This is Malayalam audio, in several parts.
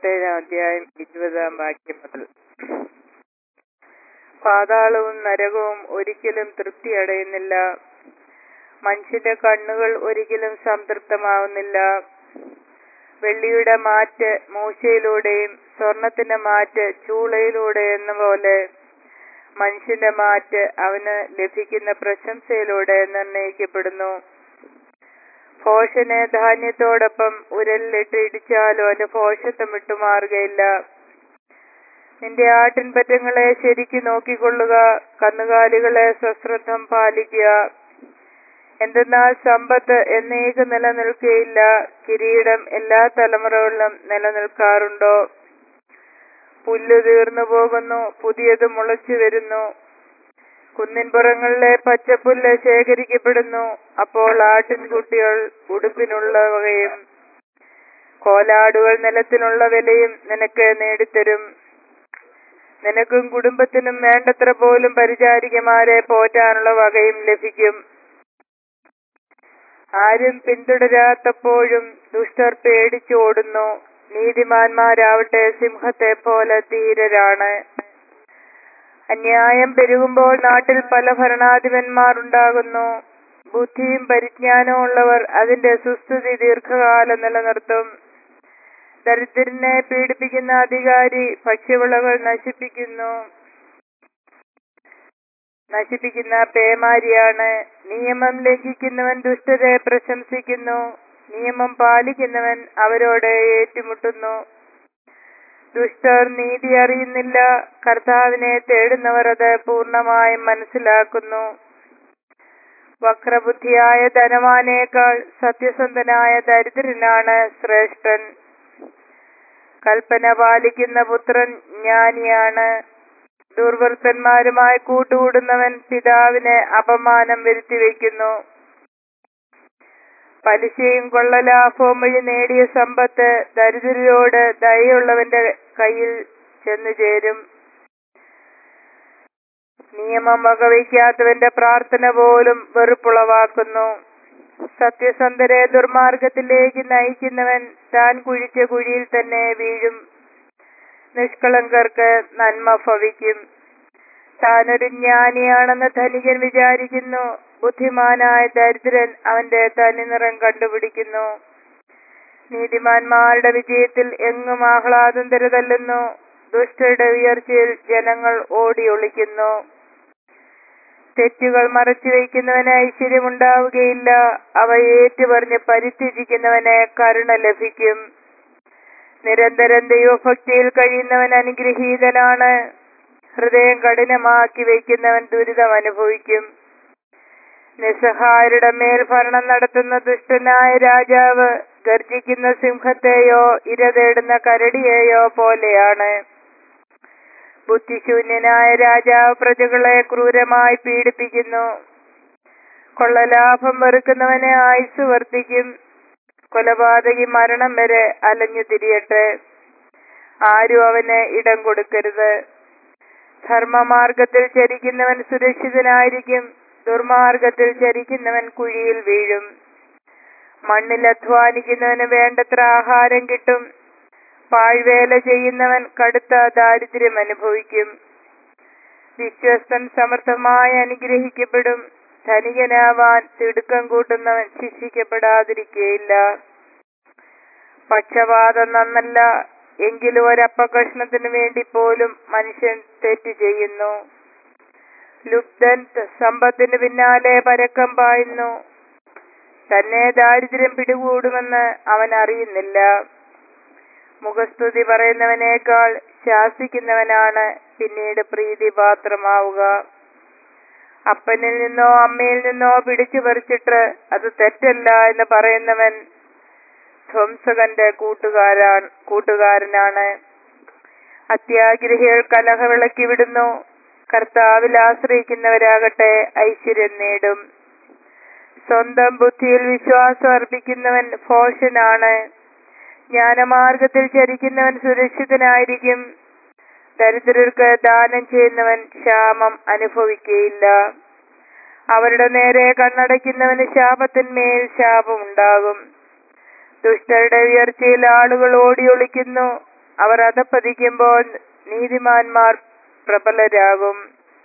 ഇരുപത്തേഴാം അധ്യായം ഇരുപതാം വാക്യം മുതൽ പാതാളവും നരകവും ഒരിക്കലും തൃപ്തി അടയുന്നില്ല മനുഷ്യന്റെ കണ്ണുകൾ ഒരിക്കലും സംതൃപ്തമാവുന്നില്ല വെള്ളിയുടെ മാറ്റ് മൂശയിലൂടെയും സ്വർണത്തിന്റെ മാറ്റ് ചൂളയിലൂടെ എന്ന പോലെ മനുഷ്യന്റെ മാറ്റ് അവന് ലഭിക്കുന്ന പ്രശംസയിലൂടെ നിർണയിക്കപ്പെടുന്നു ഭോഷന് ധാന്യത്തോടൊപ്പം ഉരലിലിട്ട് ഇടിച്ചാലും അവന്റെ ഭോഷത്വം വിട്ടുമാറുകയില്ല നിന്റെ ആട്ടിൻപറ്റങ്ങളെ ശരിക്ക് നോക്കിക്കൊള്ളുക കന്നുകാലികളെ സശ്രദ്ധം പാലിക്കുക എന്തെന്നാൽ സമ്പത്ത് എന്നേക്ക് നിലനിൽക്കുകയില്ല കിരീടം എല്ലാ തലമുറകളിലും നിലനിൽക്കാറുണ്ടോ പുല്ല് തീർന്നു പോകുന്നു പുതിയത് മുളച്ചു വരുന്നു കുന്നിൻപുറങ്ങളിലെ പച്ചപ്പുല്ല് ശേഖരിക്കപ്പെടുന്നു അപ്പോൾ ആട്ടിൻകുട്ടികൾ ഉടുപ്പിനുള്ളവയും കോലാടുകൾ നിലത്തിനുള്ള വിലയും നിനക്ക് നേടിത്തരും നിനക്കും കുടുംബത്തിനും വേണ്ടത്ര പോലും പരിചാരികമാരെ പോറ്റാനുള്ള വകയും ലഭിക്കും ആരും പിന്തുടരാത്തപ്പോഴും ദുഷ്ടർ പേടിച്ചോടുന്നു നീതിമാന്മാരാവട്ടെ സിംഹത്തെ പോലെ ധീരരാണ് അന്യായം പെരുകുമ്പോൾ നാട്ടിൽ പല ഭരണാധിപന്മാർ ഉണ്ടാകുന്നു ബുദ്ധിയും പരിജ്ഞാനവും ഉള്ളവർ അതിന്റെ സുസ്ഥിതി ദീർഘകാലം നിലനിർത്തും ദരിദ്രനെ പീഡിപ്പിക്കുന്ന അധികാരി ഭക്ഷ്യവിളകൾ നശിപ്പിക്കുന്നു നശിപ്പിക്കുന്ന പേമാരിയാണ് നിയമം ലംഘിക്കുന്നവൻ ദുഷ്ടരെ പ്രശംസിക്കുന്നു നിയമം പാലിക്കുന്നവൻ അവരോട് ഏറ്റുമുട്ടുന്നു ദുഷ്ടർ നീതി അറിയുന്നില്ല കർത്താവിനെ തേടുന്നവർ അത് പൂർണ്ണമായും മനസ്സിലാക്കുന്നു വക്രബുദ്ധിയായ ധനവാനേക്കാൾ സത്യസന്ധനായ ദരിദ്രനാണ് ശ്രേഷ്ഠൻ കൽപ്പന പാലിക്കുന്ന പുത്രൻ ജ്ഞാനിയാണ് ദുർവൃത്തന്മാരുമായി കൂട്ടുകൂടുന്നവൻ പിതാവിന് അപമാനം വരുത്തിവെക്കുന്നു പലിശയും കൊള്ളലാഭവും വഴി നേടിയ സമ്പത്ത് ദരിദ്രരോട് ദയുള്ളവന്റെ കയ്യിൽ ചെന്നു ചേരും നിയമം വകവയ്ക്കാത്തവന്റെ പ്രാർത്ഥന പോലും വെറുപ്പുളവാക്കുന്നു സത്യസന്ധരെ ദുർമാർഗത്തിലേക്ക് നയിക്കുന്നവൻ താൻ കുഴിച്ച കുഴിയിൽ തന്നെ വീഴും നിഷ്കളങ്കർക്ക് നന്മ ഭവിക്കും താനൊരു ജ്ഞാനിയാണെന്ന് ധനികൻ വിചാരിക്കുന്നു ബുദ്ധിമാനായ ദരിദ്രൻ അവന്റെ തനിനിറം കണ്ടുപിടിക്കുന്നു നീതിമാന്മാരുടെ വിജയത്തിൽ എങ്ങും ആഹ്ലാദം തരുതല്ലുന്നു ദുഷ്ടയുടെ ഉയർച്ചയിൽ ജനങ്ങൾ ഓടി ഒളിക്കുന്നു തെറ്റുകൾ മറച്ചു വയ്ക്കുന്നവന് ഐശ്വര്യമുണ്ടാവുകയില്ല അവ ഏറ്റുപറഞ്ഞ് പരിത്യജിക്കുന്നവന് കരുണ ലഭിക്കും നിരന്തരം ദൈവഭക്തിയിൽ കഴിയുന്നവൻ അനുഗ്രഹീതനാണ് ഹൃദയം കഠിനമാക്കി വയ്ക്കുന്നവൻ ദുരിതം അനുഭവിക്കും നിസ്സഹായരുടെ മേൽ ഭരണം നടത്തുന്ന ദുഷ്ടനായ രാജാവ് ഗർജിക്കുന്ന സിംഹത്തെയോ ഇര തേടുന്ന കരടിയെയോ പോലെയാണ് ബുദ്ധിശൂന്യനായ രാജാവ് പ്രജകളെ ക്രൂരമായി പീഡിപ്പിക്കുന്നു കൊള്ളലാഭം വെറുക്കുന്നവനെ ആയുസ് വർദ്ധിക്കും കൊലപാതകി മരണം വരെ അലഞ്ഞു തിരിയട്ടെ ആരും അവന് ഇടം കൊടുക്കരുത് ധർമ്മമാർഗത്തിൽ ചരിക്കുന്നവൻ സുരക്ഷിതനായിരിക്കും ദുർമാർഗത്തിൽ ചരിക്കുന്നവൻ കുഴിയിൽ വീഴും മണ്ണിൽ അധ്വാനിക്കുന്നവന് വേണ്ടത്ര ആഹാരം കിട്ടും പാഴ്വേല ചെയ്യുന്നവൻ കടുത്ത ദാരിദ്ര്യം അനുഭവിക്കും വിശ്വസ്തൻ സമർത്ഥമായി അനുഗ്രഹിക്കപ്പെടും ധനികനാവാൻ തിടുക്കം കൂട്ടുന്നവൻ ശിക്ഷിക്കപ്പെടാതിരിക്കുകയില്ല പക്ഷപാതം നന്നല്ല എങ്കിലും ഒരപ്പകഷ്ണത്തിന് വേണ്ടി പോലും മനുഷ്യൻ തെറ്റ് ചെയ്യുന്നു ലുബ്ധൻ സമ്പത്തിന് പിന്നാലെ പരക്കം പായുന്നു തന്നെ ദാരിദ്ര്യം പിടികൂടുമെന്ന് അവൻ അറിയുന്നില്ല മുഖസ്തുതി പറയുന്നവനേക്കാൾ ശാസിക്കുന്നവനാണ് പിന്നീട് പ്രീതിപാത്രമാവുക അപ്പനിൽ നിന്നോ അമ്മയിൽ നിന്നോ പിടിച്ചു പറിച്ചിട്ട് അത് തെറ്റല്ല എന്ന് പറയുന്നവൻ ധ്വംസകന്റെ കൂട്ടുകാരാൻ കൂട്ടുകാരനാണ് അത്യാഗ്രഹികൾ കലഹ വിളക്കി വിടുന്നു കർത്താവിൽ ആശ്രയിക്കുന്നവരാകട്ടെ ഐശ്വര്യം നേടും സ്വന്തം ബുദ്ധിയിൽ വിശ്വാസം അർപ്പിക്കുന്നവൻ ഭോഷനാണ് ജ്ഞാനമാർഗത്തിൽ ചരിക്കുന്നവൻ സുരക്ഷിതനായിരിക്കും ദരിദ്രർക്ക് ദാനം ചെയ്യുന്നവൻ ക്ഷാമം അനുഭവിക്കുകയില്ല അവരുടെ നേരെ കണ്ണടയ്ക്കുന്നവന് ശാപത്തിന്മേൽ ശാപമുണ്ടാകും ദുഷ്ടരുടെ ഉയർച്ചയിൽ ആളുകൾ ഓടി ഒളിക്കുന്നു അവർ അധപ്പതിക്കുമ്പോൾ നീതിമാന്മാർ പ്രബലരാകും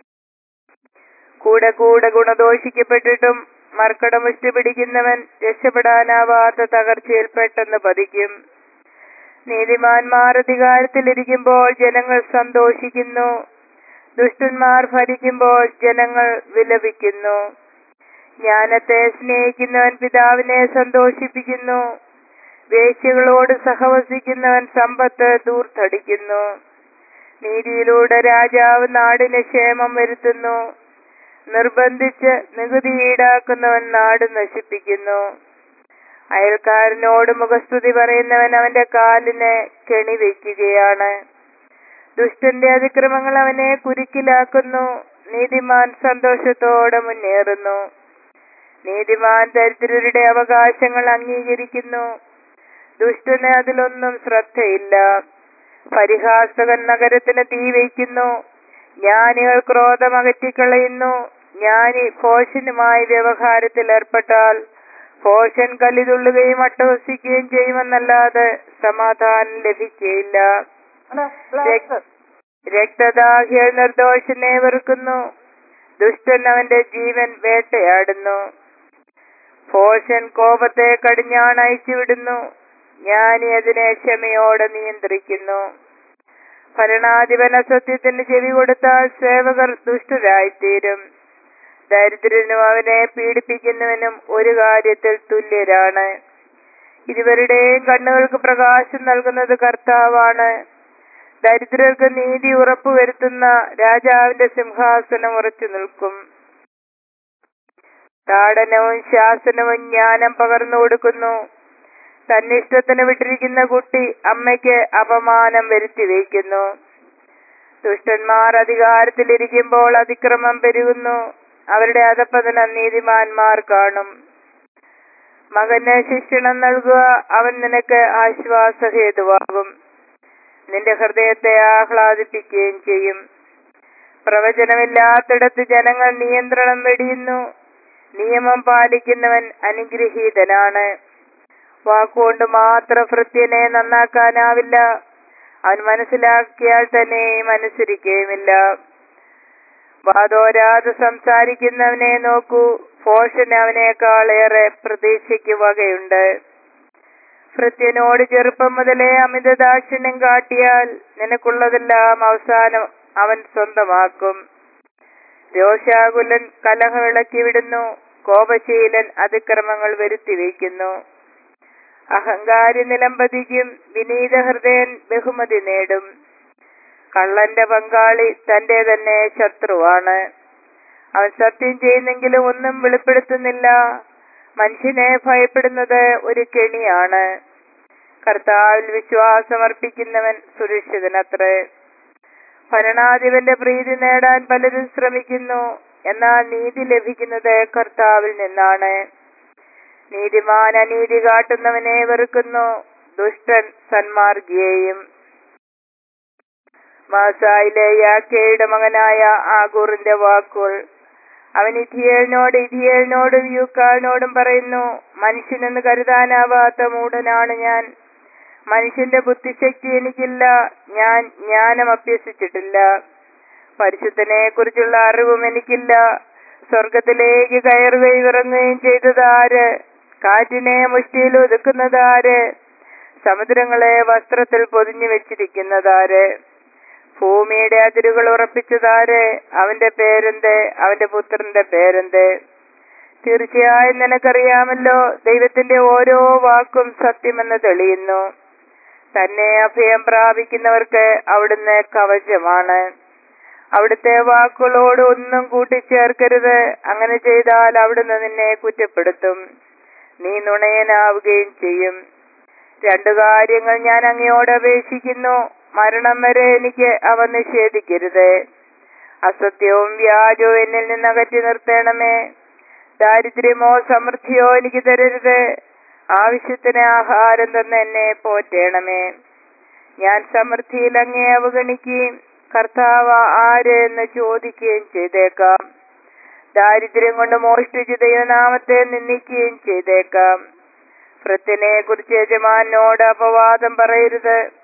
കൂടെ കൂടെ ഗുണദോഷിക്കപ്പെട്ടിട്ടും മർക്കടമുഷ്ടി പിടിക്കുന്നവൻ രക്ഷപ്പെടാനാവാത്ത തകർച്ചയിൽ പെട്ടെന്ന് പതിക്കും നീതിമാന്മാർ അധികാരത്തിലിരിക്കുമ്പോൾ ജനങ്ങൾ സന്തോഷിക്കുന്നു ദുഷ്ടന്മാർ ഭരിക്കുമ്പോൾ ജനങ്ങൾ വിലപിക്കുന്നു ജ്ഞാനത്തെ സ്നേഹിക്കുന്നവൻ പിതാവിനെ സന്തോഷിപ്പിക്കുന്നു വേശ്യകളോട് സഹവസിക്കുന്നവൻ സമ്പത്ത് ദൂർത്തടിക്കുന്നു നീതിയിലൂടെ രാജാവ് നാടിന് ക്ഷേമം വരുത്തുന്നു നിർബന്ധിച്ച് നികുതി ഈടാക്കുന്നവൻ നാട് നശിപ്പിക്കുന്നു അയൽക്കാരനോട് മുഖസ്തുതി പറയുന്നവൻ അവന്റെ കാലിന് കെണി വയ്ക്കുകയാണ് ദുഷ്ടന്റെ അതിക്രമങ്ങൾ അവനെ കുരുക്കിലാക്കുന്നു നീതിമാൻ സന്തോഷത്തോടെ മുന്നേറുന്നു നീതിമാൻ ദരിദ്രരുടെ അവകാശങ്ങൾ അംഗീകരിക്കുന്നു ദുഷ്ടന് അതിലൊന്നും ശ്രദ്ധയില്ല പരിഹാസകൻ നഗരത്തിന് തീ വയ്ക്കുന്നു ജ്ഞാനികൾ ക്രോധം അകറ്റിക്കളയുന്നു ജ്ഞാനി ഭോഷനുമായി വ്യവഹാരത്തിൽ ഏർപ്പെട്ടാൽ ഭോഷൻ കല്ലിതുള്ളുകയും അട്ടഹസിക്കുകയും ചെയ്യുമെന്നല്ലാതെ സമാധാനം ലഭിക്കുകയില്ല രക്- രക്തദാഹികൾ നിർദോഷനെ വെറുക്കുന്നു ദുഷ്ടൻ അവന്റെ ജീവൻ വേട്ടയാടുന്നു ഭോഷൻ കോപത്തെ കടിഞ്ഞാണയച്ചു വിടുന്നു ജ്ഞാനി അതിനെ ക്ഷമയോടെ നിയന്ത്രിക്കുന്നു ഭരണാധിപൻ അസത്യത്തിന് ചെവി കൊടുത്താൽ സേവകർ ദുഷ്ടരായിത്തീരും ദരിദ്രനും അവനെ പീഡിപ്പിക്കുന്നവനും ഒരു കാര്യത്തിൽ തുല്യരാണ് ഇരുവരുടെയും കണ്ണുകൾക്ക് പ്രകാശം നൽകുന്നത് കർത്താവാണ് ദരിദ്രർക്ക് നീതി ഉറപ്പുവരുത്തുന്ന രാജാവിന്റെ സിംഹാസനം ഉറച്ചു നിൽക്കും താടനവും ശാസനവും ജ്ഞാനം പകർന്നു കൊടുക്കുന്നു തന്നിഷ്ടത്തിന് വിട്ടിരിക്കുന്ന കുട്ടി അമ്മയ്ക്ക് അപമാനം വരുത്തി വയ്ക്കുന്നു ദുഷ്ടന്മാർ അധികാരത്തിലിരിക്കുമ്പോൾ അതിക്രമം പെരുകുന്നു അവരുടെ അധപ്പതനം നീതിമാന്മാർ കാണും മകന് ശിക്ഷണം നൽകുക അവൻ നിനക്ക് ആശ്വാസഹേതുവാകും നിന്റെ ഹൃദയത്തെ ആഹ്ലാദിപ്പിക്കുകയും ചെയ്യും പ്രവചനമില്ലാത്തിടത്ത് ജനങ്ങൾ നിയന്ത്രണം വെടിയുന്നു നിയമം പാലിക്കുന്നവൻ അനുഗ്രഹീതനാണ് വാക്കുകൊണ്ട് മാത്രം ഭൃത്യനെ നന്നാക്കാനാവില്ല അവൻ മനസ്സിലാക്കിയാൽ തന്നെയും അനുസരിക്കുകയുമില്ല വാതോരാതെ സംസാരിക്കുന്നവനെ നോക്കൂ ഭോഷന് അവനേക്കാളേറെ പ്രതീക്ഷയ്ക്ക് വകയുണ്ട് ഭൃത്യനോട് ചെറുപ്പം മുതലേ അമിത ദാക്ഷിണ്യം കാട്ടിയാൽ നിനക്കുള്ളതെല്ലാം അവസാനം അവൻ സ്വന്തമാക്കും രോഷാകുലൻ കലഹം ഇളക്കി വിടുന്നു കോപശീലൻ അതിക്രമങ്ങൾ വരുത്തി വയ്ക്കുന്നു അഹങ്കാരി നിലംപതിക്കും വിനീത ഹൃദയൻ ബഹുമതി നേടും കള്ളന്റെ പങ്കാളി തന്റെ തന്നെ ശത്രുവാണ് അവൻ സത്യം ചെയ്യുന്നെങ്കിലും ഒന്നും വെളിപ്പെടുത്തുന്നില്ല മനുഷ്യനെ ഭയപ്പെടുന്നത് ഒരു കെണിയാണ് കർത്താവിൽ വിശ്വാസമർപ്പിക്കുന്നവൻ സുരക്ഷിതനത്രേ ഭരണാധിപന്റെ പ്രീതി നേടാൻ പലരും ശ്രമിക്കുന്നു എന്നാൽ നീതി ലഭിക്കുന്നത് കർത്താവിൽ നിന്നാണ് നീതിമാൻ അനീതി കാട്ടുന്നവനെ വെറുക്കുന്നു ദുഷ്ടൻ സന്മാർഗിയെയും മാസായിലെ യാക്കയുടെ മകനായ ആഗൂറിന്റെ വാക്കുകൾ അവൻ ഇഥിയേലിനോട് ഇഥിയേലിനോടും യൂക്കാലിനോടും പറയുന്നു മനുഷ്യനെന്ന് കരുതാനാവാത്ത മൂഢനാണ് ഞാൻ മനുഷ്യന്റെ ബുദ്ധിശക്തി എനിക്കില്ല ഞാൻ ജ്ഞാനം അഭ്യസിച്ചിട്ടില്ല പരിശുദ്ധനെ കുറിച്ചുള്ള അറിവും എനിക്കില്ല സ്വർഗത്തിലേക്ക് കയറുകയും ഇറങ്ങുകയും ചെയ്തത് ആര് കാറ്റിനെ മുഷ്ടിയിൽ ഒതുക്കുന്നത് ആര് സമുദ്രങ്ങളെ വസ്ത്രത്തിൽ പൊതിഞ്ഞു വെച്ചിരിക്കുന്നതാര് ഭൂമിയുടെ അതിരുകൾ ഉറപ്പിച്ചതാര് അവന്റെ പേരെന്ത് അവന്റെ പുത്രന്റെ പേരെന്ത് തീർച്ചയായും നിനക്കറിയാമല്ലോ ദൈവത്തിന്റെ ഓരോ വാക്കും സത്യമെന്ന് തെളിയുന്നു തന്നെ അഭയം പ്രാപിക്കുന്നവർക്ക് അവിടുന്ന് കവചമാണ് അവിടുത്തെ വാക്കുകളോട് ഒന്നും കൂട്ടിച്ചേർക്കരുത് അങ്ങനെ ചെയ്താൽ അവിടുന്ന് നിന്നെ കുറ്റപ്പെടുത്തും നീ നുണയനാവുകയും ചെയ്യും രണ്ടു കാര്യങ്ങൾ ഞാൻ അങ്ങയോട് അപേക്ഷിക്കുന്നു മരണം വരെ എനിക്ക് അവ നിഷേധിക്കരുത് അസത്യവും വ്യാജവും എന്നിൽ നിന്ന് അകറ്റി നിർത്തണമേ ദാരിദ്ര്യമോ സമൃദ്ധിയോ എനിക്ക് തരരുത് ആവശ്യത്തിന് ആഹാരം തന്ന് എന്നെ പോറ്റേണമേ ഞാൻ സമൃദ്ധിയിൽ അങ്ങേ അവഗണിക്കുകയും കർത്താവ് ആര് എന്ന് ചോദിക്കുകയും ചെയ്തേക്കാം ദാരിദ്ര്യം കൊണ്ട് മോഷ്ടിച്ച് ദൈവനാമത്തെ നിന്ദിക്കുകയും ചെയ്തേക്കാം ഭൃത്തിനെ കുറിച്ച് യജമാനോട് അപവാദം പറയരുത്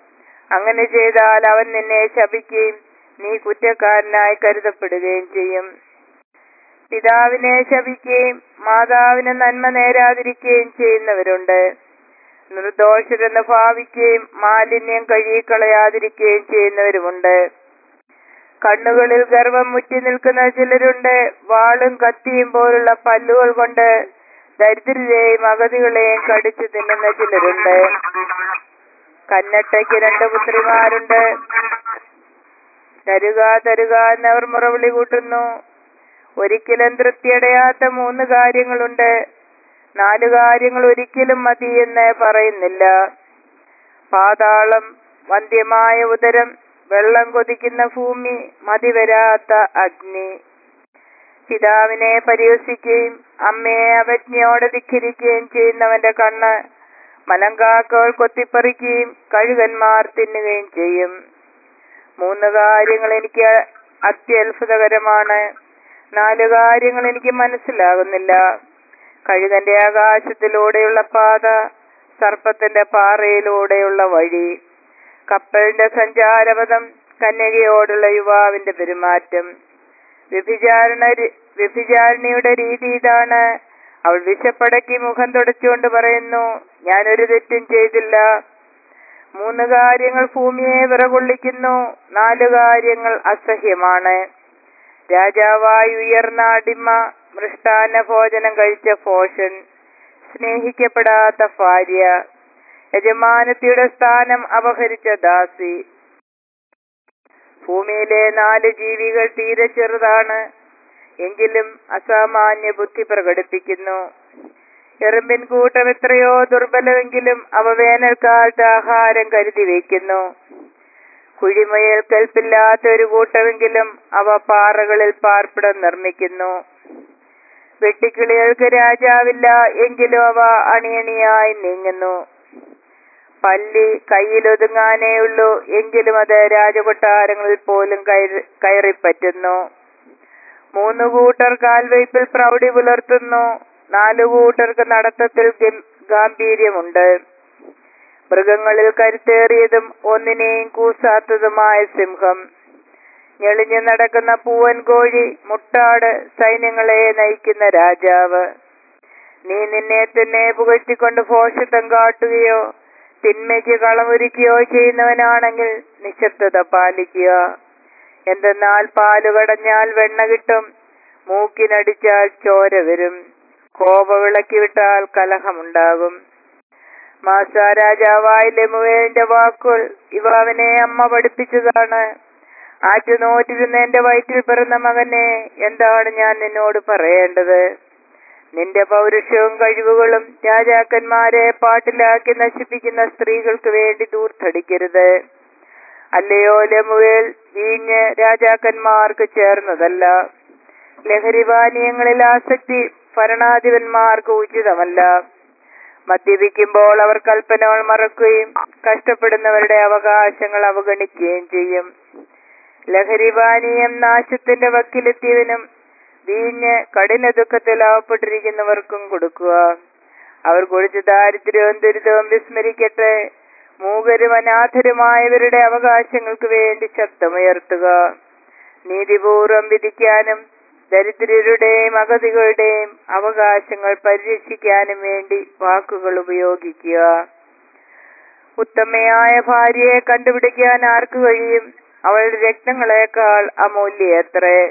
അങ്ങനെ ചെയ്താൽ അവൻ നിന്നെ ശപിക്കുകയും നീ കുറ്റക്കാരനായി കരുതപ്പെടുകയും ചെയ്യും പിതാവിനെ ശപിക്കുകയും മാതാവിന് നന്മ നേരാതിരിക്കുകയും ചെയ്യുന്നവരുണ്ട് നിർദോഷരെന്ന് ഭാവിക്കുകയും മാലിന്യം കഴുകിക്കളയാതിരിക്കുകയും ചെയ്യുന്നവരുമുണ്ട് കണ്ണുകളിൽ ഗർവം മുറ്റി നിൽക്കുന്ന ചിലരുണ്ട് വാളും കത്തിയും പോലുള്ള പല്ലുകൾ കൊണ്ട് ദരിദ്രരെയും അഗതികളെയും കടിച്ചു തിന്നുന്ന ചിലരുണ്ട് കന്നട്ടയ്ക്ക് രണ്ട് പുത്രിമാരുണ്ട് തരുക തരുക എന്നവർ മുറവിളി കൂട്ടുന്നു ഒരിക്കലും തൃപ്തിയടയാത്ത മൂന്ന് കാര്യങ്ങളുണ്ട് നാല് കാര്യങ്ങൾ ഒരിക്കലും മതി എന്ന് പറയുന്നില്ല പാതാളം വന്ധ്യമായ ഉദരം വെള്ളം കൊതിക്കുന്ന ഭൂമി മതിവരാത്ത അഗ്നി പിതാവിനെ പരിഹസിക്കുകയും അമ്മയെ അവജ്ഞയോടെ ധിഖരിക്കുകയും ചെയ്യുന്നവന്റെ കണ്ണ് മലങ്കാക്കകൾ കൊത്തിപ്പറിക്കുകയും കഴുകന്മാർ തിന്നുകയും ചെയ്യും മൂന്ന് കാര്യങ്ങൾ എനിക്ക് അത്യത്ഭുതകരമാണ് നാല് കാര്യങ്ങൾ എനിക്ക് മനസ്സിലാകുന്നില്ല കഴുകന്റെ ആകാശത്തിലൂടെയുള്ള പാത സർപ്പത്തിന്റെ പാറയിലൂടെയുള്ള വഴി കപ്പലിന്റെ സഞ്ചാരപഥം കന്യകയോടുള്ള യുവാവിന്റെ പെരുമാറ്റം വ്യഭിചാരണ വ്യഭിചാരിണിയുടെ രീതി ഇതാണ് അവൾ വിശപ്പടക്കി മുഖം തുടച്ചുകൊണ്ട് പറയുന്നു ഞാനൊരു തെറ്റും ചെയ്തില്ല മൂന്ന് കാര്യങ്ങൾ ഭൂമിയെ വിറകൊള്ളിക്കുന്നു നാല് കാര്യങ്ങൾ അസഹ്യമാണ് രാജാവായി ഉയർന്ന അടിമ മൃഷ്ടാന്ന ഭോജനം കഴിച്ച ഭോഷൻ സ്നേഹിക്കപ്പെടാത്ത ഭാര്യ യജമാനത്തിയുടെ സ്ഥാനം അപഹരിച്ച ദാസി ഭൂമിയിലെ നാല് ജീവികൾ തീരെ ചെറുതാണ് എങ്കിലും അസാമാന്യ ബുദ്ധി പ്രകടിപ്പിക്കുന്നു എറുമ്പിൻ കൂട്ടം എത്രയോ ദുർബലമെങ്കിലും അവ വേനൽക്കാലത്ത് ആഹാരം കരുതി വയ്ക്കുന്നു കുഴിമയൽ കൽപ്പില്ലാത്ത ഒരു കൂട്ടമെങ്കിലും അവ പാറകളിൽ പാർപ്പിടം നിർമ്മിക്കുന്നു വെട്ടിക്കിളികൾക്ക് രാജാവില്ല എങ്കിലും അവ അണിയണിയായി നീങ്ങുന്നു പല്ലി കയ്യിലൊതുങ്ങാനേ ഉള്ളൂ എങ്കിലും അത് രാജകൊട്ടാരങ്ങളിൽ പോലും കയറി കയറിപ്പറ്റുന്നു മൂന്ന് കൂട്ടർ കാൽവയ്പിൽ പ്രൗഢി പുലർത്തുന്നു നാലു കൂട്ടർക്ക് നടത്തത്തിൽ ഗാംഭീര്യമുണ്ട് മൃഗങ്ങളിൽ കരുത്തേറിയതും ഒന്നിനെയും കൂസാത്തതുമായ സിംഹം ഞെളിഞ്ഞു നടക്കുന്ന പൂവൻ കോഴി മുട്ടാട് സൈന്യങ്ങളെ നയിക്കുന്ന രാജാവ് നീ നിന്നെ തന്നെ പുകഴ്ത്തിക്കൊണ്ട് ഭോഷത്വം കാട്ടുകയോ തിന്മയ്ക്ക് കളമൊരുക്കുകയോ ചെയ്യുന്നവനാണെങ്കിൽ നിശബ്ദത പാലിക്കുക എന്തെന്നാൽ പാല് കടഞ്ഞാൽ വെണ്ണ കിട്ടും മൂക്കിനടിച്ചാൽ ചോര വരും കോപ വിളക്കി വിട്ടാൽ കലഹമുണ്ടാകും മാസ രാജാവായ ലെമുവേലിന്റെ വാക്കുകൾ ഇവ അവനെ അമ്മ പഠിപ്പിച്ചതാണ് ആറ്റുനോറ്റിരുന്ന എന്റെ വയറ്റിൽ പിറന്ന മകനെ എന്താണ് ഞാൻ നിന്നോട് പറയേണ്ടത് നിന്റെ പൗരുഷവും കഴിവുകളും രാജാക്കന്മാരെ പാട്ടിലാക്കി നശിപ്പിക്കുന്ന സ്ത്രീകൾക്ക് വേണ്ടി ദൂർത്തടിക്കരുത് അല്ലയോ ലമുവേൽ വീഞ്ഞ് രാജാക്കന്മാർക്ക് ചേർന്നതല്ല ലഹരിപാനീയങ്ങളിൽ ആസക്തി ഭരണാധിപന്മാർക്ക് ഉചിതമല്ല മദ്യപിക്കുമ്പോൾ അവർ കൽപ്പനകൾ മറക്കുകയും കഷ്ടപ്പെടുന്നവരുടെ അവകാശങ്ങൾ അവഗണിക്കുകയും ചെയ്യും ലഹരിപാനീയം നാശത്തിന്റെ വക്കിലെത്തിയവനും വീഞ്ഞ് കഠിന ദുഃഖത്തിൽ അകപ്പെട്ടിരിക്കുന്നവർക്കും കൊടുക്കുക അവർ കുറിച്ച് ദാരിദ്ര്യവും ദുരിതവും വിസ്മരിക്കട്ടെ മൂകരും അനാഥരുമായവരുടെ അവകാശങ്ങൾക്ക് വേണ്ടി ശബ്ദമുയർത്തുക നീതിപൂർവം വിധിക്കാനും ദരിദ്രരുടെയും അഗതികളുടെയും അവകാശങ്ങൾ പരിരക്ഷിക്കാനും വേണ്ടി വാക്കുകൾ ഉപയോഗിക്കുക ഉത്തമയായ ഭാര്യയെ കണ്ടുപിടിക്കാൻ ആർക്ക് കഴിയും അവളുടെ രക്തങ്ങളെക്കാൾ അമൂല്യത്രേ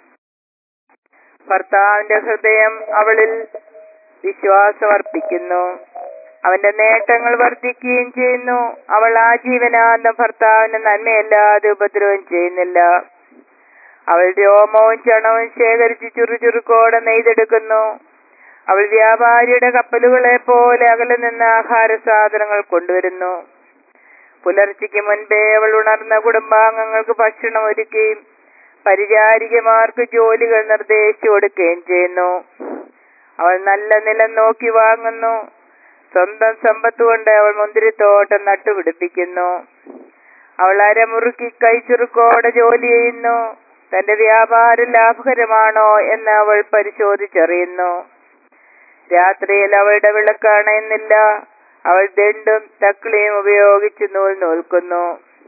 ഭർത്താവിന്റെ ഹൃദയം അവളിൽ വിശ്വാസമർപ്പിക്കുന്നു അവന്റെ നേട്ടങ്ങൾ വർദ്ധിക്കുകയും ചെയ്യുന്നു അവൾ ആജീവനാന്തം ഭർത്താവിന് നന്മയല്ലാതെ ഉപദ്രവം ചെയ്യുന്നില്ല അവൾ രോമവും ചണവും ശേഖരിച്ച് ചുറുചുറുക്കോടെ നെയ്തെടുക്കുന്നു അവൾ വ്യാപാരിയുടെ കപ്പലുകളെ പോലെ അകലെ നിന്ന് ആഹാര സാധനങ്ങൾ കൊണ്ടുവരുന്നു പുലർച്ചയ്ക്ക് മുൻപേ അവൾ ഉണർന്ന കുടുംബാംഗങ്ങൾക്ക് ഭക്ഷണം ഒരുക്കുകയും പരിചാരികമാർക്ക് ജോലികൾ നിർദ്ദേശിച്ചു കൊടുക്കുകയും ചെയ്യുന്നു അവൾ നല്ല നിലം നോക്കി വാങ്ങുന്നു സ്വന്തം സമ്പത്ത് കൊണ്ട് അവൾ മുന്തിരിത്തോട്ടം നട്ടുപിടിപ്പിക്കുന്നു അവൾ അരമുറുക്കി കൈച്ചുറുക്കോടെ ജോലി ചെയ്യുന്നു തന്റെ വ്യാപാരം ലാഭകരമാണോ എന്ന് അവൾ പരിശോധിച്ചറിയുന്നു രാത്രിയിൽ അവളുടെ വിളക്ക് അണയുന്നില്ല അവൾ ദണ്ടും തക്ലിയും ഉപയോഗിച്ച് നൂൽ നൂൽക്കുന്നു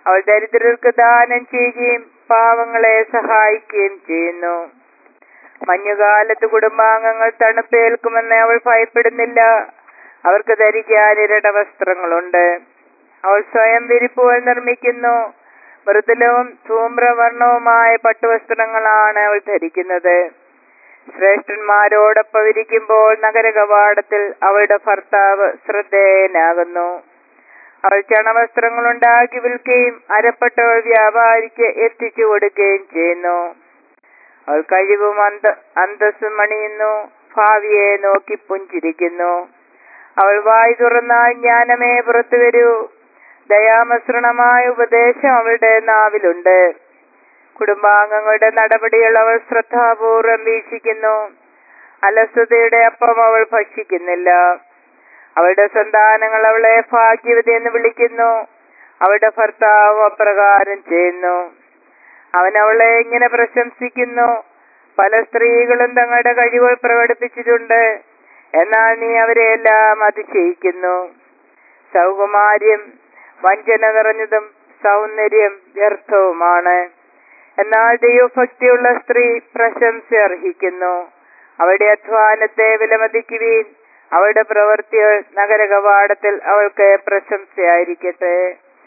അവൾ ദരിദ്രർക്ക് ദാനം ചെയ്യുകയും പാവങ്ങളെ സഹായിക്കുകയും ചെയ്യുന്നു മഞ്ഞുകാലത്ത് കുടുംബാംഗങ്ങൾ തണുപ്പേൽക്കുമെന്ന് അവൾ ഭയപ്പെടുന്നില്ല അവർക്ക് ധരിക്കാൻ ഇരട്ട വസ്ത്രങ്ങളുണ്ട് അവൾ സ്വയം വിരിപ്പുകൾ നിർമ്മിക്കുന്നു മൃദുലവും ധൂമ്രവർണവുമായ പട്ടുവസ്ത്രങ്ങളാണ് അവൾ ധരിക്കുന്നത് ശ്രേഷ്ഠന്മാരോടൊപ്പം ഇരിക്കുമ്പോൾ നഗര കവാടത്തിൽ അവളുടെ ഭർത്താവ് ശ്രദ്ധേയനാകുന്നു അവൾ ചണവസ്ത്രങ്ങൾ ഉണ്ടാക്കി വിൽക്കുകയും അരപ്പട്ടവൾ വ്യാപാരിക്ക് എത്തിച്ചു കൊടുക്കുകയും ചെയ്യുന്നു അവൾ കഴിവും അന്ത അന്തസ്സും അണിയുന്നു ഭാവിയെ നോക്കി പുഞ്ചിരിക്കുന്നു അവൾ വായി തുറന്നാൽ ജ്ഞാനമേ പുറത്തു വരൂ ദയാമസൃണമായ ഉപദേശം അവളുടെ നാവിലുണ്ട് കുടുംബാംഗങ്ങളുടെ നടപടികൾ അവൾ ശ്രദ്ധാപൂർവം വീക്ഷിക്കുന്നു അലസതയുടെ അപ്പം അവൾ ഭക്ഷിക്കുന്നില്ല അവളുടെ സന്താനങ്ങൾ അവളെ ഭാഗ്യവതി എന്ന് വിളിക്കുന്നു അവളുടെ ഭർത്താവ് അപ്രകാരം ചെയ്യുന്നു അവൻ അവളെ ഇങ്ങനെ പ്രശംസിക്കുന്നു പല സ്ത്രീകളും തങ്ങളുടെ കഴിവുകൾ പ്രകടിപ്പിച്ചിട്ടുണ്ട് എന്നാൽ നീ അവരെയെല്ലാം അതിശയിക്കുന്നു സൗകുമാര്യം വഞ്ചന നിറഞ്ഞതും സൗന്ദര്യം വ്യർത്ഥവുമാണ് എന്നാൽ ദൈവഭക്തിയുള്ള സ്ത്രീ പ്രശംസ അർഹിക്കുന്നു അവളുടെ അധ്വാനത്തെ വിലമതിക്കുവീൻ അവളുടെ പ്രവൃത്തികൾ നഗര കവാടത്തിൽ അവൾക്ക് പ്രശംസയായിരിക്കട്ടെ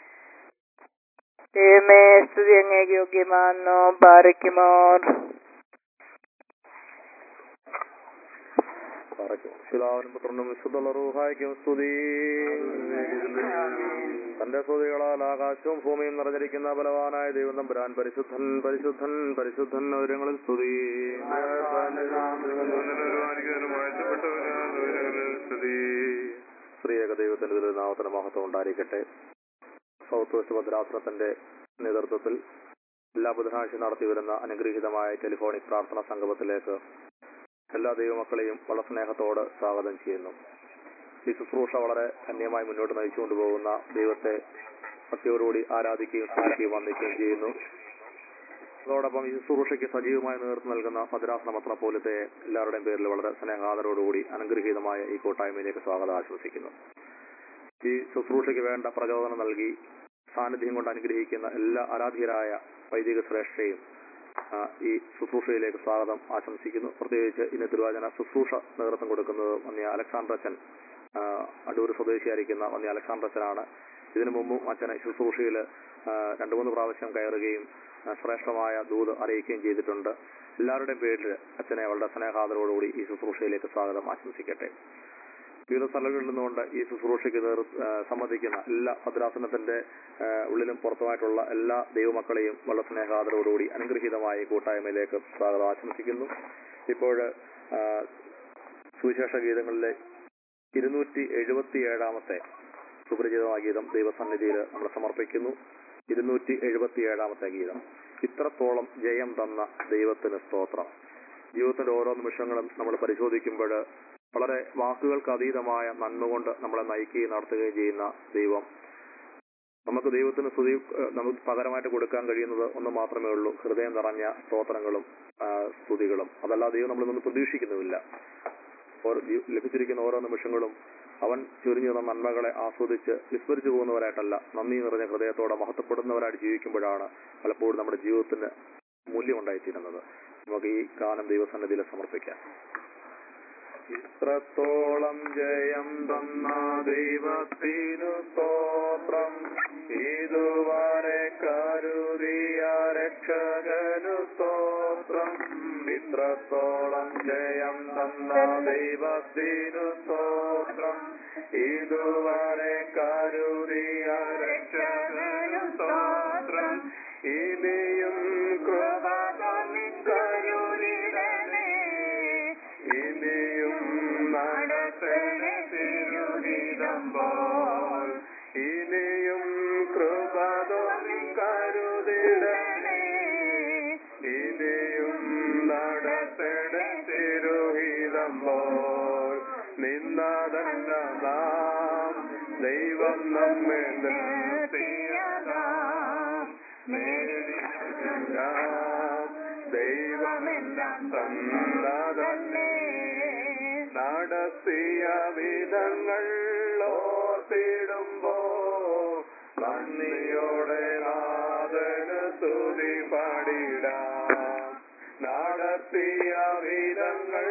ദൈവമേ സ്തുതി അങ്ങേക്ക് യോഗ്യമാണെന്നോ പാറിക്കുമോർ പാറയ്ക്കും പിതാവിനും പുത്രനും വിശുദ്ധുള്ള റൂഹായ്ക്കും സ്തുതി തന്റെ സ്തുതികളാൽ ആകാശവും ഭൂമിയും നിറഞ്ഞിരിക്കുന്ന ബലവാനായ ദൈവം തമ്പുരാൻ പരിശുദ്ധൻ പരിശുദ്ധൻ പരിശുദ്ധൻ ഒരുങ്ങളിൽ സ്തുതി സ്ത്രീയേക ദൈവത്തിന്റെ തിരുനാമത്തിന് മഹത്വം ഉണ്ടായിരിക്കട്ടെ സൗത്ത് വെസ്റ്റ് ഭദ്രാസനത്തിന്റെ നേതൃത്വത്തിൽ എല്ലാ ബുധനാഴ്ച നടത്തിവരുന്ന അനുഗ്രഹീതമായ ടെലിഫോണിക് പ്രാർത്ഥനാ സംഗമത്തിലേക്ക് എല്ലാ ദൈവമക്കളെയും വളരെ സ്നേഹത്തോട് സ്വാഗതം ചെയ്യുന്നു ഈ ശുശ്രൂഷ വളരെ ധന്യമായി മുന്നോട്ട് നയിച്ചുകൊണ്ട് പോകുന്ന ദൈവത്തെ ഭക്തിയോടുകൂടി ആരാധിക്കുകയും സ്തുതിക്കുകയും വന്ദിക്കുകയും ചെയ്യുന്നു അതോടൊപ്പം ഈ ശുശ്രൂഷയ്ക്ക് സജീവമായി നേതൃത്വം നൽകുന്ന മദ്രാസന മത്രപോലത്തെ എല്ലാവരുടെയും പേരിൽ വളരെ സ്നേഹാദരോടുകൂടി അനുഗ്രഹീതമായ ഈ കൂട്ടായ്മയിലേക്ക് സ്വാഗതം ആശംസിക്കുന്നു ഈ ശുശ്രൂഷയ്ക്ക് വേണ്ട പ്രചോദനം നൽകി സാന്നിധ്യം കൊണ്ട് അനുഗ്രഹിക്കുന്ന എല്ലാ ആരാധ്യരായ വൈദിക ശ്രേഷ്ഠയും ആ, ഈ ശുശ്രൂഷയിലേക്ക് സ്വാഗതം ആശംസിക്കുന്നു പ്രത്യേകിച്ച് ഇന്ന് തിരുവാചന ശുശ്രൂഷ നേതൃത്വം കൊടുക്കുന്നത് വന്യ അലക്സാണ്ടർ ആ, അടൂർ സ്വദേശിയായിരിക്കുന്ന വന്യ അലക്സാണ്ടർ അച്ഛനാണ് ഇതിനു മുമ്പും അച്ഛനെ ശുശ്രൂഷയിൽ രണ്ടു മൂന്ന് പ്രാവശ്യം കയറുകയും ആ, ശ്രേഷ്ഠമായ ദൂത് അറിയിക്കുകയും ചെയ്തിട്ടുണ്ട് എല്ലാവരുടെയും പേരിൽ അച്ഛനെ വളരെ സ്നേഹാദരോടുകൂടി ഈ ശുശ്രൂഷയിലേക്ക് സ്വാഗതം ആശംസിക്കട്ടെ വിവിധ സ്ഥലങ്ങളിൽ നിന്നുകൊണ്ട് ഈ ശുശ്രൂഷയ്ക്ക് നേതൃ ആ, സംബന്ധിക്കുന്ന എല്ലാ ഭദ്രാസനത്തിന്റെ ആ, ഉള്ളിലും പുറത്തുമായിട്ടുള്ള എല്ലാ ദൈവമക്കളെയും വളരെ സ്നേഹാദരോടുകൂടി അനുഗ്രഹീതമായ ഈ കൂട്ടായ്മയിലേക്ക് സ്വാഗതം ആശംസിക്കുന്നു ഇപ്പോൾ സുവിശേഷ ഗീതങ്ങളിലെ ഇരുന്നൂറ്റി എഴുപത്തി ഏഴാമത്തെ സുപരിചിതമായ ഗീതം ദൈവസന്നിധിയിൽ നമ്മൾ സമർപ്പിക്കുന്നു ഇരുന്നൂറ്റി എഴുപത്തി ഏഴാമത്തെ ഗീതം ഇത്രത്തോളം ജയം തന്ന ദൈവത്തിന് സ്തോത്രം ജീവിതത്തിന്റെ ഓരോ നിമിഷങ്ങളും നമ്മൾ പരിശോധിക്കുമ്പോൾ വളരെ വാക്കുകൾക്ക് അതീതമായ നന്മ കൊണ്ട് നമ്മളെ നയിക്കുകയും നടത്തുകയും ചെയ്യുന്ന ദൈവം നമുക്ക് ദൈവത്തിന് സ്തുതി ഏഹ് നമുക്ക് പകരമായിട്ട് കൊടുക്കാൻ കഴിയുന്നത് ഒന്ന് മാത്രമേ ഉള്ളൂ ഹൃദയം നിറഞ്ഞ സ്തോത്രങ്ങളും ആ, സ്തുതികളും അതല്ലാതെ ദൈവം നമ്മളൊന്നും പ്രതീക്ഷിക്കുന്നുമില്ല ഓരോ ജീ- ലഭിച്ചിരിക്കുന്ന ഓരോ നിമിഷങ്ങളും അവൻ ചൊരിഞ്ഞു തന്ന നന്മകളെ ആസ്വദിച്ച് വിസ്മരിച്ചു പോകുന്നവരായിട്ടല്ല നന്ദി നിറഞ്ഞ ഹൃദയത്തോടെ മഹത്വപ്പെടുന്നവരായിട്ട് ജീവിക്കുമ്പോഴാണ് പലപ്പോഴും നമ്മുടെ ജീവിതത്തിന് മൂല്യമുണ്ടായിത്തീരുന്നത് നമുക്ക് ഈ ഗാനം ദൈവസന്നിധിയിൽ സമർപ്പിക്കാം ഇത്രത്തോളം ജയം തന്ന ദൈവത്തിനു സ്തോത്രം ഇതുവരെ കരുതിയ രക്ഷകനു സ്തോത്രം ഇത്രത്തോളം ജയം തന്ന ദൈവത്തിനു സ്തോത്രം ഇതുവരെ കരുതിയ രക്ഷകനു സ്തോത്രം ഇനിയും കൃപ കരുതിടണേ ഇനിയും നടത്തണേ തിരുഹിതം പോൽ ഇനിയും കൃപ കരുതിടണേ ഇനിയും നടത്തണേ തിരുഹിതം പോൽ നിന്നതല്ല നാം ദൈവം നമ്മെ നിർത്തിയതാം നേടിയെല്ലാം ദൈവമെല്ലാം തന്നതല്ലേ നടത്തിയ വിധങ്ങൾ ഓർത്തിടുമ്പോ നന്ദിയോടെ നാം സ്തുതി പാടിടാം നടത്തിയ വിധങ്ങൾ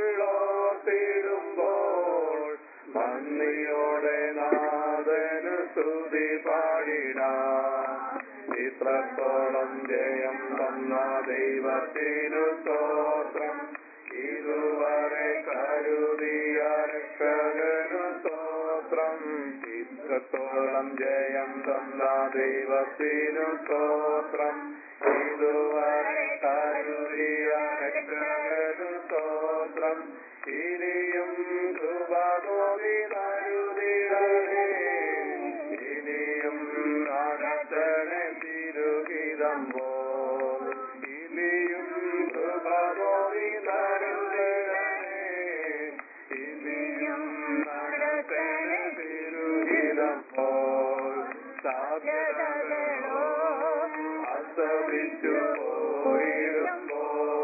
ഓർത്തിടുമ്പോൾ നന്ദിയോടെ നാഥന് സ്തുതി പാടിടാം ഇത്രത്തോളം ജയം തന്ന ദൈവത്തിനു സ്തോത്രം ഇതുവരെ കരുതിയ രക്ഷകനു സ്തോത്രം ഇത്രത്തോളം ജയം തന്ന ദൈവത്തിനു സ്തോത്രം ഇതുവരെ കരുതിയ രക്ഷകനു സ്തോത്രം ഇനിയും കൃപതോതി കരുതിടേ ഇനിയും നടത്തണേ തിരുഹിതം പോൽ ഇനിയും കൃപതോതി കരുതിടേ ഇനിയും നടത്തണേ തിരുഹിതം പോൽ സാധ്യതകളോ അസ്തമിച്ചു പോയിരുമ്പോ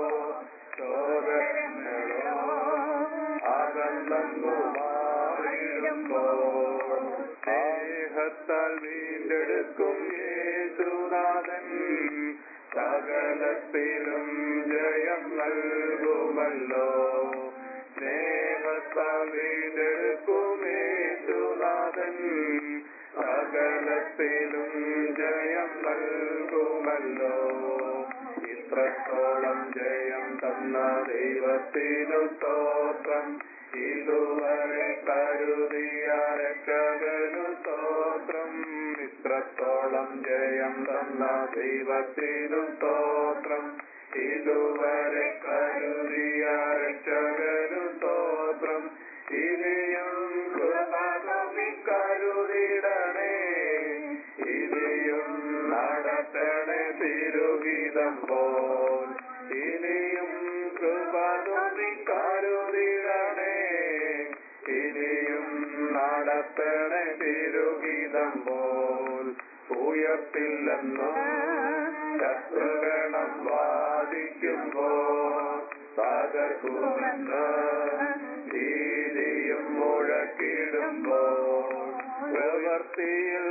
ചോദനങ്ങളോ അകന്നു മാറിടുമ്പോ സ്നേഹത്താൽ വീണ്ടെടുക്കും യേശുനാഥൻ സകലത്തിലും ജയം നൽകുമല്ലോ സ്നേഹത്താൽ വീണ്ടെടുക്കും യേശുനാഥൻ സകലത്തിലും ജയം നൽകുമല്ലോ ഇത്രത്തോളം ജയം തന്ന ദൈവത്തിനു സ്തോത്രം ഇതുവരെ കരുതിയ രക്ഷകനു സ്തോത്രം ഇത്രത്തോളം ജയം തന്ന ദൈവത്തിനു സ്തോത്രം ഇതുവരെ കരുതിയ രക്ഷകനു സ്തോത്രം ഇനിയും കൃപകി കരുതിടണേ ഇനിയും നടത്തണേ തിരുഹിതം പോൽ ഇനിയും കൃപകി കരുതിടണേ ഇനിയും നടത്തണേ തിരുഹിതം പോൽ ഉയർത്തില്ലെന്നോ ശത്രുഗണം വാദിക്കുമ്പോ തകർക്കുമെന്ന് ഭീതിയും മുഴക്കിടുമ്പോ പ്രവൃത്തിയിൽ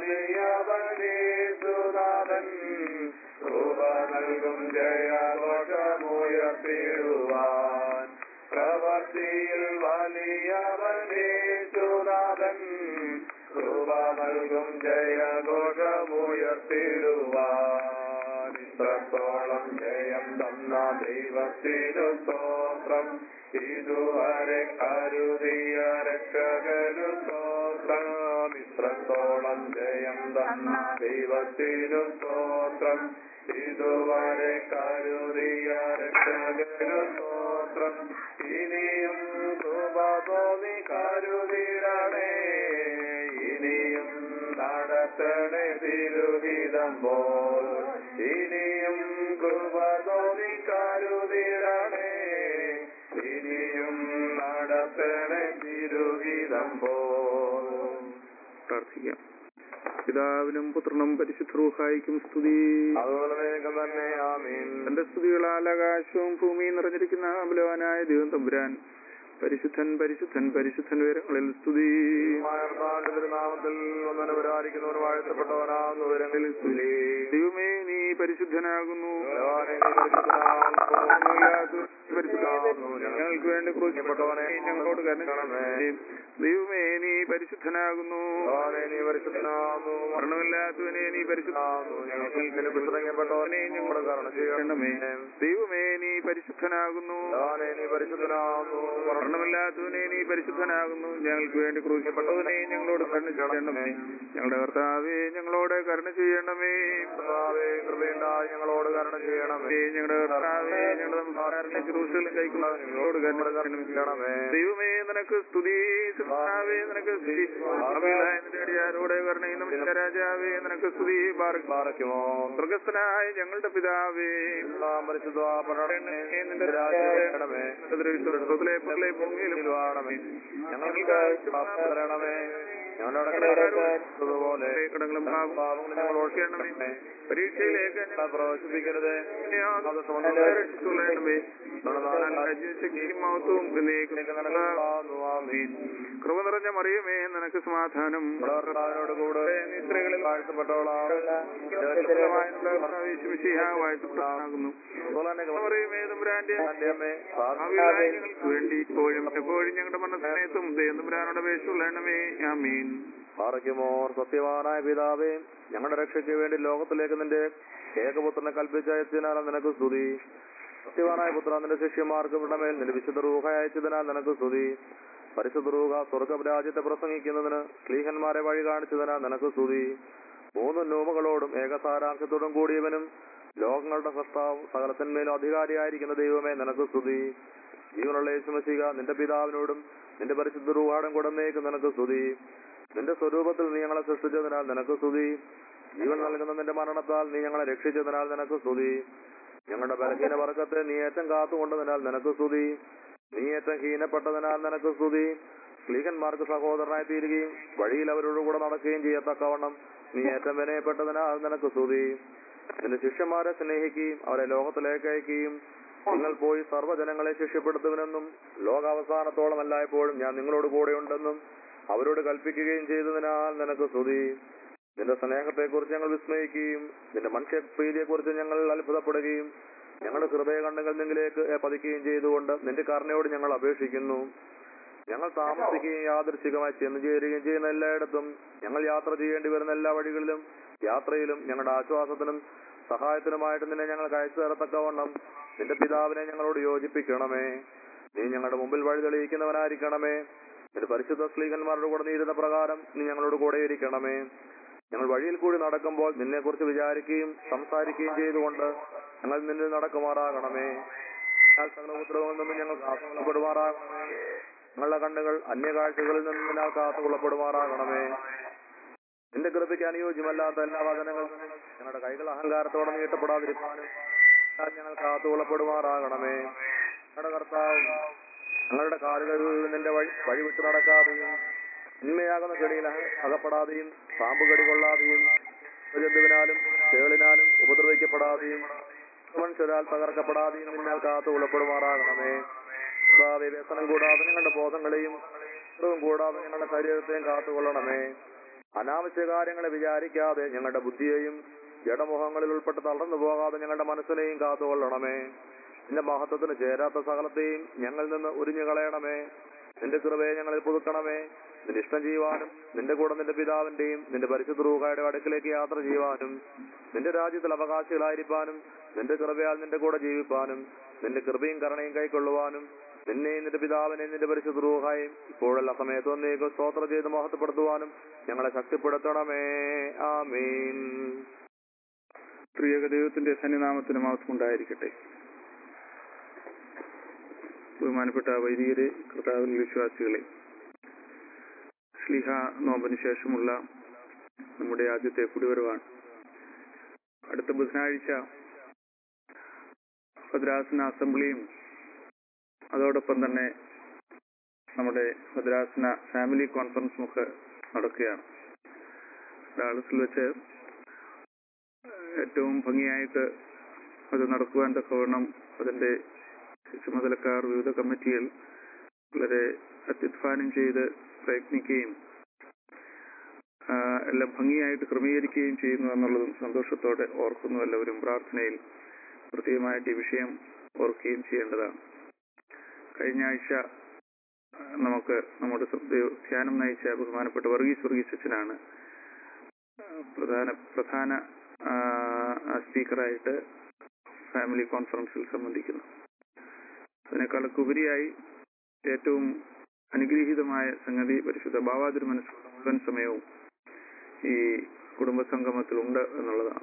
വലിയവനേസുനാഥൻ കൃപ നൽകും ജയഘോഷമുയർത്തിടുവാൻ പ്രവൃത്തിയിൽ വലിയവനേസുനാഥൻ കൃപ നൽകും ജയഘോഷമുയർത്തിടുവാൻ ഇത്രത്തോളം ജയം തന്ന ദൈവത്തിനു സ്തോത്രം ഇതുവരെ കരുതിയ രക്ഷകനു സ്തോത്രം ഇത്രത്തോളം ജയം തന്ന ദൈവത്തിനു സ്തോത്രം ഇതുവരെ കരുതിയ രക്ഷകനു സ്തോത്രം ഇനിയും കൃപതോന്നി കരുതിടണേ ഇനിയും നടത്തണേ തിരുഹിതം പോൽ ഇനിയും കൃപതോന്നി കരുതിടണേ ഇനിയും നടത്തണേ തിരുഹിതം പോൽ പ്രാർത്ഥിക്കാം പിതാവിനും പുത്രനും പരിശുദ്ധരൂഹായിക്കും സ്തുതി അതുപോലെ വേഗം തന്നെ ആമീൻ തന്റെ സ്തുതികളാൽ ആകാശവും ഭൂമിയും നിറഞ്ഞിരിക്കുന്ന ബലവാനായ ദൈവം തമ്പുരാൻ പരിശുദ്ധൻ പരിശുദ്ധൻ പരിശുദ്ധൻ വിവരങ്ങളിൽ സ്തുതി മായർത്താന്റെ തിരുനാമത്തിൽ ഒന്നിനെ പുരാരിക്കുന്നവർ വാഴ്ത്തപ്പെട്ടവനാകുന്നു വിവരങ്ങളിൽ സ്തുതി ദൈവമേ നീ പരിശുദ്ധനാകുന്നു ഭഗവാനെ നീ പരിശുദ്ധനാകുന്നു. പരിശുദ്ധനാകുന്നു ഞങ്ങൾക്ക് വേണ്ടി ക്രൂശിക്കപ്പെട്ടവനെ ഞങ്ങളോട് കരുണണമേ ദൈവമേ നീ പരിശുദ്ധനാകുന്നു ഭഗവാനെ നീ പരിശുദ്ധനാകുന്നു മരണമില്ലാത്തവനെ നീ പരിശുദ്ധനാകുന്നു ഞങ്ങൾക്ക് ഇതിന് പുസ്തകപ്പെട്ടവനെ ഞങ്ങളുടെ കരുണ ചെയ്യണമേ ദൈവമേ നീ പരിശുദ്ധനാകുന്നു ഭഗവാനെ നീ പരിശുദ്ധനാകുന്നു മരണമില്ലാത്തവനെ നീ പരിശുദ്ധനാകുന്നു ഞങ്ങൾക്ക് വേണ്ടി ക്രൂശിക്കപ്പെട്ടവനെ ഞങ്ങളോട് കരുണ ചെയ്യണമേ ഞങ്ങളുടെ കർത്താവേ ഞങ്ങളോട് കരുണ ചെയ്യണമേ കർത്താവേ കൃപയുണ്ടായി ഞങ്ങളോട് കരുണ ചെയ്യണമേ ദൈവമേ, ഞങ്ങളുടെ കർത്താവേ ഞങ്ങളുടെ സംസ്കാരങ്ങളെ ശുശ്രൂഷകളും കൈക്കൊള്ള ഞങ്ങളോട് കരുണ ചെയ്യണമേ ദൈവമേ നിനക്ക് സ്തുതി കർത്താവേ നിനക്ക് സ്തുതി നിന്റെ അടിയാരോടെ കരുണയും നമ്മുടെ രാജാവേ നിനക്ക് സ്തുതി പാർക്കും പാറയ്ക്കുമോ സ്വർഗസ്ഥനായ ഞങ്ങളുടെ പിതാവേ എല്ലാം പരിശുദ്ധ പരണമേ നിന്റെ രാജ്യമേ രാജ്യമേ സ്വർഗ്ഗത്തിലെ പോലെ ഭൂമിയിലും ഞങ്ങൾക്ക് തരണമേ പോലെ കടങ്ങളും പാപങ്ങളും ഞങ്ങൾ ഓർക്കണമേ പരീക്ഷയിലേക്ക് ഞങ്ങളെ പ്രവേശിപ്പിക്കരുത് രക്ഷിച്ചുകൊള്ളണമേ ശക്തിയും മഹത്വവും കൃപ നിറഞ്ഞ മറിയമേ നിനക്ക് സമാധാനം ഭർത്താവിനോട് കൂടെ സ്ത്രീകളിൽ വാഴ്ത്തപ്പെട്ടവളാണ് വാഴ്ത്തപ്പെടാകുന്നു മറിയമേ തമ്പുരാന്റെ അമ്മേ ഭാവിയിലായ ഞങ്ങൾക്ക് വേണ്ടി ഇപ്പോഴും എപ്പോഴും ഞങ്ങളുടെ മനസ്സിനേത്തും ദൈവത്തമ്പുരാനോട് അപേക്ഷയുള്ളണമേ ആമീൻ പാറയ്ക്കുമോർ സത്യവാനായ പിതാവേ ഞങ്ങളുടെ രക്ഷയ്ക്ക് വേണ്ടി ലോകത്തിലേക്ക് നിന്റെ ഏകപുത്രനെ കൽപ്പിച്ചയച്ചതിനാൽ നിനക്ക് സ്തുതി സത്യവാനായ പുത്ര നിന്റെ ശിഷ്യന്മാർക്ക് മേൽ നിന്റെ വിശുദ്ധ റൂഹ അയച്ചതിനാൽ നിനക്ക് സ്തുതി പരിശുദ്ധ റൂഹ സ്വർഗരാജ്യത്തെ പ്രസംഗിക്കുന്നതിന് സ്ലീഹന്മാരെ വഴി കാണിച്ചതിനാൽ നിനക്ക് സ്തുതി മൂന്ന് നൂമകളോടും ഏകസാരാംശത്തോടും കൂടിയവനും ലോകങ്ങളുടെ സൃഷ്ടാവും സകലത്തിന്മേലും അധികാരിയായിരിക്കുന്ന ദൈവമേ നിനക്ക് സ്തുതി ജീവനുള്ള യേശുമശിക നിന്റെ പിതാവിനോടും നിന്റെ പരിശുദ്ധ റൂഹാടും കുടമേക്ക് നിനക്ക് സ്തുതി നിന്റെ സ്വരൂപത്തിൽ നീ ഞങ്ങളെ സൃഷ്ടിച്ചതിനാൽ നിനക്ക് സ്തുതി ജീവൻ നൽകുന്ന നിന്റെ മരണത്താൽ നീ ഞങ്ങളെ രക്ഷിച്ചതിനാൽ നിനക്ക് സ്തുതി ഞങ്ങളുടെ ബലഹീന വർഗത്തെ നീ ഏറ്റം കാത്തുകൊണ്ടതിനാൽ നിനക്ക് സ്തുതി നീ ഏറ്റം ഹീനപ്പെട്ടതിനാൽ നിനക്ക് സ്തുതി സ്ലീഹന്മാർക്ക് സഹോദരനായി തീരുകയും വഴിയിൽ അവരോട് കൂടെ നടക്കുകയും ചെയ്യത്തക്കവണ്ണം നീ ഏറ്റം വിനയപ്പെട്ടതിനാൽ നിനക്ക് സ്തുതി നിന്റെ ശിഷ്യന്മാരെ സ്നേഹിക്കുകയും അവരെ ലോകത്തിലേക്ക് അയക്കുകയും നിങ്ങൾ പോയി സർവ്വജനങ്ങളെ ശിഷ്യപ്പെടുത്തുവനെന്നും ലോകാവസാനത്തോളം എല്ലായ്പ്പോഴും ഞാൻ നിങ്ങളോട് കൂടെയുണ്ടെന്നും അവരോട് കൽപ്പിക്കുകയും ചെയ്തതിനാൽ നിനക്ക് സ്തുതി നിന്റെ സ്നേഹത്തെക്കുറിച്ച് ഞങ്ങൾ വിസ്മയിക്കുകയും നിന്റെ മനുഷ്യപ്രീതിയെക്കുറിച്ച് ഞങ്ങൾ അത്ഭുതപ്പെടുകയും ഞങ്ങളുടെ ഹൃദയ കണ്ണുകൾ നിങ്ങളിലേക്ക് പതിക്കുകയും ചെയ്തുകൊണ്ട് നിന്റെ കരുണയോട് ഞങ്ങൾ അപേക്ഷിക്കുന്നു ഞങ്ങൾ താമസിക്കുകയും യാദൃശികമായി ചെന്നു ചേരുകയും ചെയ്യുന്ന എല്ലായിടത്തും ഞങ്ങൾ യാത്ര ചെയ്യേണ്ടി വരുന്ന എല്ലാ വഴികളിലും യാത്രയിലും ഞങ്ങളുടെ ആശ്വാസത്തിനും സഹായത്തിനുമായിട്ട് നിന്നെ ഞങ്ങൾ അയച്ചു തരത്തക്കവണ്ണം നിന്റെ പിതാവിനെ ഞങ്ങളോട് യോജിപ്പിക്കണമേ നീ ഞങ്ങളുടെ മുമ്പിൽ വഴി തെളിയിക്കുന്നവനായിരിക്കണമേ നിന്റെ പരിശുദ്ധ സ്ലീഹന്മാരുടെ കൂടെ നീരുന്ന പ്രകാരം നീ ഞങ്ങളോട് കൂടെ ഇരിക്കണമേ ഞങ്ങൾ വഴിയിൽ കൂടി നടക്കുമ്പോൾ നിന്നെ കുറിച്ച് വിചാരിക്കുകയും സംസാരിക്കുകയും ചെയ്തുകൊണ്ട് ഞങ്ങൾ നിന്നിൽ നടക്കുമാറാകണമേ എന്നാൽ സകല ഉപദ്രവങ്ങളിൽ നിന്നും ഞങ്ങൾ കാത്തുകൊള്ളപ്പെടുമാറാകണമേ ഞങ്ങളുടെ കണ്ണുകൾ അന്യകാഴ്ചകളിൽ നിന്നും നിന്നാൽ കാത്തുകൊള്ളപ്പെടുമാറാകണമേ നിന്റെ കൃപയ്ക്ക് അനുയോജ്യമല്ലാത്ത എല്ലാ വചനങ്ങളും ഞങ്ങളുടെ കൈകൾ അഹങ്കാരത്തോടെ നീട്ടപ്പെടാതിരിക്കാനും എന്നാൽ ഞങ്ങൾ കാത്തുകൊള്ളപ്പെടുമാറാകണമേ ഞങ്ങളുടെ കർത്താവ് ഞങ്ങളുടെ കാലുകൾ നിന്റെ വഴി വഴി വിട്ടു നടക്കാതെയും ഉണ്മയാകുന്ന കെണിയിൽ അക- അകപ്പെടാതെയും പാമ്പ് കടി കൊള്ളാതെയും ജന്തുവിനാലും ചേളിനാലും ഉപദ്രവിക്കപ്പെടാതെയും മനുഷ്യരാൽ തകർക്കപ്പെടാതെയും നിന്നാൽ കാത്തു ഉളപ്പെടുമാറാകണമേ കർത്താവേ, വ്യസനം കൂടാതെ ഞങ്ങളുടെ ബോധങ്ങളെയും ഇതും കൂടാതെ ഞങ്ങളുടെ ശരീരത്തെയും കാത്തുകൊള്ളണമേ അനാവശ്യ കാര്യങ്ങളെ വിചാരിക്കാതെ ഞങ്ങളുടെ ബുദ്ധിയെയും ജഡമുഖങ്ങളിൽ ഉൾപ്പെട്ട് തളർന്നു പോകാതെ ഞങ്ങളുടെ മനസ്സിനെയും കാത്തുകൊള്ളണമേ നിന്റെ മഹത്വത്തിന് ചേരാത്ത സകലത്തെയും ഞങ്ങളിൽ നിന്ന് ഉരിഞ്ഞു കളയണമേ നിന്റെ കൃപയെ ഞങ്ങളിൽ പുതുക്കണമേ നിന്റെ ഇഷ്ടം ചെയ്യുവാനും നിന്റെ കൂടെ നിന്റെ പിതാവിന്റെയും നിന്റെ പരിശുദ്ധ റൂഹായുടെ അടുക്കിലേക്ക് യാത്ര ചെയ്യുവാനും നിന്റെ രാജ്യത്തിൽ അവകാശികളായിരിക്കാനും നിന്റെ കൃപയാൽ നിന്റെ കൂടെ ജീവിപ്പാനും നിന്റെ കൃപയും കരുണയും കൈക്കൊള്ളുവാനും നിന്നെയും നിന്റെ പിതാവിനെയും നിന്റെ പരിശുദ്ധ റൂഹായും ഇപ്പോഴല്ല സമയത്ത് ഒന്നേക്ക് സ്തോത്രം ചെയ്ത് മഹത്വപ്പെടുത്തുവാനും ഞങ്ങളെ ശക്തിപ്പെടുത്തണമേ ആമീൻ പ്രിയക ദൈവത്തിന്റെ സന്നിനാമത്തിന് മഹത്വം ഉണ്ടായിരിക്കട്ടെ ബഹുമാനപ്പെട്ട വൈദികരെ കർത്താവിൽ വിശ്വാസികളെ ശ്ലിഹ നോമ്പിന് ശേഷമുള്ള നമ്മുടെ ആദ്യത്തെ കുടിവരവാണ് അടുത്ത ബുധനാഴ്ച ഭദ്രാസന അസംബ്ലിയും അതോടൊപ്പം തന്നെ നമ്മുടെ ഭദ്രാസന ഫാമിലി കോൺഫറൻസും ഒക്കെ നടക്കുകയാണ് ഡാളസിൽ വെച്ച് ഏറ്റവും ഭംഗിയായിട്ട് അത് നടക്കുവാൻ തക്കവണ്ണം അതിന്റെ ചുമതലക്കാർ വിവിധ കമ്മിറ്റികൾ വളരെ അത്യുത്ഥാനം ചെയ്ത് പ്രയത്നിക്കുകയും ആ, എല്ലാം ഭംഗിയായിട്ട് ക്രമീകരിക്കുകയും ചെയ്യുന്നു എന്നുള്ളതും സന്തോഷത്തോടെ ഓർക്കുന്നു എല്ലാവരും പ്രാർത്ഥനയിൽ പ്രത്യേകമായിട്ട് ഈ വിഷയം ഓർക്കുകയും ചെയ്യേണ്ടതാണ് കഴിഞ്ഞ ആഴ്ച ആ, നമുക്ക് നമ്മുടെ സ- ധ്യാനം നയിച്ച ബഹുമാനപ്പെട്ട വർഗീസ് വർഗീസ് അച്ഛനാണ് ആ, പ്രധാന പ്രധാന ആ, ആ സ്പീക്കറായിട്ട് ഫാമിലി കോൺഫറൻസിൽ സംബന്ധിക്കുന്നു അതിനേക്കാളൊക്കെ ഉപരിയായി ഏറ്റവും അനുഗ്രഹീതമായ സംഗതി പരിശുദ്ധ ബാവാതിരി മനസ്സിലുള്ള മുഴുവൻ സമയവും ഈ കുടുംബ സംഗമത്തിലുണ്ട് എന്നുള്ളതാണ്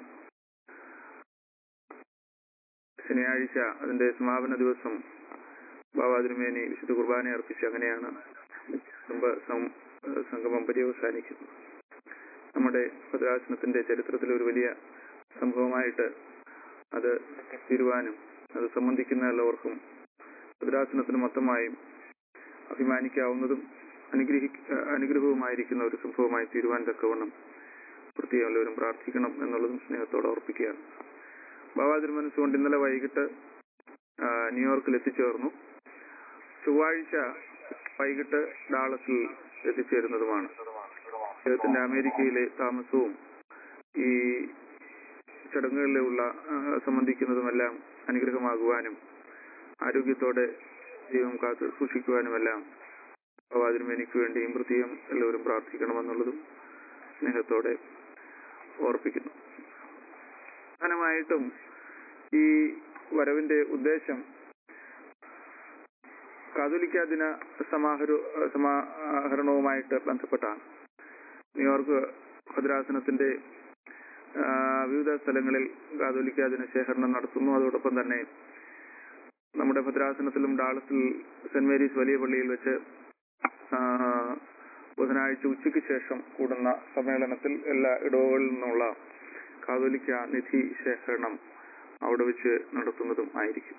ശനിയാഴ്ച അതിന്റെ സമാപന ദിവസം ബാബാതിരുമേനി വിശുദ്ധ കുർബാന അർപ്പിച്ച് അങ്ങനെയാണ് കുടുംബ സം- സംഗമം പര്യവസാനിക്കുന്നത് നമ്മുടെ ഭദ്രാസനത്തിന്റെ ചരിത്രത്തിലെ ഒരു വലിയ സംഭവമായിട്ട് അത് തീരുവാനും അത് സംബന്ധിക്കുന്ന എല്ലാവർക്കും ഭദ്രാസനത്തിന് മൊത്തമായും അഭിമാനിക്കാവുന്നതും അനുഗ്രഹി അനുഗ്രഹവുമായിരിക്കുന്ന ഒരു സംഭവമായി തീരുവാൻ തക്കവണ്ണം പ്രത്യേകം എല്ലാവരും പ്രാർത്ഥിക്കണം എന്നുള്ളതും സ്നേഹത്തോടെ ഓർപ്പിക്കുകയാണ് ബാബാ തിരുമനസ്സുകൊണ്ട് ഇന്നലെ വൈകിട്ട് ആ, ന്യൂയോർക്കിൽ എത്തിച്ചേർന്നു ചൊവ്വാഴ്ച വൈകിട്ട് ഡാളസിൽ എത്തിച്ചേരുന്നതുമാണ് അദ്ദേഹത്തിന്റെ അമേരിക്കയിലെ താമസവും ഈ ചടങ്ങുകളിലുള്ള ആ, സംബന്ധിക്കുന്നതുമെല്ലാം അനുഗ്രഹമാകുവാനും ആരോഗ്യത്തോടെ ദൈവം കാത്ത് സൂക്ഷിക്കുവാനുമെല്ലാം ഭഗവാതിനും എനിക്ക് വേണ്ടിയും പ്രത്യേകം എല്ലാവരും പ്രാർത്ഥിക്കണമെന്നുള്ളതും സ്നേഹത്തോടെ ഓർപ്പിക്കുന്നു പ്രധാനമായിട്ടും ഈ വരവിന്റെ ഉദ്ദേശം കാതോലിക്ക ദിന സമാഹരു സമാഹരണവുമായിട്ട് ബന്ധപ്പെട്ടാണ് ന്യൂയോർക്ക് ഭദ്രാസനത്തിന്റെ ആ, വിവിധ സ്ഥലങ്ങളിൽ കാതോലിക്ക ദിന ശേഖരണം നടത്തുന്നു അതോടൊപ്പം തന്നെ നമ്മുടെ ഭദ്രാസനത്തിലും ഡാളസിൽ സെന്റ് മേരീസ് വലിയ പള്ളിയിൽ വെച്ച് ആ, ബുധനാഴ്ച ഉച്ചയ്ക്ക് ശേഷം കൂടുന്ന സമ്മേളനത്തിൽ എല്ലാ ഇടവുകളിൽ നിന്നുള്ള കാതോലിക്ക നിധി ശേഖരണം അവിടെ വെച്ച് നടത്തുന്നതും ആയിരിക്കും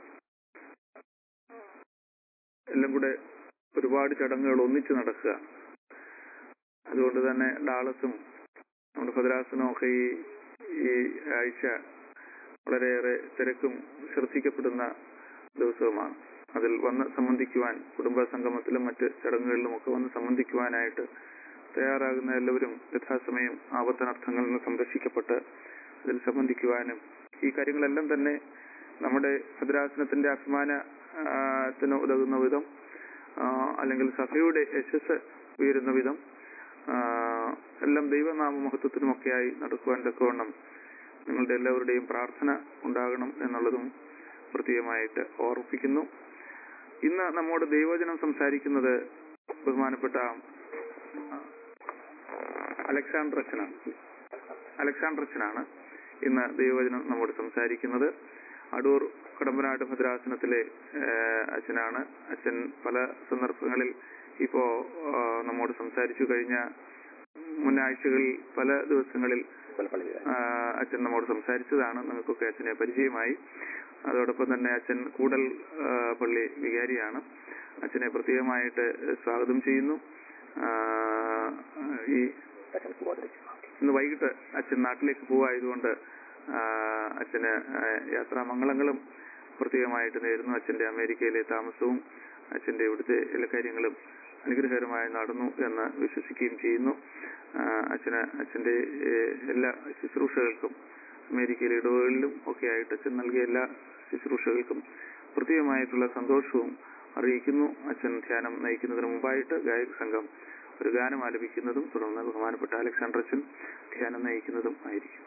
എല്ലാം കൂടെ ഒരുപാട് ചടങ്ങുകൾ ഒന്നിച്ച് നടക്കുക അതുകൊണ്ട് തന്നെ ഡാളസും നമ്മുടെ ഭദ്രാസനവും ഒക്കെ ഈ ഈ ആഴ്ച വളരെയേറെ തിരക്കും ശ്രദ്ധിക്കപ്പെടുന്ന ദിവസവുമാണ് അതിൽ വന്ന് സംബന്ധിക്കുവാൻ കുടുംബ സംഗമത്തിലും മറ്റ് ചടങ്ങുകളിലും ഒക്കെ വന്ന് സംബന്ധിക്കുവാനായിട്ട് തയ്യാറാകുന്ന എല്ലാവരും യഥാസമയം ആവർത്തനാർത്ഥങ്ങളിൽ നിന്ന് സംരക്ഷിക്കപ്പെട്ട് അതിൽ സംബന്ധിക്കുവാനും ഈ കാര്യങ്ങളെല്ലാം തന്നെ നമ്മുടെ ഭദ്രാസനത്തിന്റെ അഭിമാനത്തിന് ഉതകുന്ന വിധം ആ, അല്ലെങ്കിൽ സഭയുടെ യശസ് ഉയരുന്ന വിധം ആ, എല്ലാം ദൈവനാമ മഹത്വത്തിനുമൊക്കെയായി നടക്കുവാൻ തക്കവണ്ണം നിങ്ങളുടെ എല്ലാവരുടെയും പ്രാർത്ഥന ഉണ്ടാകണം എന്നുള്ളതും പ്രത്യേകമായിട്ട് ഓർപ്പിക്കുന്നു ഇന്ന് നമ്മോട് ദൈവവചനം സംസാരിക്കുന്നത് ബഹുമാനപ്പെട്ട ആ, അലക്സാണ്ടർ അച്ഛനാണ് അലക്സാണ്ടർ അച്ഛനാണ് ഇന്ന് ദൈവവചനം നമ്മോട് സംസാരിക്കുന്നത് അടൂർ കടമ്പനാട് ഭദ്രാസനത്തിലെ ഏഹ്, അച്ഛനാണ് അച്ഛൻ പല സന്ദർഭങ്ങളിൽ ഇപ്പോ ആ, നമ്മോട് സംസാരിച്ചു കഴിഞ്ഞ മുന്നാഴ്ചകളിൽ പല ദിവസങ്ങളിൽ ആ, അച്ഛൻ നമ്മോട് സംസാരിച്ചതാണ് നിങ്ങൾക്കൊക്കെ അച്ഛനെ പരിചയമായി അതോടൊപ്പം തന്നെ അച്ഛൻ കൂടൽ ആ, പള്ളി വികാരിയാണ് അച്ഛനെ പ്രത്യേകമായിട്ട് സ്വാഗതം ചെയ്യുന്നു ആ, ഈ ഇന്ന് വൈകിട്ട് അച്ഛൻ നാട്ടിലേക്ക് പോവായതുകൊണ്ട് ആ, അച്ഛന് ആ, യാത്രാമംഗളങ്ങളും പ്രത്യേകമായിട്ട് നേരുന്നു അച്ഛന്റെ അമേരിക്കയിലെ താമസവും അച്ഛന്റെ ഇവിടുത്തെ എല്ലാ കാര്യങ്ങളും അനുഗ്രഹകരമായി നടന്നു എന്ന് വിശ്വസിക്കുകയും ചെയ്യുന്നു ആ, അച്ഛന് അച്ഛന്റെ ഏഹ്, എല്ലാ ശുശ്രൂഷകൾക്കും അമേരിക്കയിലെ ഇടവുകളിലും ഒക്കെ ആയിട്ട് അച്ഛൻ നൽകിയ എല്ലാ ശുശ്രൂഷകൾക്കും പ്രത്യേകമായിട്ടുള്ള സന്തോഷവും അറിയിക്കുന്നു അച്ഛൻ ധ്യാനം നയിക്കുന്നതിന് മുമ്പായിട്ട് ഗായക സംഘം ഒരു ഗാനം ആലപിക്കുന്നതും തുടർന്ന് ബഹുമാനപ്പെട്ട അലക്സാണ്ടർ അച്ഛൻ ധ്യാനം നയിക്കുന്നതും ആയിരിക്കും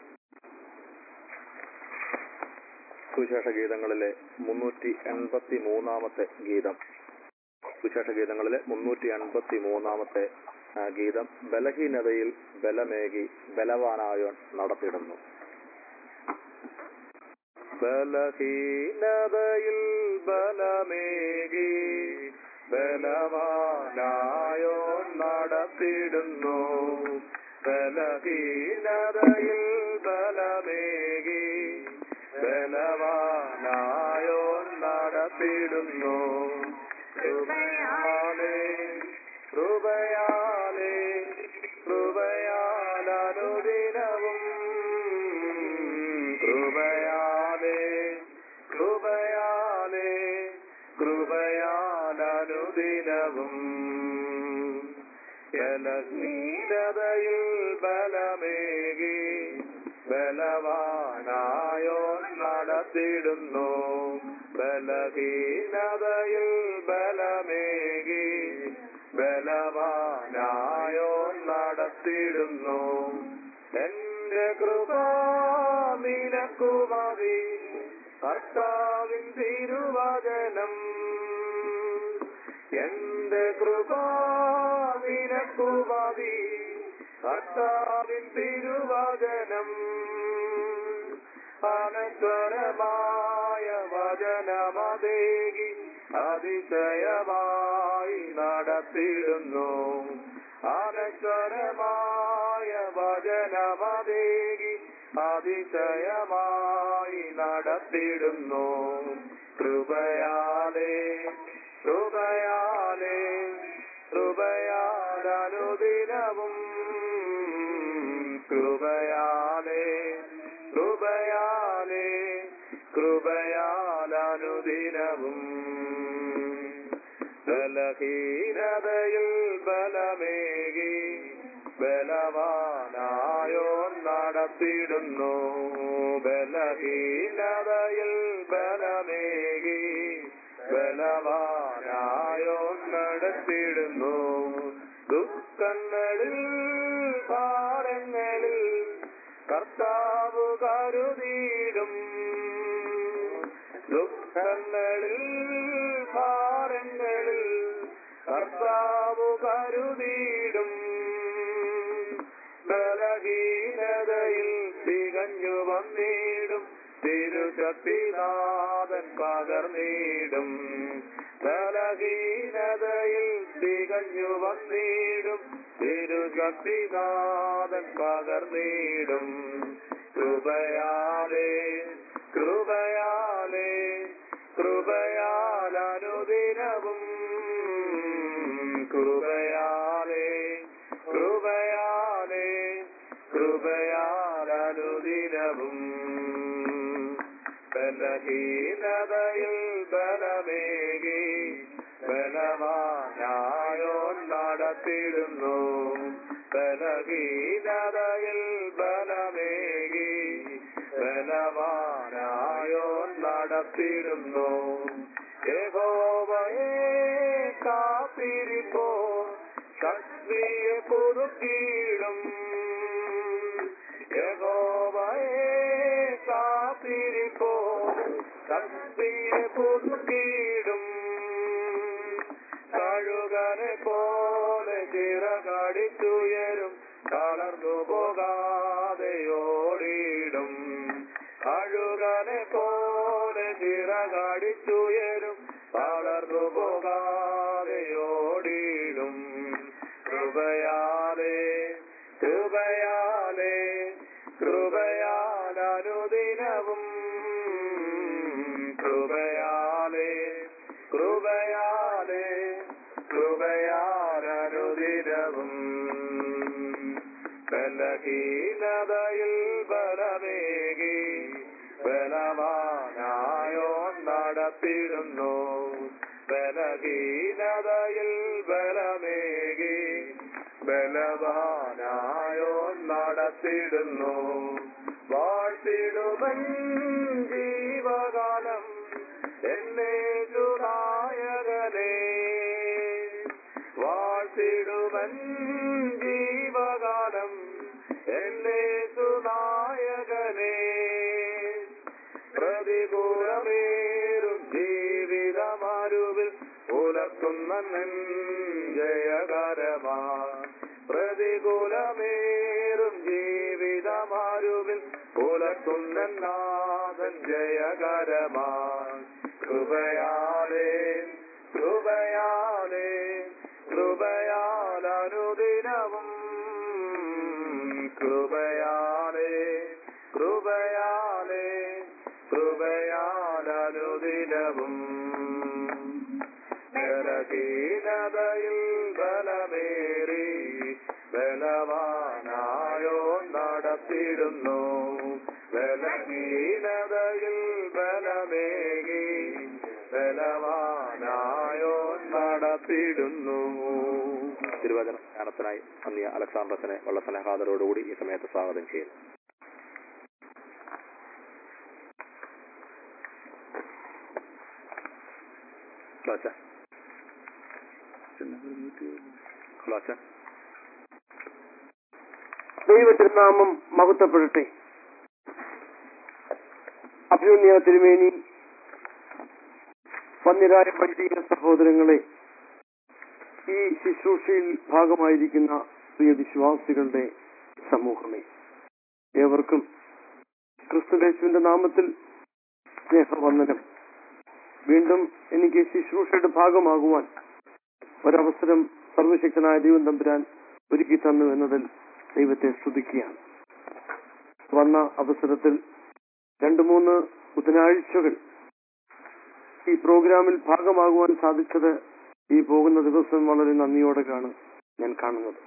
സുവിശേഷ ഗീതങ്ങളിലെ മുന്നൂറ്റി എൺപത്തി മൂന്നാമത്തെ ഗീതം സുവിശേഷ ഗീതങ്ങളിലെ മുന്നൂറ്റി എൺപത്തി മൂന്നാമത്തെ ആ, ഗീതം ബലഹീനതയിൽ ബലമേകി ബലവാനായോൻ നടത്തിയിടുന്നു ബലഹീനതയിൽ ബലമേകി ബലവാനായോൻ നടത്തിയിടുന്നു ബലഹീനതയിൽ ബലമേകി ബലവാനായോൻ നടത്തിയിടുന്നു കൃപയാലേ കൃപയാലേ കൃപയാലനുദിനവും കൃപയാലേ കൃപയാലേ കൃപയാലനുദിനവും ബലഹീനതയിൽ ബലമേകി ബലവാനായോ നടത്തിടുന്നു ബലഹീനതയിൽ ബലമേകി ബലവാനായോ നടത്തിടുന്നു എന്റെ കൃപ നിനക്കു മതി കർത്താവിൻ തിരുവചനം എന്റെ കൃപ നിനക്കു മതി കർത്താവിൻ തിരുവചനം അനശ്വരമായ വചനമതേകി അതിശയമായി നടത്തിടുന്നു അനശ്വരമായ വചനമതേകി അതിശയമായി നടത്തിടുന്നു കൃപയാലേ കൃപയാലേ കൃപയാലനുദിനവും കൃപയാൽ അനുദിനവും ബലഹീനതയിൽ ബലമേകി ബലവാനായോ നടത്തിടുന്നു ബലഹീനതയിൽ ബലമേകി ബലവാനായോ നടത്തിടുന്നു ദുഃഖങ്ങളിൽ ഭാരങ്ങളിൽ കർത്താവ് കരുതിയിടും ദുഃഖങ്ങളിൽ ഭാരങ്ങളിൽ കർത്താവ് കരുതിയിടും ബലഹീനതയിൽ തികഞ്ഞു വന്നിടും തിരുശക്തിനാഥൻ പകർന്നിടും ബലഹീനതയിൽ തികഞ്ഞു വന്നിടും തിരുശക്തിനാഥൻ പകർന്നിടും കൃപയാലേ കൃപയാലേ കൃപയാലനുദിനവും കൃപയാലേ കൃപയാലേ കൃപയാലനുദിനവും ബലഹീനതയിൽ ബലമേകി ബലവാനായോ നടത്തിടുന്നു ബലഹീനതയിൽ ബലമേകി ബലവാനായോ നടത്തിടുന്നു യഹോവയെ കാത്തിരിപ്പോ ശക്തിയെ പുതുക്കിയിടും യഹോവയെ കാത്തിരിപ്പോ ശക്തിയെ പുതുക്കിയിടും കഴുകനെ പോലെ ചിറകടിച്ചുയരും തളർന്നു പോകാതെ ഓടിയിടും കഴുകനെ പോലെ ചിറകടിച്ചുയരും തളർന്നു പോകാതെ ഓടിയിടും കൃപയാലേ കൃപയാലേ കൃപയാലനുദിനവും കൃപയാലേ കൃപയാലേ കൃപയാലനുദിനവും ബലഹീനതയിൽ ബലമേകി ബലവാനായോ നടത്തിടുന്നു ബലഹീനതയിൽ ബലമേകി ബലവാനായോ നടത്തിടുന്നു വാഴ്ത്തിടുവൻ ജീവകാലം എന്നെ നായകനെ വാഴ്ത്തിടുവൻ ജീവകാലം എന്നെ നായകനെ പ്രതികൂലമേറും ജീവിതമാരുവിൽ പുലർത്തുന്ന ജയകരമാ പ്രതികൂലമേറും ജീവിതമാരുവിൽ പുലർത്തുന്ന നാഥൻ ജയകരമാ കൃപയാലേ കൃപയാലേ കൃപയാലനുദിനവും കൃപയാലേ കൃപയാലേ കൃപയാലനുദിനവും ബലഹീനതയിൽ ബലമേറി ബലവാനായോ നടത്തിടുന്നു ബലഹീനതയിൽ ബലമേകി ബലവാനായോ നടത്തിടുന്നു തിരുവചന ധ്യാനത്തിനായി അന്യ അലക്സാണ്ടസിനെ വളരെ സ്നേഹാദരോടുകൂടി ഈ സമയത്ത് സ്വാഗതം ചെയ്യുന്നു ക്ലാച്ച ക്ലാച്ച ദൈവത്തിരുനാമം മഹത്വപ്പെടട്ടെ അഭ്യുന്നയ തിരുമേനി പന്നിരായ വൈദിക സഹോദരങ്ങളെ ഈ ശുശ്രൂഷയിൽ ഭാഗമായിരിക്കുന്ന പ്രിയ വിശ്വാസികളുടെ സമൂഹമേ ഏവർക്കും ക്രിസ്തുദേശുവിന്റെ നാമത്തിൽ സ്നേഹവന്ദനം വീണ്ടും എനിക്ക് ശുശ്രൂഷയുടെ ഭാഗമാകുവാൻ ഒരവസരം സർവശക്തനായ ദൈവം തമ്പുരാൻ ഒരുക്കി തന്നു എന്നതിൽ ദൈവത്തെ സ്തുതിക്കുകയാണ് വന്ന അവസരത്തിൽ രണ്ടു മൂന്ന് ബുധനാഴ്ചകൾ ഈ പ്രോഗ്രാമിൽ ഭാഗമാകുവാൻ സാധിച്ചത് ഈ പോകുന്ന ദിവസം വളരെ നന്ദിയോടെയാണ് ഞാൻ കാണുന്നത്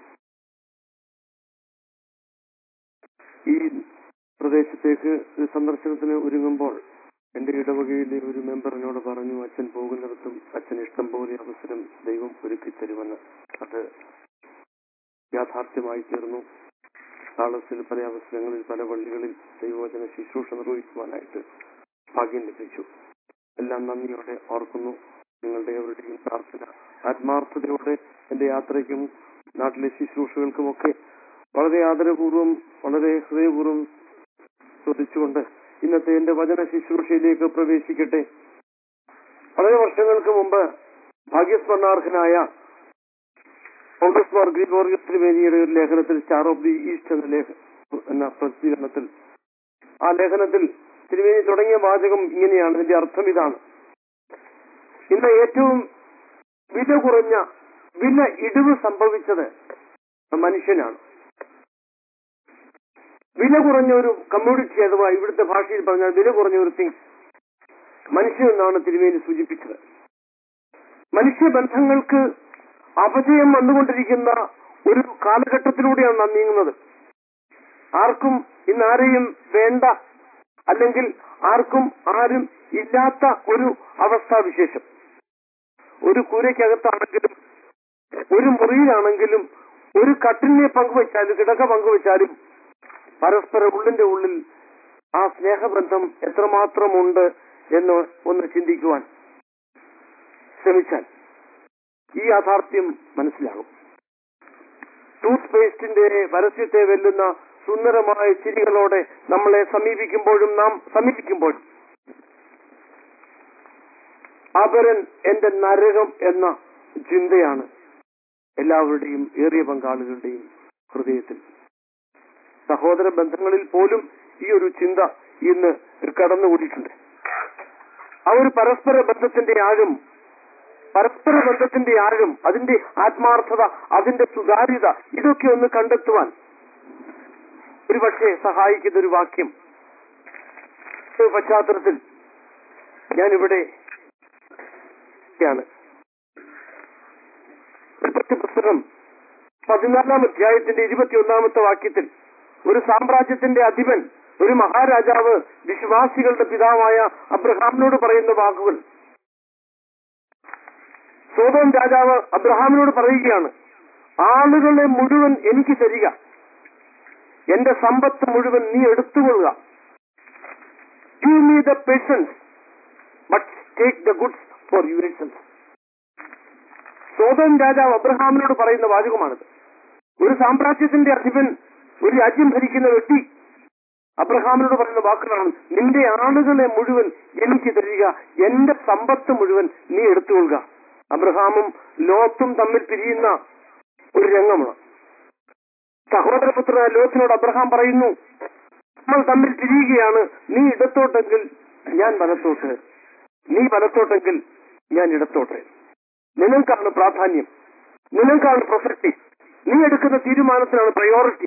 ഈ പ്രദേശത്തേക്ക് ഒരു സന്ദർശനത്തിന് ഒരുങ്ങുമ്പോൾ എന്റെ ഇടവകയിലെ ഒരു മെമ്പർ എന്നോട് പറഞ്ഞു അച്ഛൻ പോകുന്നിടത്തും അച്ഛൻ ഇഷ്ടം പോലെ അവസരം ദൈവം ഒരുക്കി തരുമെന്ന് അത് യാഥാർത്ഥ്യമായി തീർന്നു താളസിൽ പല അവസരങ്ങളിൽ പല പള്ളികളിൽ ദൈവവചന ശുശ്രൂഷ നിർവഹിക്കുവാനായിട്ട് ഭാഗ്യം ലഭിച്ചു എല്ലാം നന്ദിയോടെ ഓർക്കുന്നു നിങ്ങളുടെ എവരുടെയും പ്രാർത്ഥന ആത്മാർത്ഥതയോടെ എന്റെ യാത്രയ്ക്കും നാട്ടിലെ ശുശ്രൂഷകൾക്കുമൊക്കെ വളരെ ആദരപൂർവ്വം വളരെ ഹൃദയപൂർവ്വം ശ്രദ്ധിച്ചുകൊണ്ട് ഇന്നത്തെ എന്റെ വചന ശുശ്രൂഷയിലേക്ക് പ്രവേശിക്കട്ടെ വളരെ വർഷങ്ങൾക്ക് മുമ്പ് ഭാഗ്യസ്മരണാർഹനായ കോൺഗ്രസ് മാർ ഗ്രിഗോറിയസ് ത്രിവേദിയുടെ ഒരു ലേഖനത്തിൽ സ്റ്റാർ ഓഫ് ദി ഈസ്റ്റ് എന്ന ലേഖ എന്ന പ്രസിദ്ധീകരണത്തിൽ ആ ലേഖനത്തിൽ തിരുവേദി തുടങ്ങിയ വാചകം ഇങ്ങനെയാണ് ഇതിന്റെ അർത്ഥം ഇതാണ് ഇന്ന് ഏറ്റവും വില കുറഞ്ഞ വില ഇടിവ് സംഭവിച്ചത് മനുഷ്യനാണ് വില കുറഞ്ഞ ഒരു കമ്മ്യൂണിറ്റി അഥവാ ഇവിടുത്തെ ഭാഷയിൽ പറഞ്ഞാൽ വില കുറഞ്ഞ ഒരു തിങ് മനുഷ്യൻ എന്നാണ് തിരുവേലി സൂചിപ്പിച്ചത് മനുഷ്യബന്ധങ്ങൾക്ക് അപജയം വന്നുകൊണ്ടിരിക്കുന്ന ഒരു കാലഘട്ടത്തിലൂടെയാണ് നാം നീങ്ങുന്നത് ആർക്കും ഇന്ന് ആരെയും വേണ്ട അല്ലെങ്കിൽ ആർക്കും ആരും ഇല്ലാത്ത ഒരു അവസ്ഥാവിശേഷം ഒരു കൂരയ്ക്കകത്താണെങ്കിലും ഒരു മുറിയിലാണെങ്കിലും ഒരു കട്ടിലിനെ പങ്കുവച്ചാലും കിടക്ക പങ്കുവച്ചാലും പരസ്പര ഉള്ളിന്റെ ഉള്ളിൽ ആ സ്നേഹബന്ധം എത്രമാത്രമുണ്ട് എന്ന് ഒന്ന് ചിന്തിക്കുവാൻ ശ്രമിച്ചാൽ ഈ യാഥാർത്ഥ്യം മനസ്സിലാകും ടൂത്ത് പേസ്റ്റിന്റെ പരസ്യത്തെ വെല്ലുന്ന സുന്ദരമായ ചിരികളോടെ നമ്മളെ സമീപിക്കുമ്പോഴും നാം സമീപിക്കുമ്പോഴും അപരൻ എന്റെ നരകം എന്ന ചിന്തയാണ് എല്ലാവരുടെയും ഏറിയ പങ്കാളികളുടെയും ഹൃദയത്തിൽ സഹോദര ബന്ധങ്ങളിൽ പോലും ഈ ഒരു ചിന്ത ഇന്ന് കടന്നുകൂടിയിട്ടുണ്ട് ആ ഒരു പരസ്പര ബന്ധത്തിന്റെ ആഴം പരസ്പര ബന്ധത്തിന്റെ ആഴം അതിന്റെ ആത്മാർത്ഥത അതിന്റെ സുതാര്യത ഇതൊക്കെ ഒന്ന് കണ്ടെത്തുവാൻ ഒരുപക്ഷെ സഹായിക്കുന്ന ഒരു വാക്യം ഈ പശ്ചാത്തലത്തിൽ ഞാനിവിടെ ാണ് ഉൽപ്പത്തി പുസ്തകം പതിനാലാം അധ്യായത്തിന്റെ ഇരുപത്തിയൊന്നാമത്തെ വാക്യത്തിൽ ഒരു സാമ്രാജ്യത്തിന്റെ അധിപൻ ഒരു മഹാരാജാവ് വിശ്വാസികളുടെ പിതാവായ അബ്രഹാമിനോട് പറയുന്ന വാക്കുകൾ സോതോം രാജാവ് അബ്രഹാമിനോട് പറയുകയാണ് ആളുകളെ മുഴുവൻ എനിക്ക് തരിക എന്റെ സമ്പത്ത് മുഴുവൻ നീ എടുത്തുകൊള്ളുക give me the persons but take the goods for yourselves Sodom രാജാവ് അബ്രഹാമിനോട് പറയുന്ന വാചകമാണിത് ഒരു സാമ്രാജ്യത്തിന്റെ അധിപൻ ഒരു രാജ്യം ഭരിക്കുന്ന വ്യക്തി അബ്രഹാമിനോട് പറയുന്ന വാക്കുകളാണ് നിന്റെ ആളുകളെ മുഴുവൻ എനിക്ക് തരിക എന്റെ സമ്പത്ത് മുഴുവൻ നീ എടുത്തുകൊള്ളുക അബ്രഹാമും ലോത്തും തമ്മിൽ പിരിയുന്ന ഒരു രംഗമാണ് സഹോദരപുത്രനായ ലോത്തിനോട് അബ്രഹാം പറയുന്നു നമ്മൾ തമ്മിൽ പിരിയുകയാണ് നീ ഇടത്തോട്ടെങ്കിൽ ഞാൻ വലത്തോട്ട് നീ വലത്തോട്ടെങ്കിൽ ഞാൻ ഇടത്തോട്ട് നിനക്കാണ് പ്രാധാന്യം നിനക്കാണ് പ്രസക്തി നീ എടുക്കുന്ന തീരുമാനത്തിനാണ് പ്രയോറിറ്റി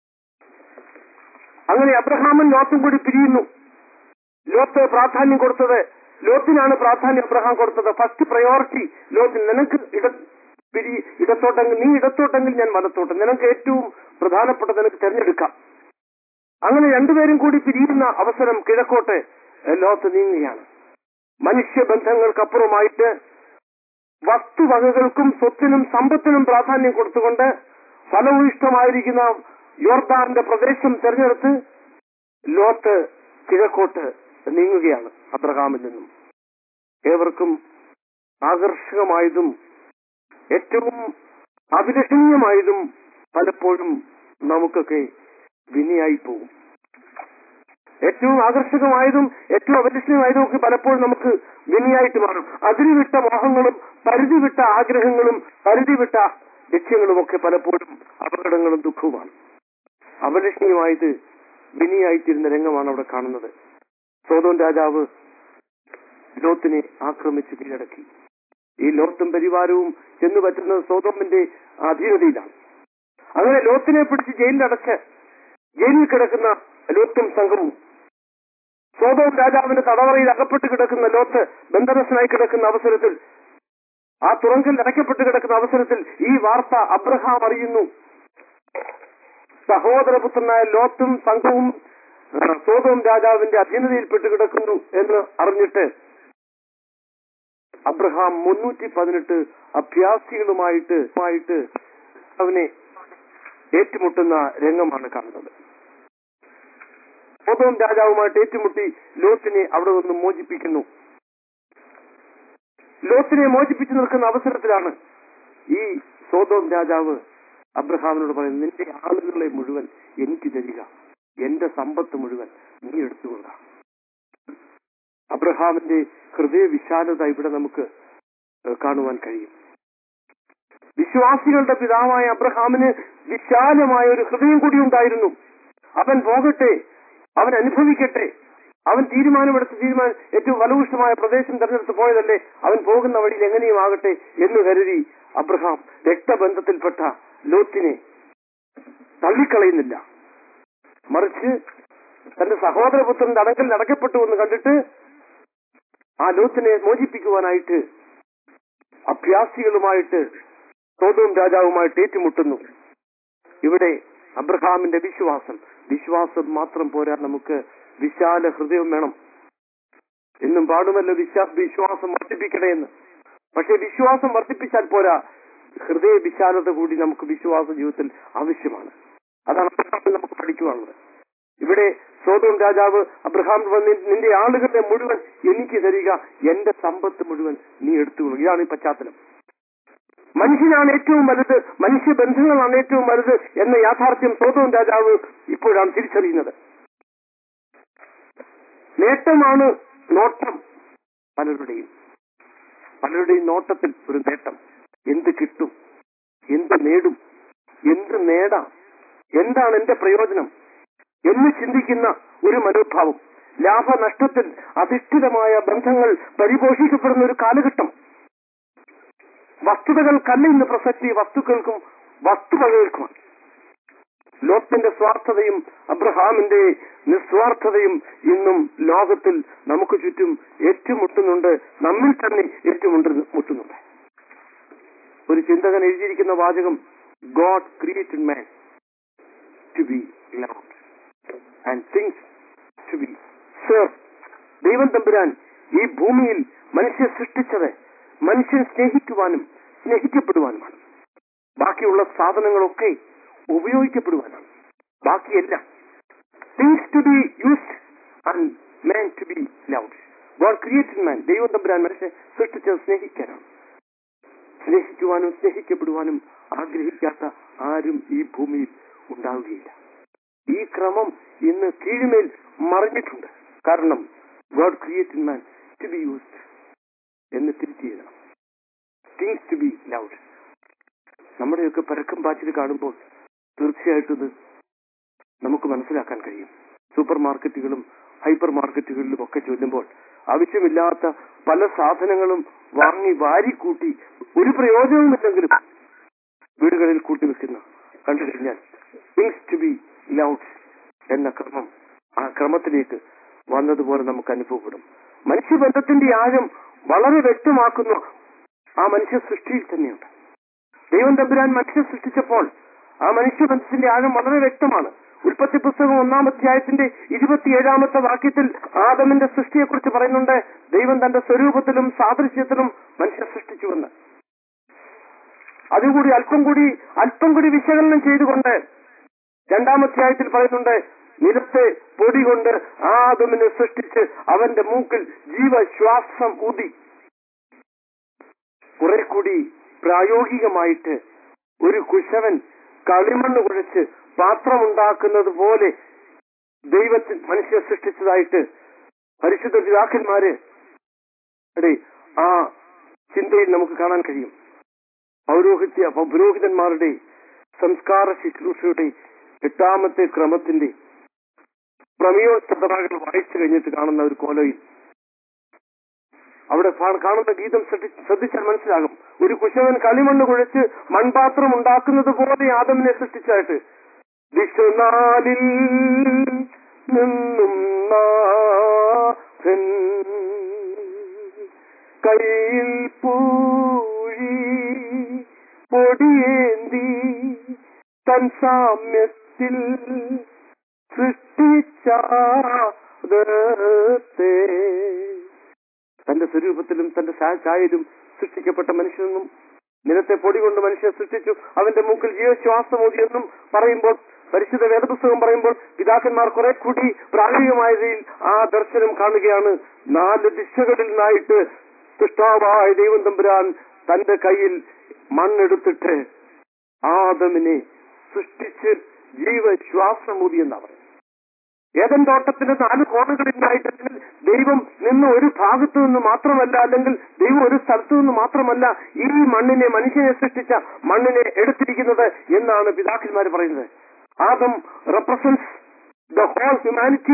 അങ്ങനെ അബ്രഹാമും ലോത്തും കൂടി പിരിയുന്നു ലോത്ത് പ്രാധാന്യം കൊടുത്തത് ലോത്തിനാണ് പ്രാധാന്യം അബ്രഹാം കൊടുത്തത് ഫസ്റ്റ് പ്രയോറിറ്റി ലോത്തിന് നിനക്ക് ഇട പിരി ഇടത്തോട്ടെങ്കിൽ നീ ഇടത്തോട്ടെങ്കിൽ ഞാൻ വലത്തോട്ട് നിനക്ക് ഏറ്റവും പ്രധാനപ്പെട്ട നിനക്ക് തിരഞ്ഞെടുക്കാം അങ്ങനെ രണ്ടുപേരും കൂടി പിരിയുന്ന അവസരം കിഴക്കോട്ട് ലോത്ത് നീങ്ങുകയാണ് മനുഷ്യബന്ധങ്ങൾക്കപ്പുറമായിട്ട് വസ്തുവകകൾക്കും സ്വത്തിനും സമ്പത്തിനും പ്രാധാന്യം കൊടുത്തുകൊണ്ട് ഫലഭൂയിഷ്ടമായിരിക്കുന്ന യോർദാന്റെ പ്രദേശം തെരഞ്ഞെടുത്ത് ലോത്ത് കിഴക്കോട്ട് നീങ്ങുകയാണ് അബ്രഹാമിൽ നിന്നും ഏവർക്കും ആകർഷകമായതും ഏറ്റവും അഭിലഷണീയമായതും പലപ്പോഴും നമുക്കൊക്കെ വിനിയായി പോകും ഏറ്റവും ആകർഷകമായതും ഏറ്റവും അഭിലഷണീയമായതും ഒക്കെ പലപ്പോഴും നമുക്ക് വിനിയായിട്ട് മാറും അതിരുവിട്ട മോഹങ്ങളും പരിധി വിട്ട ആഗ്രഹങ്ങളും പരിധി വിട്ട ലക്ഷ്യങ്ങളും ഒക്കെ പലപ്പോഴും അപകടങ്ങളും ദുഃഖവുമാണ് അഭിലഷണീയമായത് വിനിയായിത്തീരുന്ന രംഗമാണ് അവിടെ കാണുന്നത് സോതോൻ രാജാവ് ലോത്തിനെ ആക്രമിച്ച് കീഴടക്കി ഈ ലോത്തും പരിവാരവും ചെന്നു പറ്റുന്നത് സോതോമിന്റെ അധീനതയിലാണ് അങ്ങനെ ലോത്തിനെ പിടിച്ച് ജയിലിലടച്ച് ജയിലിൽ കിടക്കുന്ന ലോത്തും സംഘവും സോതോം രാജാവിന്റെ തടവറയിൽ അകപ്പെട്ട് കിടക്കുന്ന ലോത്ത് ബന്ധനസ്ഥനായി കിടക്കുന്ന അവസരത്തിൽ ആ തുറങ്കിൽ അടയ്ക്കപ്പെട്ട് കിടക്കുന്ന അവസരത്തിൽ ഈ വാർത്ത അബ്രഹാം അറിയുന്നു സഹോദരപുത്രനായ ലോത്തും സംഘവും ആ, സോതോം രാജാവിന്റെ അധീനതയിൽപ്പെട്ട് കിടക്കുന്നു എന്ന് അറിഞ്ഞിട്ട് അബ്രഹാം മുന്നൂറ്റി പതിനെട്ട് അഭ്യാസികളുമായിട്ട് ആയിട്ട് അവനെ ഏറ്റുമുട്ടുന്ന രംഗമാണ് കാണുന്നത് സോതോം രാജാവുമായിട്ട് ഏറ്റുമുട്ടി ലോത്തിനെ അവിടെ നിന്ന് മോചിപ്പിക്കുന്നു ലോത്തിനെ മോചിപ്പിച്ചു നിൽക്കുന്ന അവസരത്തിലാണ് ഈ സോതോം രാജാവ് അബ്രഹാമിനോട് പറയുന്നത് നിന്റെ ആളുകളെ മുഴുവൻ എനിക്ക് തരിക എന്റെ സമ്പത്ത് മുഴുവൻ നീ എടുത്തുകൊള്ളുക അബ്രഹാമിന്റെ ഹൃദയ വിശാലത ഇവിടെ നമുക്ക് ഏഹ്, കാണുവാൻ കഴിയും വിശ്വാസികളുടെ പിതാവായ അബ്രഹാമിന് വിശാലമായ ഒരു ഹൃദയം കൂടി ഉണ്ടായിരുന്നു അവൻ പോകട്ടെ അവൻ അനുഭവിക്കട്ടെ അവൻ തീരുമാനമെടുത്ത് തീരുമാനം ഏറ്റവും ഫലഭൂഷ്ടമായ പ്രദേശം തെരഞ്ഞെടുത്ത് പോയതല്ലേ അവൻ പോകുന്ന വഴിയിൽ എങ്ങനെയും ആകട്ടെ എന്ന് കരുതി അബ്രഹാം രക്തബന്ധത്തിൽപ്പെട്ട ലോത്തിനെ തള്ളിക്കളയുന്നില്ല മറിച്ച് തന്റെ സഹോദരപുത്രന്റെ അടങ്കൽ അടക്കപ്പെട്ടു എന്ന് കണ്ടിട്ട് ആ ലോത്തിനെ മോചിപ്പിക്കുവാനായിട്ട് അഭ്യാസികളുമായിട്ട് സോതോം രാജാവുമായിട്ട് ഏറ്റുമുട്ടുന്നു ഇവിടെ അബ്രഹാമിന്റെ വിശ്വാസം വിശ്വാസം മാത്രം പോരാ നമുക്ക് വിശാല ഹൃദയം വേണം എന്നും പാടുമല്ലോ വിശ്വാ വിശ്വാസം വർദ്ധിപ്പിക്കണേ എന്ന് പക്ഷെ വിശ്വാസം വർദ്ധിപ്പിച്ചാൽ പോരാ ഹൃദയ വിശാലത കൂടി നമുക്ക് വിശ്വാസ ജീവിതത്തിൽ ആവശ്യമാണ് അതാണ് അബ്രഹാമിൽ നമുക്ക് പഠിക്കുവാനുള്ളത് ഇവിടെ സോതോം രാജാവ് അബ്രഹാം വന്ന് നിന്റെ ആളുകളെ മുഴുവൻ എനിക്ക് തരിക എന്റെ സമ്പത്ത് മുഴുവൻ നീ എടുത്തുകൊള്ളുക ഇതാണ് ഈ പശ്ചാത്തലം മനുഷ്യനാണ് ഏറ്റവും വലുത് മനുഷ്യബന്ധങ്ങളാണ് ഏറ്റവും വലുത് എന്ന യാഥാർത്ഥ്യം സോതോം രാജാവ് ഇപ്പോഴാണ് തിരിച്ചറിയുന്നത് നേട്ടമാണ് നോട്ടം പലരുടെയും പലരുടെയും നോട്ടത്തിൽ ഒരു നേട്ടം എന്ത് കിട്ടും എന്ത് നേടും എന്ത് നേടാം എന്താണ് എന്റെ പ്രയോജനം എന്ന് ചിന്തിക്കുന്ന ഒരു മനോഭാവം ലാഭനഷ്ടത്തിൽ അധിഷ്ഠിതമായ ബന്ധങ്ങൾ പരിപോഷിക്കപ്പെടുന്ന ഒരു കാലഘട്ടം വസ്തുതകൾക്കല്ല ഇന്ന് പ്രസക്തി വസ്തുക്കൾക്കും വസ്തുവകകൾക്കുമാണ് ലോകത്തിന്റെ സ്വാർത്ഥതയും അബ്രഹാമിന്റെ നിസ്വാർത്ഥതയും ഇന്നും ലോകത്തിൽ നമുക്ക് ചുറ്റും ഏറ്റുമുട്ടുന്നുണ്ട് നമ്മിൽ തന്നെ ഏറ്റുമുട്ടു മുട്ടുന്നുണ്ട് ഒരു ചിന്തകൻ എഴുതിയിരിക്കുന്ന വാചകം God created man to be love and things to be serve ദൈവം തമ്പുരാൻ ഈ ഭൂമിയിൽ മനുഷ്യ സൃഷ്ടിച്ചത് മനുഷ്യൻ സ്നേഹിക്കുവാനും സ്നേഹിക്കപ്പെടുവാനുമാണ് ബാക്കിയുള്ള സാധനങ്ങളൊക്കെ ഉപയോഗിക്കപ്പെടുവാനാണ് ബാക്കിയെല്ലാം things to be used and man to be loved God created man ദൈവം തമ്പുരാൻ മനുഷ്യനെ സൃഷ്ടിച്ചത് സ്നേഹിക്കാനാണ് സ്നേഹിക്കുവാനും സ്നേഹിക്കപ്പെടുവാനും ആഗ്രഹിക്കാത്ത ആരും ഈ ഭൂമിയിൽ ഉണ്ടാവുകയില്ല ഈ ക്രമം ഇന്ന് കീഴ്മേൽ മറിഞ്ഞിട്ടുണ്ട് കാരണം God created man to be used എന്ന് തിരിച്ചു ചെയ്യണം തിങ്സ് ടു ബി ലൗഡ് നമ്മുടെയൊക്കെ പരക്കം പാച്ചിൽ കാണുമ്പോൾ തീർച്ചയായിട്ടും ഇത് നമുക്ക് മനസ്സിലാക്കാൻ കഴിയും സൂപ്പർ മാർക്കറ്റുകളും ഹൈപ്പർ മാർക്കറ്റുകളിലും ഒക്കെ ചൊല്ലുമ്പോൾ ആവശ്യമില്ലാത്ത പല സാധനങ്ങളും വാങ്ങി വാരിക്കൂട്ടി ഒരു പ്രയോജനവുമില്ലെങ്കിലും വീടുകളിൽ കൂട്ടി വെക്കുന്ന കണ്ടു കഴിഞ്ഞാൽ തിങ്സ് ടു ബി ലൗഡ് എന്ന ക്രമം ആ ക്രമത്തിലേക്ക് വന്നതുപോലെ നമുക്ക് അനുഭവപ്പെടും മനുഷ്യബന്ധത്തിന്റെ ആഴം വളരെ വ്യക്തമാക്കുന്ന ആ മനുഷ്യ സൃഷ്ടിയിൽ തന്നെയുണ്ട് ദൈവം തമ്പുരാൻ മനുഷ്യ സൃഷ്ടിച്ചപ്പോൾ ആ മനുഷ്യബന്ധത്തിന്റെ ആഴം വളരെ വ്യക്തമാണ് ഉൽപ്പത്തി പുസ്തകം ഒന്നാം അധ്യായത്തിന്റെ ഇരുപത്തിയേഴാമത്തെ വാക്യത്തിൽ ആദമിന്റെ സൃഷ്ടിയെക്കുറിച്ച് പറയുന്നുണ്ട് ദൈവം തന്റെ സ്വരൂപത്തിലും സാദൃശ്യത്തിലും മനുഷ്യ സൃഷ്ടിച്ചുവെന്ന് അതുകൂടി അല്പം കൂടി അല്പം കൂടി വിശകലനം ചെയ്തുകൊണ്ട് രണ്ടാം അധ്യായത്തിൽ പറയുന്നുണ്ട് നിലത്തെ പൊടി കൊണ്ട് ആദമിനെ സൃഷ്ടിച്ച് അവന്റെ മൂക്കിൽ ജീവശ്വാസം ഊതി കുറെ കൂടി പ്രായോഗികമായിട്ട് ഒരു കുശവൻ കളിമണ്ണ് കുഴച്ച് പാത്രമുണ്ടാക്കുന്നത് പോലെ ദൈവത്തിൽ മനുഷ്യ സൃഷ്ടിച്ചതായിട്ട് പരിശുദ്ധ പിതാക്കന്മാര് എടേ, ആ ചിന്തയിൽ നമുക്ക് കാണാൻ കഴിയും പൗരോഹിത്യ പുരോഹിതന്മാരുടെ സംസ്കാര ശുശ്രൂഷയുടെ എട്ടാമത്തെ ക്രമത്തിന്റെ പ്രമേയോത്തതകൾ വായിച്ചു കഴിഞ്ഞിട്ട് കാണുന്ന ഒരു കോലയിൽ അവിടെ പാ- കാണുന്ന ഗീതം ശ്രദ്ധി- ശ്രദ്ധിച്ചാൽ മനസ്സിലാകും ഒരു കുശവൻ കളിമണ്ണ് കുഴച്ച് മൺപാത്രം ഉണ്ടാക്കുന്നത് പോലെ ആദമിനെ സൃഷ്ടിച്ചായിട്ട് വിശ്വനാലിൽ നിന്നും നാഥൻ കയ്യിൽ പൂഴി പൊടിയേന്തി തൻ സാമ്യത്തിൽ സൃഷ്ടിച്ച പ്രസാദത്തെ തന്റെ സ്വരൂപത്തിലും തന്റെ ഛാ- ഛായയിലും സൃഷ്ടിക്കപ്പെട്ട മനുഷ്യനെന്നും നിലത്തെ പൊടി കൊണ്ട് മനുഷ്യനെ സൃഷ്ടിച്ചു അവന്റെ മൂക്കിൽ ജീവശ്വാസമോതി എന്നും പറയുമ്പോൾ പരിശുദ്ധ വേദപുസ്തകം പറയുമ്പോൾ പിതാക്കന്മാർ കുറെ കൂടി പ്രായോഗികമായ രീതിയിൽ ആ ദർശനം കാണുകയാണ് നാല് ദിശകളിൽ നിന്നായിട്ട് സൃഷ്ടാവായ ദൈവം തമ്പുരാൻ തന്റെ കയ്യിൽ മണ്ണെടുത്തിട്ട് ആദമിനെ സൃഷ്ടിച്ച് ജീവശ്വാസമൂതി എന്നാ പറയുന്നത് ഏതൻ തോട്ടത്തിന്റെ നാല് കോണുകളിലായിട്ട് ദൈവം നിന്ന് ഒരു ഭാഗത്തു നിന്ന് മാത്രമല്ല അല്ലെങ്കിൽ ദൈവം ഒരു സ്ഥലത്തു നിന്ന് മാത്രമല്ല ഈ മണ്ണിനെ മനുഷ്യനെ സൃഷ്ടിച്ച മണ്ണിനെ എടുത്തിരിക്കുന്നത് എന്നാണ് പിതാക്കന്മാർ പറയുന്നത് Adam represent the whole humanity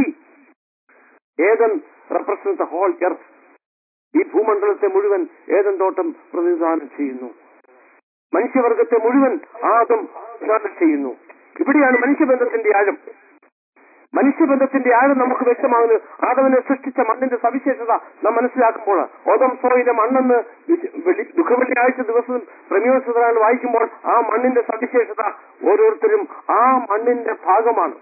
Eden represent the whole earth ഈ ഭൂമണ്ഡലത്തെ മുഴുവൻ ഏതൻ തോട്ടം പ്രതിനിധാനം ചെയ്യുന്നു മനുഷ്യവർഗത്തെ മുഴുവൻ ആദം പ്രതിനിധാനം ചെയ്യുന്നു ഇവിടെയാണ് മനുഷ്യബന്ധത്തിന്റെ ആഴം മനുഷ്യബന്ധത്തിന്റെ ആഴം നമുക്ക് വ്യക്തമാകുന്നു ആദവനെ സൃഷ്ടിച്ച മണ്ണിന്റെ സവിശേഷത നാം മനസ്സിലാക്കുമ്പോൾ ഓതം സോയിലെ മണ്ണെന്ന് വിശ- വെള്ളി- ദുഃഖവെള്ളിയാഴ്ച ദിവസം പ്രമേയോത്സവങ്ങൾ വായിക്കുമ്പോൾ ആ മണ്ണിന്റെ സവിശേഷത ഓരോരുത്തരും ആ മണ്ണിന്റെ ഭാഗമാണ്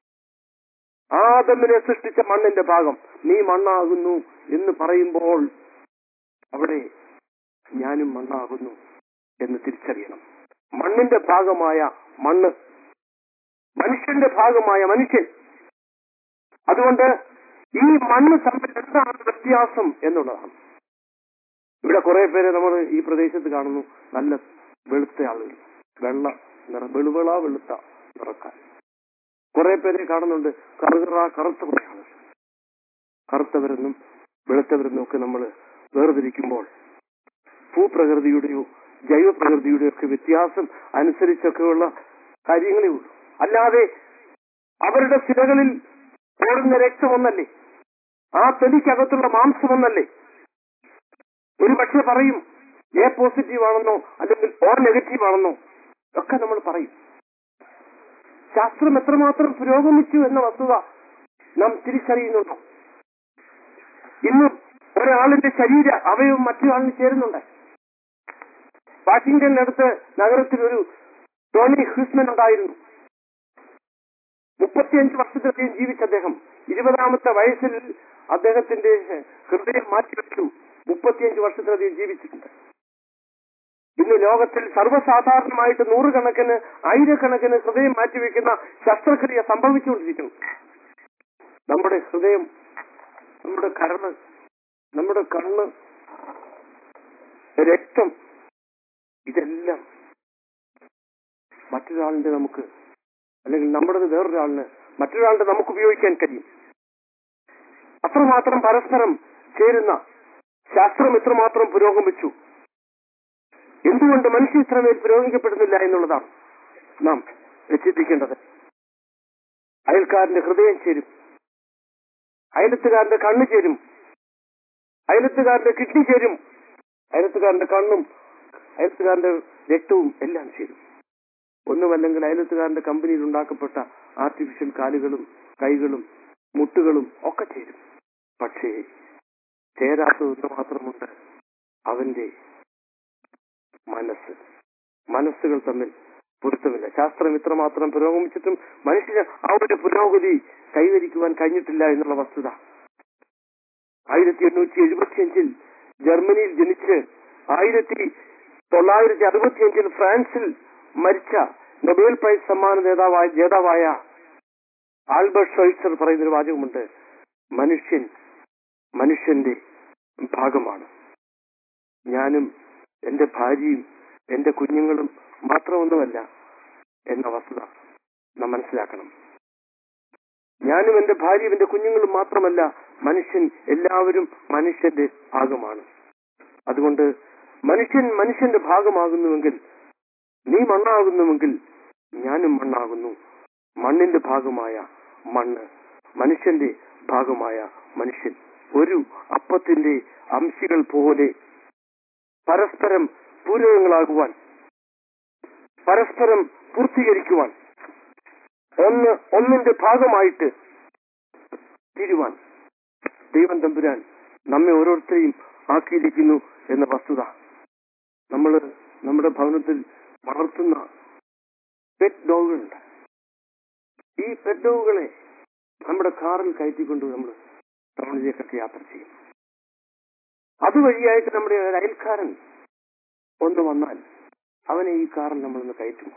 ആദമിനെ സൃഷ്ടിച്ച മണ്ണിന്റെ ഭാഗം നീ മണ്ണാകുന്നു എന്ന് പറയുമ്പോൾ അവിടെ ഞാനും മണ്ണാകുന്നു എന്ന് തിരിച്ചറിയണം മണ്ണിന്റെ ഭാഗമായ മണ്ണ് മനുഷ്യന്റെ ഭാഗമായ മനുഷ്യൻ അതുകൊണ്ട് ഈ മണ്ണ് തമ്മിൽ എന്താണ് വ്യത്യാസം എന്നുള്ളതാണ് ഇവിടെ കുറെ പേരെ നമ്മൾ ഈ പ്രദേശത്ത് കാണുന്നു നല്ല വെളുത്ത ആളുകൾ വെള്ള നിറ വെളുവിള വെളുത്ത നിറക്കാർ കുറെ പേരെ കാണുന്നുണ്ട് കറുകറ കറുത്ത കുറെ ആളുകൾ കറുത്തവരെന്നും വെളുത്തവരെന്നും ഒക്കെ നമ്മൾ വേർതിരിക്കുമ്പോൾ ഭൂപ്രകൃതിയുടെയോ ജൈവപ്രകൃതിയുടെയോ ഒക്കെ വ്യത്യാസം അനുസരിച്ചൊക്കെയുള്ള കാര്യങ്ങളേ ഉള്ളൂ അല്ലാതെ അവരുടെ സിരകളിൽ ഓടുന്ന രക്തമൊന്നല്ലേ ആ തൊലിക്കകത്തുള്ള മാംസമൊന്നല്ലേ ഒരു പക്ഷെ പറയും എ പോസിറ്റീവ് ആണെന്നോ അല്ലെങ്കിൽ ഓ നെഗറ്റീവ് ആണെന്നോ ഒക്കെ നമ്മൾ പറയും ശാസ്ത്രം എത്രമാത്രം പുരോഗമിച്ചു എന്ന വസ്തുത നാം തിരിച്ചറിയുന്നുണ്ടോ ഇന്ന് ഒരാളിന്റെ ശരീര അവയവം മറ്റൊരാളിന് ചേരുന്നുണ്ട് വാഷിംഗ്ടണിനടുത്ത് നഗരത്തിൽ ഒരു ടോണി ഹ്യൂസ്മൻ ഉണ്ടായിരുന്നു മുപ്പത്തിയഞ്ച് വർഷത്തിലധികം ജീവിച്ച അദ്ദേഹം ഇരുപതാമത്തെ വയസ്സിൽ അദ്ദേഹത്തിന്റെ ഹൃദയം മാറ്റിവെച്ചു മുപ്പത്തിയഞ്ച് വർഷത്തിലധികം ജീവിച്ചിട്ടുണ്ട് ഇന്ന് ലോകത്തിൽ സർവ്വസാധാരണമായിട്ട് നൂറുകണക്കിന് ആയിരക്കണക്കിന് ഹൃദയം മാറ്റിവെക്കുന്ന ശസ്ത്രക്രിയ സംഭവിച്ചുകൊണ്ടിരിക്കുന്നു നമ്മുടെ ഹൃദയം നമ്മുടെ കരണ് നമ്മുടെ കണ്ണ് രക്തം ഇതെല്ലാം മറ്റൊരാളിന്റെ നമുക്ക് അല്ലെങ്കിൽ നമ്മുടേത് വേറൊരാളിന് മറ്റൊരാളുടെ നമുക്ക് ഉപയോഗിക്കാൻ കഴിയും അത്രമാത്രം പരസ്പരം ചേരുന്ന ശാസ്ത്രം എത്രമാത്രം പുരോഗമിച്ചു എന്തുകൊണ്ട് മനുഷ്യ ഇത്രമേൽ പുരോഗമിക്കപ്പെടുന്നില്ല എന്നുള്ളതാണ് നാം ചിന്തിക്കേണ്ടത് അയൽക്കാരന്റെ ഹൃദയം ചേരും അയലത്തുകാരന്റെ കണ്ണ് ചേരും അയലത്തുകാരന്റെ കിഡ്നി ചേരും അയലത്തുകാരന്റെ കണ്ണും അയലത്തുകാരന്റെ രക്തവും എല്ലാം ചേരും ഒന്നുമല്ലെങ്കിൽ അയലത്തുകാരന്റെ കമ്പനിയിൽ ഉണ്ടാക്കപ്പെട്ട ആർട്ടിഫിഷ്യൽ കാലുകളും കൈകളും മുട്ടുകളും ഒക്കെ ചേരും പക്ഷേ ചേരാത്തതൊന്ന് മാത്രമുണ്ട് അവന്റെ മനസ്സ് മനസ്സുകൾ തമ്മിൽ പൊരുത്തമില്ല ശാസ്ത്രം ഇത്രമാത്രം പുരോഗമിച്ചിട്ടും മനുഷ്യന് ആ ഒരു പുരോഗതി കൈവരിക്കുവാൻ കഴിഞ്ഞിട്ടില്ല എന്നുള്ള വസ്തുത ആയിരത്തി എണ്ണൂറ്റി എഴുപത്തിയഞ്ചിൽ ജർമ്മനിയിൽ ജനിച്ച് ആയിരത്തി തൊള്ളായിരത്തി അറുപത്തിയഞ്ചിൽ ഫ്രാൻസിൽ മരിച്ച നൊബേൽ പ്രൈസ് സമ്മാന നേതാവായ ജേതാവായ ആൽബർട്ട് ഷോയ്സർ പറയുന്നൊരു വാചകമുണ്ട് മനുഷ്യൻ മനുഷ്യന്റെ ഭാഗമാണ് ഞാനും എന്റെ ഭാര്യയും എന്റെ കുഞ്ഞുങ്ങളും മാത്രമൊന്നുമല്ല എന്ന വസ്തുത നാം മനസ്സിലാക്കണം ഞാനും എന്റെ ഭാര്യയും എന്റെ കുഞ്ഞുങ്ങളും മാത്രമല്ല മനുഷ്യൻ എല്ലാവരും മനുഷ്യന്റെ ഭാഗമാണ് അതുകൊണ്ട് മനുഷ്യൻ മനുഷ്യന്റെ ഭാഗമാകുന്നുവെങ്കിൽ നീ മണ്ണാകുന്നുവെങ്കിൽ ഞാനും മണ്ണാകുന്നു മണ്ണിന്റെ ഭാഗമായ മണ്ണ് മനുഷ്യന്റെ ഭാഗമായ മനുഷ്യൻ ഒരു അപ്പത്തിന്റെ അംശികൾ പോലെ പരസ്പരം പൂരകങ്ങളാകുവാൻ പരസ്പരം പൂർത്തീകരിക്കുവാൻ ഒന്ന് ഒന്നിന്റെ ഭാഗമായിട്ട് തീരുവാൻ ദൈവം തമ്പുരാൻ നമ്മെ ഓരോരുത്തരെയും ആക്കിയിരിക്കുന്നു എന്ന വസ്തുത നമ്മൾ നമ്മുടെ ഭവനത്തിൽ വളർത്തുന്ന പെറ്റ് ഡോഗുകളുണ്ട് ഈ പെറ്റ് ഡോഗുകളെ നമ്മുടെ കാറിൽ കയറ്റിക്കൊണ്ട് നമ്മൾ ടൗണിലേക്കൊക്കെ യാത്ര ചെയ്യും അതുവഴിയായിട്ട് നമ്മുടെ ഒരു അയൽക്കാരൻ ഒന്ന് വന്നാൽ അവനെ ഈ കാറിൽ നമ്മളൊന്ന് കയറ്റുമോ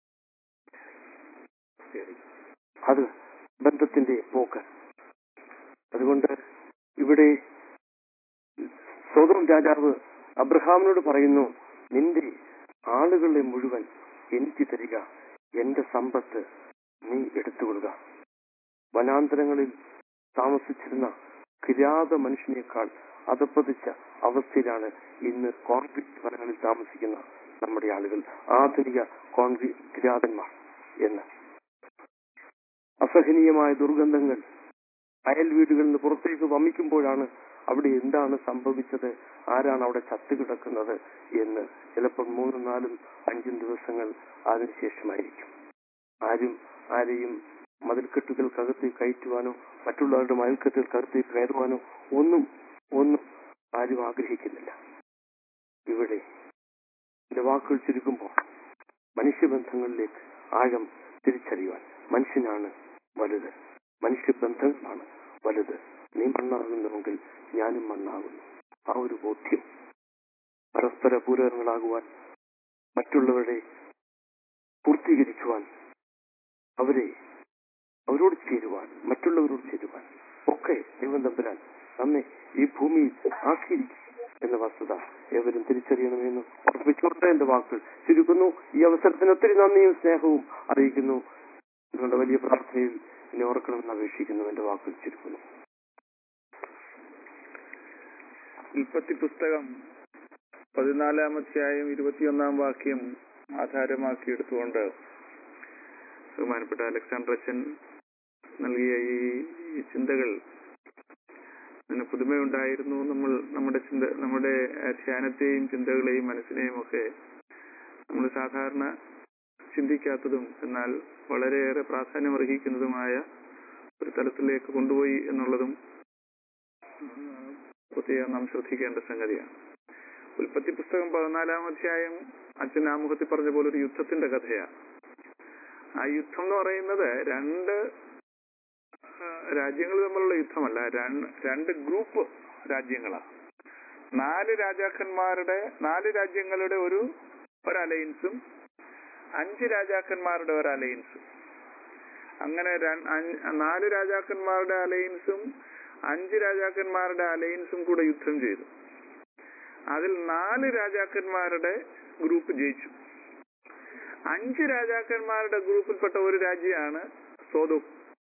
അത് ബന്ധത്തിന്റെ പോക്ക് അതുകൊണ്ട് ഇവിടെ സ്വതം രാജാവ് അബ്രഹാമിനോട് പറയുന്നു നിന്റെ ആളുകളെ മുഴുവൻ എനിക്ക് തരിക എന്റെ സമ്പത്ത് നീ എടുത്തുകൊള്ളുക വനാന്തരങ്ങളിൽ താമസിച്ചിരുന്ന കിരാത മനുഷ്യനേക്കാൾ അധപ്പതിച്ച അവസ്ഥയിലാണ് ഇന്ന് കോൺക്രീറ്റ് വനങ്ങളിൽ താമസിക്കുന്ന നമ്മുടെ ആളുകൾ ആധുനിക കോൺക്രീറ്റ് കിരാതന്മാർ എന്ന് അസഹനീയമായ ദുർഗന്ധങ്ങൾ അയൽ വീടുകളിൽ നിന്ന് പുറത്തേക്ക് വമിക്കുമ്പോഴാണ് അവിടെ എന്താണ് സംഭവിച്ചത് ആരാണ് അവിടെ ചത്തുകിടക്കുന്നത് എന്ന് ചിലപ്പോൾ മൂന്നും നാലും അഞ്ചും ദിവസങ്ങൾ അതിനുശേഷമായിരിക്കും ആരും ആരെയും മതിൽക്കെട്ടുകൾക്കകത്തേക്ക് കയറ്റുവാനോ മറ്റുള്ളവരുടെ മതിൽക്കെട്ടുകൾക്കകത്തേക്ക് കയറുവാനോ ഒന്നും ഒന്നും ആരും ആഗ്രഹിക്കുന്നില്ല ഇവിടെ എന്റെ വാക്കുകൾ ചുരുക്കുമ്പോൾ മനുഷ്യബന്ധങ്ങളിലേക്ക് ആഴം തിരിച്ചറിയുവാൻ മനുഷ്യനാണ് വലുത് മനുഷ്യബന്ധങ്ങളാണ് വലുത് നീ മണ്ണാകുന്നുവെങ്കിൽ ഞാനും മണ്ണാകുന്നു ആ ഒരു ബോധ്യം പരസ്പര പൂരകങ്ങളാകുവാൻ മറ്റുള്ളവരെ പൂർത്തീകരിക്കുവാൻ അവരെ അവരോട് ചേരുവാൻ മറ്റുള്ളവരോട് ചേരുവാൻ ഒക്കെ ദൈവം തമ്പുരാൻ നമ്മെ ഈ ഭൂമിയിൽ ആക്കിയിരിക്കും എന്ന വസ്തുത ഏവരും തിരിച്ചറിയണമെന്ന് ഉറപ്പിച്ചുകൊണ്ട് എന്റെ വാക്കുകൾ ചുരുക്കുന്നു ഈ അവസരത്തിന് ഒത്തിരി നന്ദിയും സ്നേഹവും അറിയിക്കുന്നു നിങ്ങളുടെ വലിയ പ്രാർത്ഥനയിൽ എന്നെ ഓർക്കണമെന്ന് അപേക്ഷിക്കുന്നു എന്റെ വാക്കുകൾ ചുരുക്കുന്നു ഉൽപ്പത്തി പുസ്തകം പതിനാലാം അധ്യായം ഇരുപത്തിയൊന്നാം വാക്യം ആധാരമാക്കി എടുത്തുകൊണ്ട് ബഹുമാനപ്പെട്ട അലക്സാണ്ടർ അച്ഛൻ നൽകിയ ഈ ഈ ചിന്തകൾ അതിന് പുതുമയുണ്ടായിരുന്നു നമ്മൾ നമ്മുടെ ചിന്ത നമ്മുടെ ആ, ധ്യാനത്തെയും ചിന്തകളെയും മനസ്സിനെയും ഒക്കെ നമ്മൾ സാധാരണ ചിന്തിക്കാത്തതും എന്നാൽ വളരെയേറെ പ്രാധാന്യം അർഹിക്കുന്നതുമായ ഒരു തലത്തിലേക്ക് കൊണ്ടുപോയി എന്നുള്ളതും ആ, പ്രത്യേകം നാം ശ്രദ്ധിക്കേണ്ട സംഗതിയാണ് ഉൽപ്പത്തി പുസ്തകം പതിനാലാം അധ്യായം അച്ഛൻ ആമുഖത്തിൽ പറഞ്ഞ പോലെ ഒരു യുദ്ധത്തിന്റെ കഥയാണ് ആ യുദ്ധം എന്ന് പറയുന്നത് രണ്ട് ആ, രാജ്യങ്ങൾ തമ്മിലുള്ള യുദ്ധമല്ല രണ്ട് രണ്ട് ഗ്രൂപ്പ് രാജ്യങ്ങളാണ് നാല് രാജാക്കന്മാരുടെ നാല് രാജ്യങ്ങളുടെ ഒരു ഒരു അലയൻസും അഞ്ച് രാജാക്കന്മാരുടെ ഒരു അലയൻസും അങ്ങനെ ര- അഞ്ച്- നാല് രാജാക്കന്മാരുടെ അലയൻസും അഞ്ച് രാജാക്കന്മാരുടെ അലയൻസും കൂടെ യുദ്ധം ചെയ്തു അതിൽ നാല് രാജാക്കന്മാരുടെ ഗ്രൂപ്പ് ജയിച്ചു അഞ്ച് രാജാക്കന്മാരുടെ ഗ്രൂപ്പിൽപ്പെട്ട ഒരു രാജ്യമാണ് സോതോ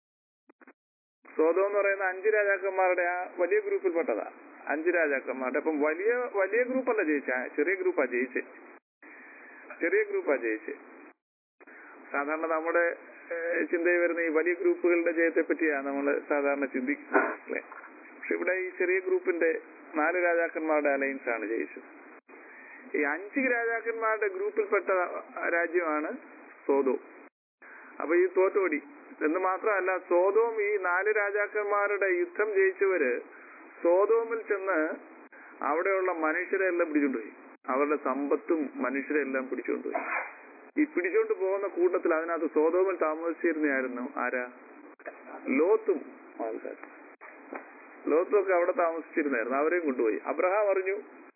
സോതോ എന്ന് പറയുന്ന അഞ്ച് രാജാക്കന്മാരുടെ ആ വലിയ ഗ്രൂപ്പിൽപ്പെട്ടതാ അഞ്ച് രാജാക്കന്മാരുടെ അപ്പം വലിയ വലിയ ഗ്രൂപ്പല്ല ജയിച്ച ചെറിയ ഗ്രൂപ്പാ ജയിച്ചേ ചെറിയ ഗ്രൂപ്പാ ജയിച്ചേ സാധാരണ നമ്മുടെ ഏഹ്, ചിന്തയിൽ വരുന്ന ഈ വലിയ ഗ്രൂപ്പുകളുടെ ജയത്തെ പറ്റിയാണ് നമ്മൾ സാധാരണ ചിന്തിക്കുന്നത് അല്ലേ? പക്ഷെ ഇവിടെ ഈ ചെറിയ ഗ്രൂപ്പിന്റെ നാല് രാജാക്കന്മാരുടെ അലയൻസ് ആണ് ജയിച്ചത് ഈ അഞ്ച് രാജാക്കന്മാരുടെ ഗ്രൂപ്പിൽപ്പെട്ട രാജ്യമാണ് സോതോ അപ്പൊ ഈ തോറ്റോടി എന്ന് മാത്രമല്ല സോതോം ഈ നാല് രാജാക്കന്മാരുടെ യുദ്ധം ജയിച്ചവര് സോതോമിൽ ചെന്ന് അവിടെയുള്ള മനുഷ്യരെ എല്ലാം പിടിച്ചുകൊണ്ടുപോയി അവരുടെ സമ്പത്തും മനുഷ്യരെ എല്ലാം പിടിച്ചുകൊണ്ടുപോയി ഈ പിടിച്ചോണ്ട് പോകുന്ന കൂട്ടത്തിൽ അതിനകത്ത് സോതോമിൽ താമസിച്ചിരുന്നയായിരുന്നു ആരാ ലോത്തും ആൾക്കാർ ലോത്തും ഒക്കെ അവിടെ താമസിച്ചിരുന്നായിരുന്നു അവരെയും കൊണ്ടുപോയി അബ്രഹാം അറിഞ്ഞു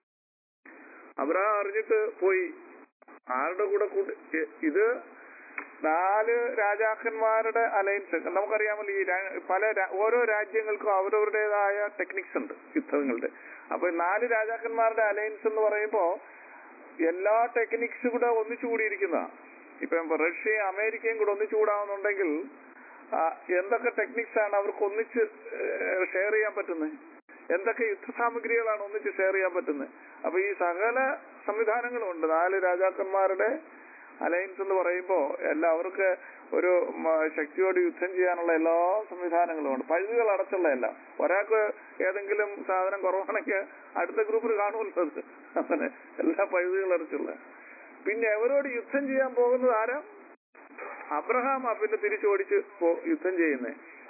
അബ്രഹാം അറിഞ്ഞിട്ട് പോയി ആരുടെ കൂടെ കൂട്ടി ഇ- ഇത് നാല് രാജാക്കന്മാരുടെ അലയൻസ് നമുക്കറിയാമല്ലോ ഈ രാ- പല രാ- ഓരോ രാജ്യങ്ങൾക്കും അവരവരുടേതായ ടെക്നിക്സ് ഉണ്ട് യുദ്ധങ്ങളുടെ അപ്പൊ ഈ നാല് രാജാക്കന്മാരുടെ അലയൻസ് എന്ന് പറയുമ്പോ എല്ലാ ടെക്നിക്സും കൂടെ ഒന്നിച്ചു കൂടിയിരിക്കുന്നതാണ് ഇപ്പം റഷ്യയും അമേരിക്കയും കൂടെ ഒന്നിച്ചു കൂടാവുന്നുണ്ടെങ്കിൽ ആ, എന്തൊക്കെ ടെക്നിക്സ് ആണ് അവർക്ക് ഒന്നിച്ച് ഷെയർ ചെയ്യാൻ പറ്റുന്നത് എന്തൊക്കെ യുദ്ധസാമഗ്രികളാണ് ഒന്നിച്ച് ഷെയർ ചെയ്യാൻ പറ്റുന്നത് അപ്പൊ ഈ സകല സംവിധാനങ്ങളും ഉണ്ട് നാല് രാജാക്കന്മാരുടെ അലയൻസ് എന്ന് പറയുമ്പോൾ എല്ലാ അവർക്ക് ഒരു മ, ശക്തിയോട് യുദ്ധം ചെയ്യാനുള്ള എല്ലാ സംവിധാനങ്ങളും ഉണ്ട് പഴുതുകൾ അടച്ചുള്ള എല്ലാം ഒരാൾക്ക് ഏതെങ്കിലും സാധനം കുറവാണെങ്കിൽ അടുത്ത ഗ്രൂപ്പിൽ കാണുമല്ലോ അത് അങ്ങനെ എല്ലാ പഴുതുകൾ അടച്ചുള്ള പിന്നെ എവരോട് യുദ്ധം ചെയ്യാൻ പോകുന്നത് ആരാ അബ്രഹാം പിന്നെ തിരിച്ചോടിച്ച് പോ- യുദ്ധം ചെയ്യുന്നേ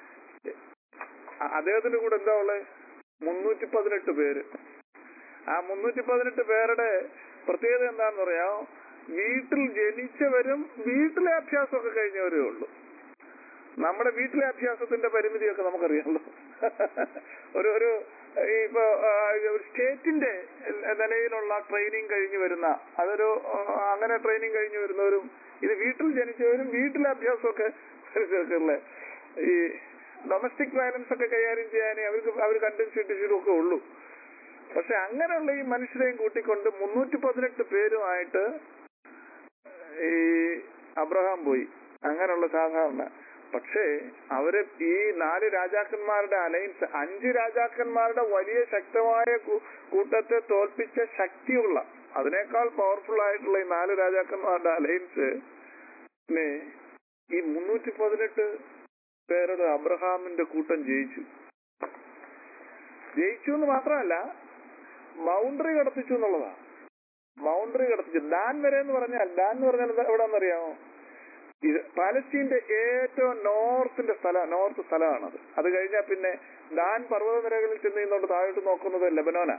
അ- അദ്ദേഹത്തിന്റെ കൂടെ എന്താ ഉള്ളത് മുന്നൂറ്റി പതിനെട്ട് പേര് ആ മുന്നൂറ്റി പതിനെട്ട് പേരുടെ പ്രത്യേകത എന്താണെന്ന് പറയാം വീട്ടിൽ ജനിച്ചവരും വീട്ടിലെ അഭ്യാസമൊക്കെ കഴിഞ്ഞവരേ ഉള്ളൂ നമ്മുടെ വീട്ടിലെ അഭ്യാസത്തിന്റെ പരിമിതിയൊക്കെ നമുക്കറിയാമല്ലോ ഒരു ഒരു ഈ ഇപ്പൊ ആ, ഒരു സ്റ്റേറ്റിന്റെ നിലയിലുള്ള ട്രെയിനിങ് കഴിഞ്ഞു വരുന്ന അതൊരു ആ, അങ്ങനെ ട്രെയിനിങ് കഴിഞ്ഞു വരുന്നവരും ഇത് വീട്ടിൽ ജനിച്ചവരും വീട്ടിലെ അഭ്യാസമൊക്കെ മനസ്സിലാക്കല്ലേ ഈ ഡൊമസ്റ്റിക് വയലൻസ് ഒക്കെ കൈകാര്യം ചെയ്യാനേ അവർക്ക് അവർ കണ്ടും ചിട്ടിച്ചിട്ടും ഒക്കെ ഉള്ളൂ പക്ഷെ അങ്ങനെയുള്ള ഈ മനുഷ്യരെയും കൂട്ടിക്കൊണ്ട് മുന്നൂറ്റി പതിനെട്ട് പേരുമായിട്ട് ഈ അബ്രഹാം പോയി അങ്ങനെയുള്ള സാധാരണ പക്ഷേ അവര് ഈ നാല് രാജാക്കന്മാരുടെ അലയൻസ് അഞ്ച് രാജാക്കന്മാരുടെ വലിയ ശക്തമായ കൂ- കൂട്ടത്തെ തോൽപ്പിച്ച ശക്തിയുള്ള അതിനേക്കാൾ പവർഫുൾ ആയിട്ടുള്ള ഈ നാല് രാജാക്കന്മാരുടെ അലയൻസ് ഈ മുന്നൂറ്റി പതിനെട്ട് പേരുടെ അബ്രഹാമിന്റെ കൂട്ടം ജയിച്ചു ജയിച്ചു എന്ന് മാത്രമല്ല ബൗണ്ടറി കടത്തിച്ചു എന്നുള്ളതാണ് ബൗണ്ടറി കടത്തിച്ചു ഡാൻ വരെ എന്ന് പറഞ്ഞാൽ ഡാൻ എന്ന് പറഞ്ഞാൽ എന്താ എവിടെന്നറിയാമോ ഇത് പാലസ്തീന്റെ ഏറ്റവും നോർത്തിന്റെ സ്ഥലം നോർത്ത് സ്ഥലമാണത് അത് കഴിഞ്ഞാൽ പിന്നെ ഡാൻ പർവ്വതനിരകളിൽ ചെന്ന് നിന്നുകൊണ്ട് താഴോട്ട് നോക്കുന്നത് ലെബനോനാ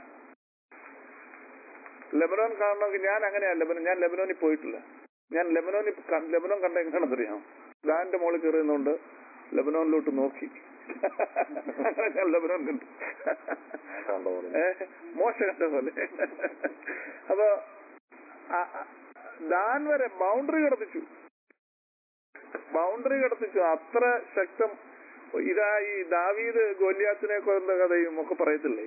ലെബനോൻ കാണണമെങ്കിൽ ഞാൻ അങ്ങനെയാ ലെബനോൻ ഞാൻ ലെബനോനിൽ പോയിട്ടില്ല ഞാൻ ലെബനോനിൽ ക- ലെബനോൻ കണ്ട എങ്ങനെയാണെന്ന് അറിയാം ഡാന്റെ മുകളിൽ കയറി നിന്നുകൊണ്ട് ലെബനോനിലോട്ട് നോക്കി അങ്ങനെ ഞാൻ ലെബനോൻ കണ്ടു ഏ, മോശ കണ്ട പോലെ അപ്പൊ ആ- ആ- ഡാൻ വരെ ബൗണ്ടറി കടത്തിച്ചു ബൗണ്ടറി കടത്തിച്ചു അത്ര ശക്തം ഇതാ ഈ ദാവീദ് ഗോല്യാത്തിനെ കൊന്ന കഥയും ഒക്കെ പറയത്തില്ലേ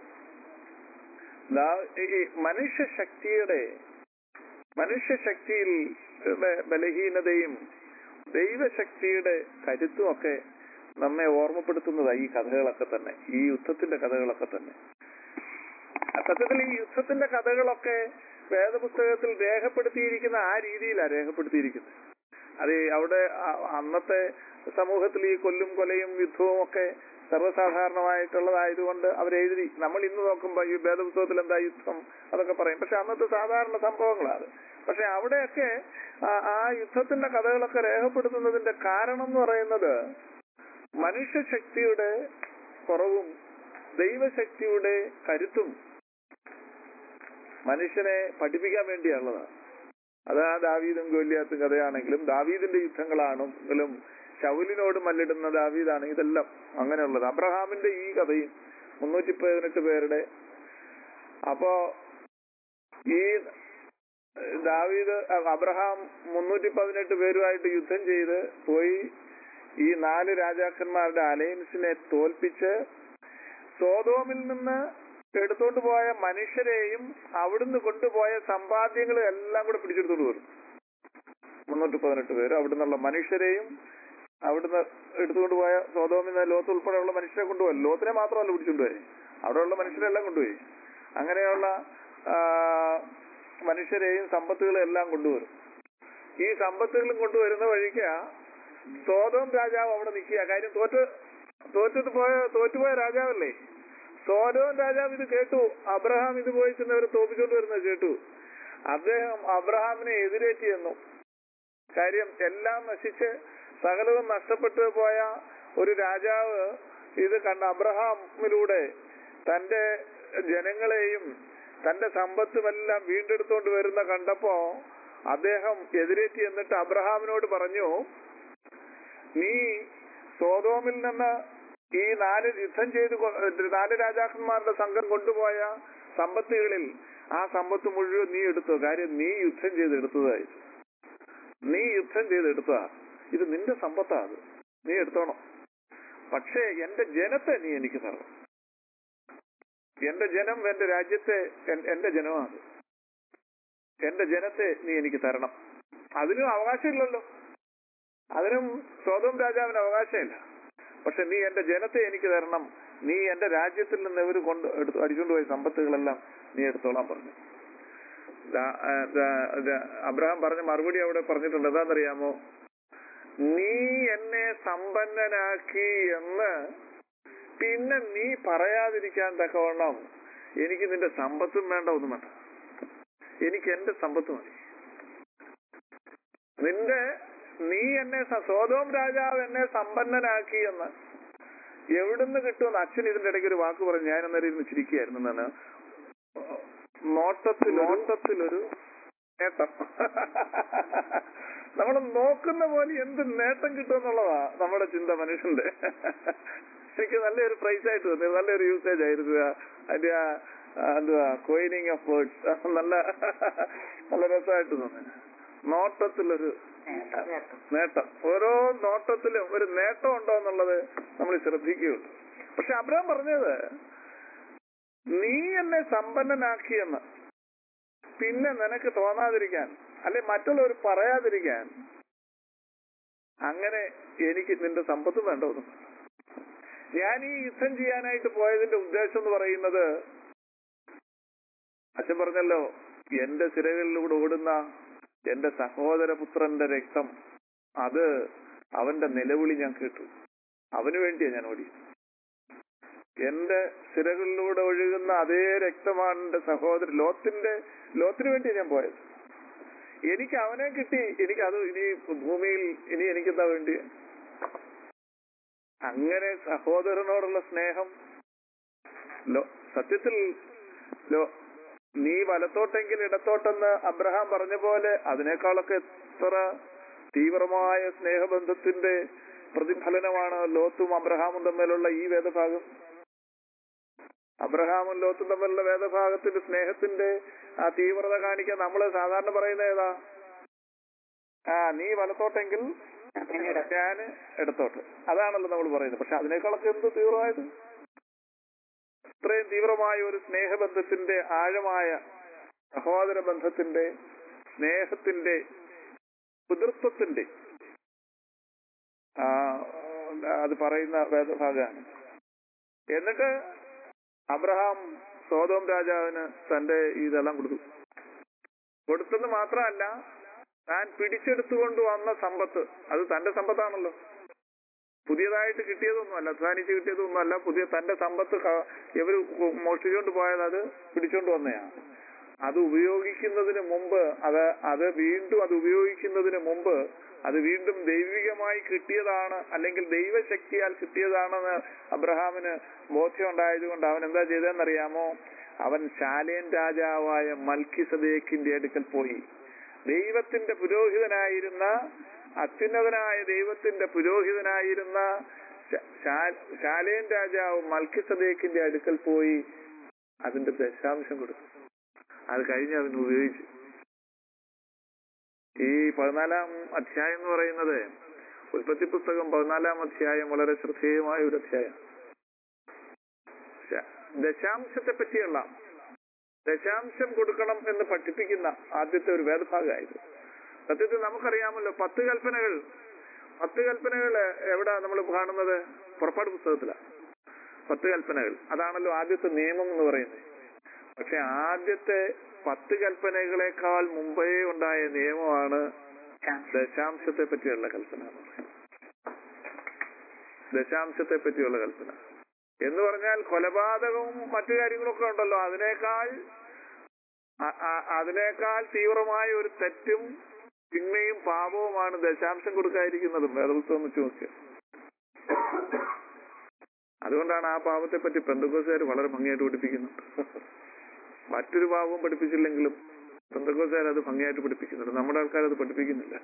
ദാ- ഈ മനുഷ്യശക്തിയുടെ മനുഷ്യശക്തിയിൽ ബ- ബലഹീനതയും ദൈവശക്തിയുടെ കരുത്തും ഒക്കെ നമ്മെ ഓർമ്മപ്പെടുത്തുന്നതായി ഈ കഥകളൊക്കെ തന്നെ ഈ യുദ്ധത്തിന്റെ കഥകളൊക്കെ തന്നെ സത്യത്തിൽ ഈ യുദ്ധത്തിന്റെ കഥകളൊക്കെ വേദപുസ്തകത്തിൽ രേഖപ്പെടുത്തിയിരിക്കുന്ന ആ രീതിയിലാണ് രേഖപ്പെടുത്തിയിരിക്കുന്നത് അത് ഈ അവിടെ അ- അന്നത്തെ സമൂഹത്തിൽ ഈ കൊല്ലും കൊലയും യുദ്ധവും ഒക്കെ സർവ്വസാധാരണമായിട്ടുള്ളതായതുകൊണ്ട് അവരെഴുതി നമ്മൾ ഇന്ന് നോക്കുമ്പോൾ ഈ വേദപുസ്തകത്തിൽ എന്താ യുദ്ധം അതൊക്കെ പറയും പക്ഷെ അന്നത്തെ സാധാരണ സംഭവങ്ങളാണ് പക്ഷെ അവിടെയൊക്കെ ആ- ആ യുദ്ധത്തിന്റെ കഥകളൊക്കെ രേഖപ്പെടുത്തുന്നതിന്റെ കാരണം എന്ന് പറയുന്നത് മനുഷ്യശക്തിയുടെ കുറവും ദൈവശക്തിയുടെ കരുത്തും മനുഷ്യനെ പഠിപ്പിക്കാൻ വേണ്ടിയുള്ളതാണ് അത് ആ ദാവീദും ഗോല്യാത്തും കഥയാണെങ്കിലും ദാവീദിന്റെ യുദ്ധങ്ങളാണെങ്കിലും ശൗലിനോട് മല്ലിടുന്ന ദാവീദാണ് ഇതെല്ലാം അങ്ങനെയുള്ളത് അബ്രഹാമിന്റെ ഈ കഥയും മുന്നൂറ്റി പതിനെട്ട് പേരുടെ അപ്പോ ഈ ദാവീദ് അബ്രഹാം മുന്നൂറ്റി പതിനെട്ട് പേരുമായിട്ട് യുദ്ധം ചെയ്ത് പോയി ഈ നാല് രാജാക്കന്മാരുടെ അലയൻസിനെ തോൽപ്പിച്ച് സോതോമിൽ നിന്ന് എടുത്തോണ്ട് പോയ മനുഷ്യരെയും അവിടുന്ന് കൊണ്ടുപോയ സമ്പാദ്യങ്ങളും എല്ലാം കൂടെ പിടിച്ചെടുത്തോണ്ട് വരും മുന്നൂറ്റി പതിനെട്ട് പേര് അവിടുന്നുള്ള മനുഷ്യരെയും അവിടുന്ന് എടുത്തുകൊണ്ട് പോയ സോതോമിൽ നിന്ന് ലോത്ത് ഉൾപ്പെടെയുള്ള മനുഷ്യരെ കൊണ്ടുപോയി ലോത്തിനെ മാത്രമല്ല പിടിച്ചുകൊണ്ടുപോയി അവിടെയുള്ള മനുഷ്യരെല്ലാം കൊണ്ടുപോയി അങ്ങനെയുള്ള ആ, മനുഷ്യരെയും സമ്പത്തുകളും എല്ലാം കൊണ്ടുവരും ഈ സമ്പത്തുകളും കൊണ്ടുവരുന്ന വഴിക്ക് സോതോം രാജാവ് അവിടെ നിൽക്കുക കാര്യം തോറ്റ് തോറ്റത് പോയ തോറ്റുപോയ രാജാവല്ലേ സോലോൻ രാജാവ് ഇത് കേട്ടു അബ്രഹാം ഇത് പോയി ചെന്നവർ തോപ്പിച്ചോണ്ട് വരുന്നത് കേട്ടു അദ്ദേഹം അബ്രഹാമിനെ എതിരേറ്റി എന്നു കാര്യം എല്ലാം നശിച്ച് സകലവും നഷ്ടപ്പെട്ടു പോയ ഒരു രാജാവ് ഇത് കണ്ട അബ്രഹാമിലൂടെ തന്റെ ജനങ്ങളെയും തന്റെ സമ്പത്തുമെല്ലാം വീണ്ടെടുത്തോണ്ട് വരുന്ന കണ്ടപ്പോ അദ്ദേഹം എതിരേറ്റി എന്നിട്ട് അബ്രഹാമിനോട് പറഞ്ഞു നീ സോതോമിൽ നിന്ന് ഈ നാല് യുദ്ധം ചെയ്ത് കൊ- നാല് രാജാക്കന്മാരുടെ സംഘം കൊണ്ടുപോയ സമ്പത്തുകളിൽ ആ സമ്പത്ത് മുഴുവൻ നീ എടുത്തോ കാര്യം നീ യുദ്ധം ചെയ്ത് എടുത്തതായി നീ യുദ്ധം ചെയ്ത് എടുത്തതാ ഇത് നിന്റെ സമ്പത്താ അത് നീ എടുത്തോണം പക്ഷേ എന്റെ ജനത്തെ നീ എനിക്ക് തരണം എന്റെ ജനം എന്റെ രാജ്യത്തെ എൻ- എന്റെ ജനമാണ് എന്റെ ജനത്തെ നീ എനിക്ക് തരണം അതിനും അവകാശമില്ലല്ലോ അതിനും സ്വതം രാജാവിന് അവകാശമില്ല പക്ഷെ നീ എന്റെ ജനത്തെ എനിക്ക് തരണം നീ എന്റെ രാജ്യത്തിൽ നിന്ന് ഇവർ കൊണ്ട് എടുത്തു അടിച്ചുകൊണ്ട് പോയ സമ്പത്തുകളെല്ലാം നീ എടുത്തോളാൻ പറഞ്ഞു ദാ- ആ, ദാ- ദാ- അബ്രഹാം പറഞ്ഞ മറുപടി അവിടെ പറഞ്ഞിട്ടുണ്ട് എന്താണെന്നറിയാമോ നീ എന്നെ സമ്പന്നനാക്കി എന്ന് പിന്നെ നീ പറയാതിരിക്കാൻ തക്കവണ്ണം എനിക്ക് നിന്റെ സമ്പത്തും വേണ്ട ഒന്നും വേണ്ട എനിക്ക് എന്റെ സമ്പത്ത് മതി നിന്റെ നീ എന്നെ സ- സോതോം രാജാവ് എന്നെ സമ്പന്നനാക്കി എന്ന് എവിടുന്ന് കിട്ടുമെന്ന് അച്ഛൻ ഇതിന്റെ ഇടയ്ക്ക് ഒരു വാക്ക് പറഞ്ഞു ഞാൻ അന്നേരം ഇരുന്ന് ചിരിക്കുകയായിരുന്നു എന്നാണ് നോട്ടത്തിൽ നോട്ടത്തിലൊരു നേട്ടം നമ്മൾ നോക്കുന്ന പോലെ എന്ത് നേട്ടം കിട്ടുമെന്നുള്ളതാ നമ്മുടെ ചിന്ത മനുഷ്യന്റെ എനിക്ക് നല്ലൊരു പ്രൈസ് ആയിട്ട് തോന്നി നല്ലൊരു യൂസേജ് ആയിരുന്നു ആ- അതിന്റെ ആ ആ, എന്തുവാ കോയിനിങ് ഓഫ് വേർഡ്സ് നല്ല നല്ല രസമായിട്ട് തോന്നി നോട്ടത്തിലൊരു നേട്ടം ഓരോ നോട്ടത്തിലും ഒരു നേട്ടം ഉണ്ടോ എന്നുള്ളത് നമ്മൾ ശ്രദ്ധിക്കുകയുള്ളൂ പക്ഷെ അബ്രഹാം പറഞ്ഞത് നീ എന്നെ സമ്പന്നനാക്കിയെന്ന് പിന്നെ നിനക്ക് തോന്നാതിരിക്കാൻ അല്ലെ മറ്റുള്ളവർ പറയാതിരിക്കാൻ അങ്ങനെ എനിക്ക് നിന്റെ സമ്പത്ത് വേണ്ടോന്നു ഞാൻ ഈ യുദ്ധം ചെയ്യാനായിട്ട് പോയതിന്റെ ഉദ്ദേശം എന്ന് പറയുന്നത് അച്ഛൻ പറഞ്ഞല്ലോ എന്റെ സിരകളിലൂടെ ഓടുന്ന എന്റെ സഹോദരപുത്രന്റെ രക്തം അത് അവന്റെ നിലവിളി ഞാൻ കേട്ടു അവന് വേണ്ടിയാ ഞാൻ ഓടി എന്റെ സിരകളിലൂടെ ഒഴുകുന്ന അതേ രക്തമാണ് എന്റെ സഹോദരൻ ലോത്തിന്റെ ലോത്തിന് വേണ്ടിയാ ഞാൻ പോയത് എനിക്ക് അവനെ കിട്ടി എനിക്ക് അത് ഇനി ഭൂമിയിൽ ഇനി എനിക്കെന്താ വേണ്ടി അങ്ങനെ സഹോദരനോടുള്ള സ്നേഹം ലോ- സത്യത്തിൽ ലോ- നീ വലത്തോട്ടെങ്കിൽ ഇടത്തോട്ടെന്ന് അബ്രഹാം പറഞ്ഞ പോലെ അതിനേക്കാളൊക്കെ എത്ര തീവ്രമായ സ്നേഹബന്ധത്തിന്റെ പ്രതിഫലനമാണ് ലോത്തും അബ്രഹാമും തമ്മിലുള്ള ഈ വേദഭാഗം അബ്രഹാമും ലോത്തും തമ്മിലുള്ള വേദഭാഗത്തിന്റെ സ്നേഹത്തിന്റെ ആ തീവ്രത കാണിക്കാൻ നമ്മൾ സാധാരണ പറയുന്ന ഏതാ ആ നീ വലത്തോട്ടെങ്കിൽ ഞാൻ ഇടത്തോട്ട് അതാണല്ലോ നമ്മൾ പറയുന്നത് പക്ഷെ അതിനേക്കാളൊക്കെ എന്ത് തീവ്രമായത് ഇത്രയും തീവ്രമായ ഒരു സ്നേഹബന്ധത്തിന്റെ ആഴമായ സഹോദര ബന്ധത്തിന്റെ സ്നേഹത്തിന്റെ പിതൃത്വത്തിന്റെ ആ, അത് പറയുന്ന വേദഭാഗമാണ് എന്നിട്ട് അബ്രഹാം സോതോം രാജാവിന് തന്റെ ഇതെല്ലാം കൊടുത്തു കൊടുത്തെന്ന് മാത്രമല്ല താൻ പിടിച്ചെടുത്തുകൊണ്ട് വന്ന സമ്പത്ത് അത് തന്റെ സമ്പത്താണല്ലോ പുതിയതായിട്ട് കിട്ടിയതൊന്നുമല്ല അധ്വാനിച്ച് കിട്ടിയതൊന്നുമല്ല പുതിയ തന്റെ സമ്പത്ത് ക- ഇവര് കൊ- മോഷ്ടിച്ചുകൊണ്ട് പോയത് അത് പിടിച്ചോണ്ട് വന്നതാണ് അത് ഉപയോഗിക്കുന്നതിന് മുമ്പ് അത് അത് വീണ്ടും അത് ഉപയോഗിക്കുന്നതിന് മുമ്പ് അത് വീണ്ടും ദൈവികമായി കിട്ടിയതാണ് അല്ലെങ്കിൽ ദൈവശക്തിയാൽ കിട്ടിയതാണെന്ന് അബ്രഹാമിന് ബോധ്യം ഉണ്ടായതുകൊണ്ട് അവൻ എന്താ ചെയ്തതെന്നറിയാമോ അവൻ ശാലേൻ രാജാവായ മൽക്കി സദേക്കിന്റെ അടുക്കൽ പോയി ദൈവത്തിന്റെ പുരോഹിതനായിരുന്ന അത്യുന്നതനായ ദൈവത്തിന്റെ പുരോഹിതനായിരുന്ന ശ- ശാ- ശാലേൻ രാജാവ് മൽക്കി സദേക്കിന്റെ അടുക്കൽ പോയി അതിന്റെ ദശാംശം കൊടുത്തു അത് കഴിഞ്ഞ് അവൻ ഉപയോഗിച്ചു ഈ പതിനാലാം അധ്യായം എന്ന് പറയുന്നത് ഉൽപ്പത്തി പുസ്തകം പതിനാലാം അധ്യായം വളരെ ശ്രദ്ധേയമായ ഒരു അധ്യായം ശ- ദശാംശത്തെ പറ്റിയുള്ള ദശാംശം കൊടുക്കണം എന്ന് പഠിപ്പിക്കുന്ന ആദ്യത്തെ ഒരു വേദഭാഗമായത് സത്യത്തിൽ നമുക്കറിയാമല്ലോ പത്ത് കൽപ്പനകൾ പത്ത് കൽപ്പനകൾ എവിടെ നമ്മൾ കാണുന്നത് പുറപ്പാട് പുസ്തകത്തിലാണ് പത്ത് കൽപ്പനകൾ അതാണല്ലോ ആദ്യത്തെ നിയമം എന്ന് പറയുന്നത് പക്ഷെ ആദ്യത്തെ പത്ത് കൽപ്പനകളെക്കാൾ മുമ്പേ ഉണ്ടായ നിയമമാണ് ദശാംശത്തെ പറ്റിയുള്ള കൽപ്പന എന്ന് പറയുന്നത് ദശാംശത്തെ പറ്റിയുള്ള കൽപ്പന എന്ന് പറഞ്ഞാൽ കൊലപാതകവും മറ്റു കാര്യങ്ങളൊക്കെ ഉണ്ടല്ലോ അതിനേക്കാൾ അ- അ- അതിനേക്കാൾ തീവ്രമായ ഒരു തെറ്റും തിന്മയും പാപവുമാണ് ദശാംശം കൊടുക്കാതിരിക്കുന്നതും വേദപുസ്തകം വെച്ച് നോക്കിയ അതുകൊണ്ടാണ് ആ പാപത്തെ പറ്റി പെന്തക്കോസുകാർ വളരെ ഭംഗിയായിട്ട് പഠിപ്പിക്കുന്നുണ്ട് മറ്റൊരു പാപവും പഠിപ്പിച്ചില്ലെങ്കിലും പെന്തക്കോസുകാർ അത് ഭംഗിയായിട്ട് പഠിപ്പിക്കുന്നുണ്ട് നമ്മുടെ ആൾക്കാർ അത് പഠിപ്പിക്കുന്നില്ല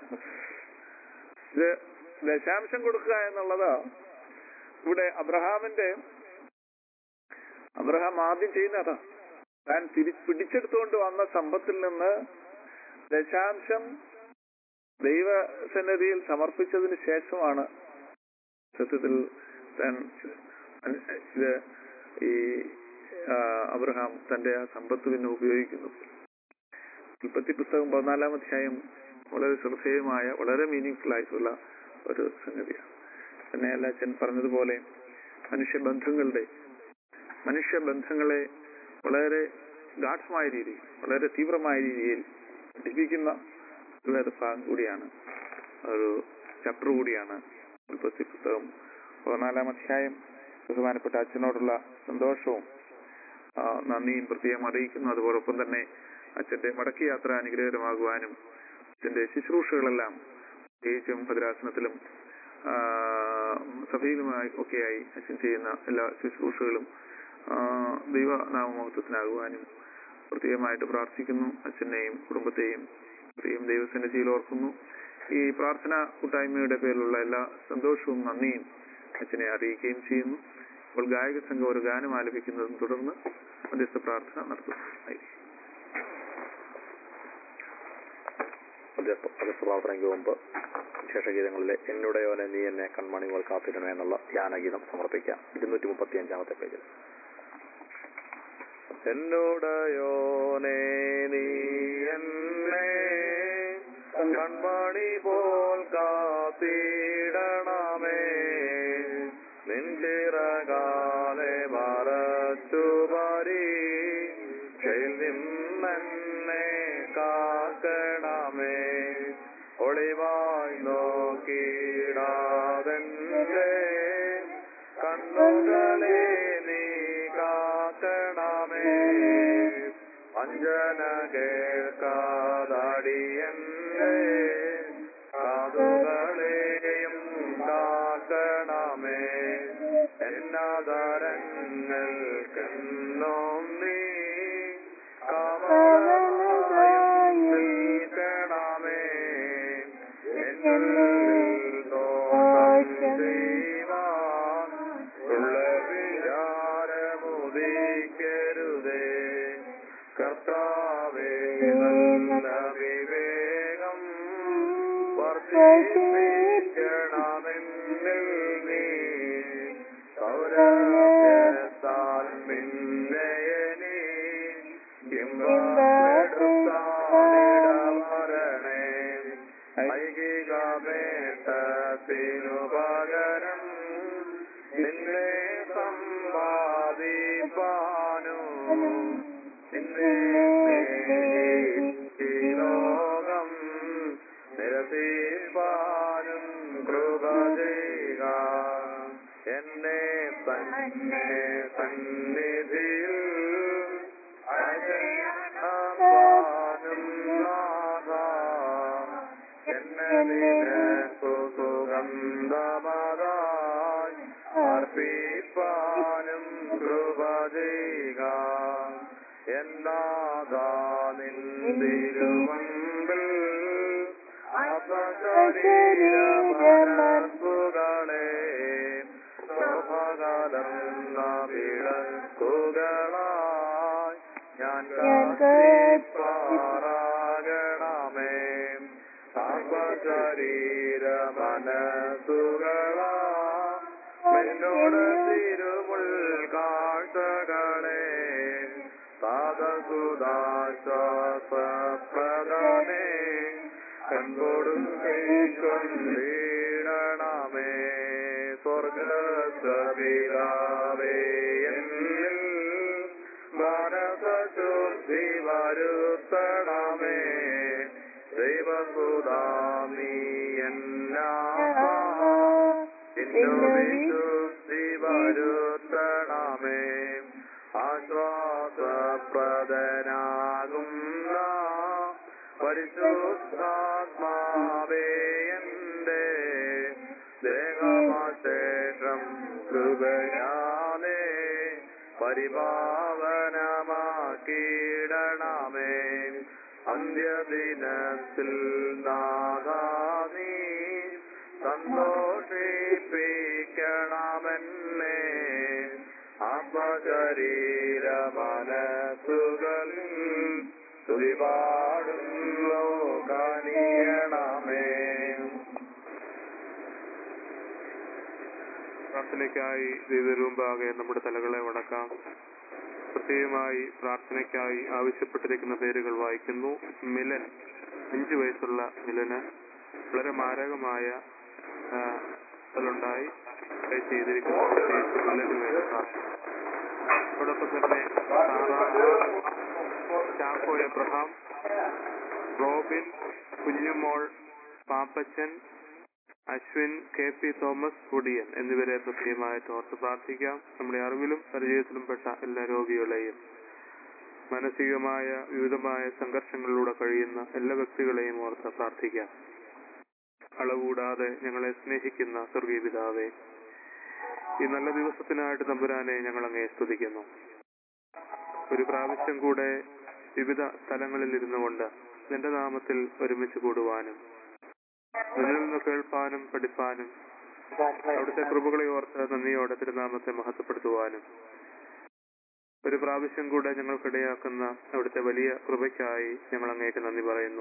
ഇത് ദശാംശം കൊടുക്കുക എന്നുള്ളത് ഇവിടെ അബ്രഹാമിന്റെ അബ്രഹാം ആദ്യം ചെയ്യുന്ന അതാ താൻ തിരി പിടിച്ചെടുത്തുകൊണ്ട് വന്ന സമ്പത്തിൽ നിന്ന് ദശാംശം ദൈവസന്നിധിയിൽ സമർപ്പിച്ചതിന് ശേഷമാണ് സത്യത്തിൽ താൻ ഇത് ഈ ആ, അബ്രഹാം തന്റെ ആ സമ്പത്ത് പിന്നെ ഉപയോഗിക്കുന്നു ഉൽപ്പത്തി പുസ്തകം പതിനാലാം അധ്യായം വളരെ ശ്രദ്ധേയമായ വളരെ മീനിങ്ഫുൾ ആയിട്ടുള്ള ഒരു സംഗതിയാണ് തന്നെയല്ല അച്ഛൻ പറഞ്ഞതുപോലെ മനുഷ്യബന്ധങ്ങളുടെ മനുഷ്യബന്ധങ്ങളെ വളരെ ഗാഠമായ രീതിയിൽ വളരെ തീവ്രമായ രീതിയിൽ പഠിപ്പിക്കുന്ന ഒരു വേദഭാഗം കൂടിയാണ് ഒരു ചാപ്റ്റർ കൂടിയാണ് ഉൽപ്പത്തി പുസ്തകം പതിനാലാം അധ്യായം ബഹുമാനപ്പെട്ട അച്ഛനോടുള്ള സന്തോഷവും ആ, നന്ദിയും പ്രത്യേകം അറിയിക്കുന്നു അതുപോലൊപ്പം തന്നെ അച്ഛന്റെ മടക്കി യാത്ര അനുഗ്രഹകരമാകുവാനും അച്ഛന്റെ ശുശ്രൂഷകളെല്ലാം പ്രത്യേകിച്ചും ഭദ്രാസനത്തിലും ആ, സഭയിലുമായി ഒക്കെയായി അച്ഛൻ ചെയ്യുന്ന എല്ലാ ശുശ്രൂഷകളും ആ, ദൈവനാമമഹത്വത്തിനാകുവാനും പ്രത്യേകമായിട്ട് പ്രാർത്ഥിക്കുന്നു അച്ഛനെയും കുടുംബത്തെയും പ്രിയം ദൈവസന്നിധിയിൽ ഓർക്കുന്നു ഈ പ്രാർത്ഥന കൂട്ടായ്മയുടെ പേരിലുള്ള എല്ലാ സന്തോഷവും നന്ദിയും അച്ഛനെ അറിയിക്കുകയും ചെയ്യുന്നു അപ്പോൾ ഗായക സംഘം ഒരു ഗാനം ആലപിക്കുന്നതും തുടർന്ന് മധ്യസ്ഥ പ്രാർത്ഥന നടത്തുന്നു ആയിരിക്കും മധ്യസ്ഥ മധ്യസ്ഥ പ്രാർത്ഥനയ്ക്ക് മുമ്പ് വിശേഷഗീതങ്ങളിലെ എന്നുടയോനെ നീ എന്നെ കൺമണി പോൽ കാത്തിരണമേ എന്നുള്ള ധ്യാനഗീതം സമർപ്പിക്കാം ഇരുന്നൂറ്റി മുപ്പത്തി അഞ്ചാമത്തെ പേജിൽ എന്നുടയോനെ നീ എന്നെ കൺമണി പോൽ കാത്തിടണമേ നിൻചിറകാലെ മറച്ചു പരി നിന്നെ കാക്കണമേ ഒളിവായി നോക്കിടാതെന്റെ കണ്ണുകളെ നീ കാക്കണമേ അഞ്ജന കേൾക്കാതടിയന്റെ കാതുകളെയും കാക്കണമേ എന്നാദരങ്ങൾക്കെന്നും നീ കവലനായും നിൽക്കണമേ എന്നിൽ ദോഷം ചെയ്യുവാൻ ഉള്ള വിചാരമുദിക്കരുതേ കർത്താവേ നല്ല വിവേകം വർദ്ധിപ്പിക്കണമെന്നിൽ നീ സൗരഭ്യത്താൽ മിന്നയനി ഇമ്പമെടുത്താനിടവരണേ ഐകികമേട്ടത്തിനു പകരം നിന്നെ സമ്പാദിപ്പാനും നിന്നെ ഈ ലോകം നിരസിപ്പാനും കൃപ ചെയ്യുക എന്നെ തന്നെ സന്നിധിയിൽ അജയപ്പാനും നാഥ എന്നെ നിനക്കു സുഗന്ധമതായി അർപ്പിപ്പാനും കൃപ ചെയ്യുക എന്നാദാ നിന്തിരുമുമ്പിൽ അപശരീരമനസ്സുകളെ ശോഭകലർന്ന വിളക്കുകളായി ഞാൻ കാത്തിപ്പാറാകണമേ അപശരീര മനസ്സുകളാ എന്നോട് തിരുമുൾ കാഴ്ചകളെ സാധസുദാശ്വാസപ്രദമേ കൺകൊടും കൈക്കൊണ്ടിടണമേ സ്വർഗസവിതാവേ എന്നിൽ മനസശുദ്ധി വരുത്തണമേ ദൈവസുതാമി എന്നാ വിശുദ്ധി വരുത്തണമേ ആശ്വാസപ്രദനാകുന്ന പരിശുദ്ധാത്മാവേ എന്റെ ദേഹമാശേഷം കൃപയാലേ പരിപാവനമാക്കിയിടണമേ അന്ത്യദിനത്തിൽ നാദാനീ സന്തോഷിപ്പിക്കണമെന്നേ ആത്മശരീര മനസ്സുകളിൽ തുതിപാടുന്നു കനിയണമേ പ്രാർത്ഥനയ്ക്കായി ദൈവരൂമ്പാകെ നമ്മുടെ തലകളെ വടക്കാം പ്രത്യേകമായി പ്രാർത്ഥനയ്ക്കായി ആവശ്യപ്പെട്ടിരിക്കുന്ന പേരുകൾ വായിക്കുന്നു മിലൻ അഞ്ചു വയസ്സുള്ള മിലന് വളരെ മാരകമായ ആ, ഉണ്ടായി ചെയ്തിരിക്കുന്ന പ്രത്യേകിച്ച് മിലന് വേണ്ടി പ്രാർത്ഥിക്കുന്നു അതോടൊപ്പം തന്നെ സാറാ ചാക്കോ എബ്രഹാം റോബിൻ കുഞ്ഞുമോൾ പാപ്പച്ചൻ അശ്വിൻ കെ പി തോമസ് കുടിയൻ എന്നിവരെ പ്രത്യേകമായിട്ട് ഓർത്ത് പ്രാർത്ഥിക്കാം നമ്മുടെ അറിവിലും പരിചയത്തിലും പെട്ട എല്ലാ രോഗികളെയും മാനസികമായ വിവിധമായ സംഘർഷങ്ങളിലൂടെ കഴിയുന്ന എല്ലാ വ്യക്തികളെയും ഓർത്ത് പ്രാർത്ഥിക്കാം അളവുകൂടാതെ ഞങ്ങളെ സ്നേഹിക്കുന്ന സ്വർഗീയ പിതാവേ ഈ നല്ല ദിവസത്തിനായിട്ട് തമ്പുരാനെ ഞങ്ങൾ അങ്ങേ സ്തുതിക്കുന്നു ഒരു പ്രാവശ്യം കൂടെ വിവിധ സ്ഥലങ്ങളിൽ ഇരുന്നു കൊണ്ട് നിന്റെ നാമത്തിൽ ഒരുമിച്ച് കൂടുവാനും നിന്നിൽ നിന്ന് കേൾപ്പാനും പഠിപ്പാനും അവിടുത്തെ കൃപകളെ ഓർത്ത് നന്ദിയോടെ തിരുനാമത്തെ മഹത്വപ്പെടുത്തുവാനും ഒരു പ്രാവശ്യം കൂടെ ഞങ്ങൾക്കിടയാക്കുന്ന അവിടുത്തെ വലിയ കൃപയ്ക്കായി ഞങ്ങൾ അങ്ങേക്ക് നന്ദി പറയുന്നു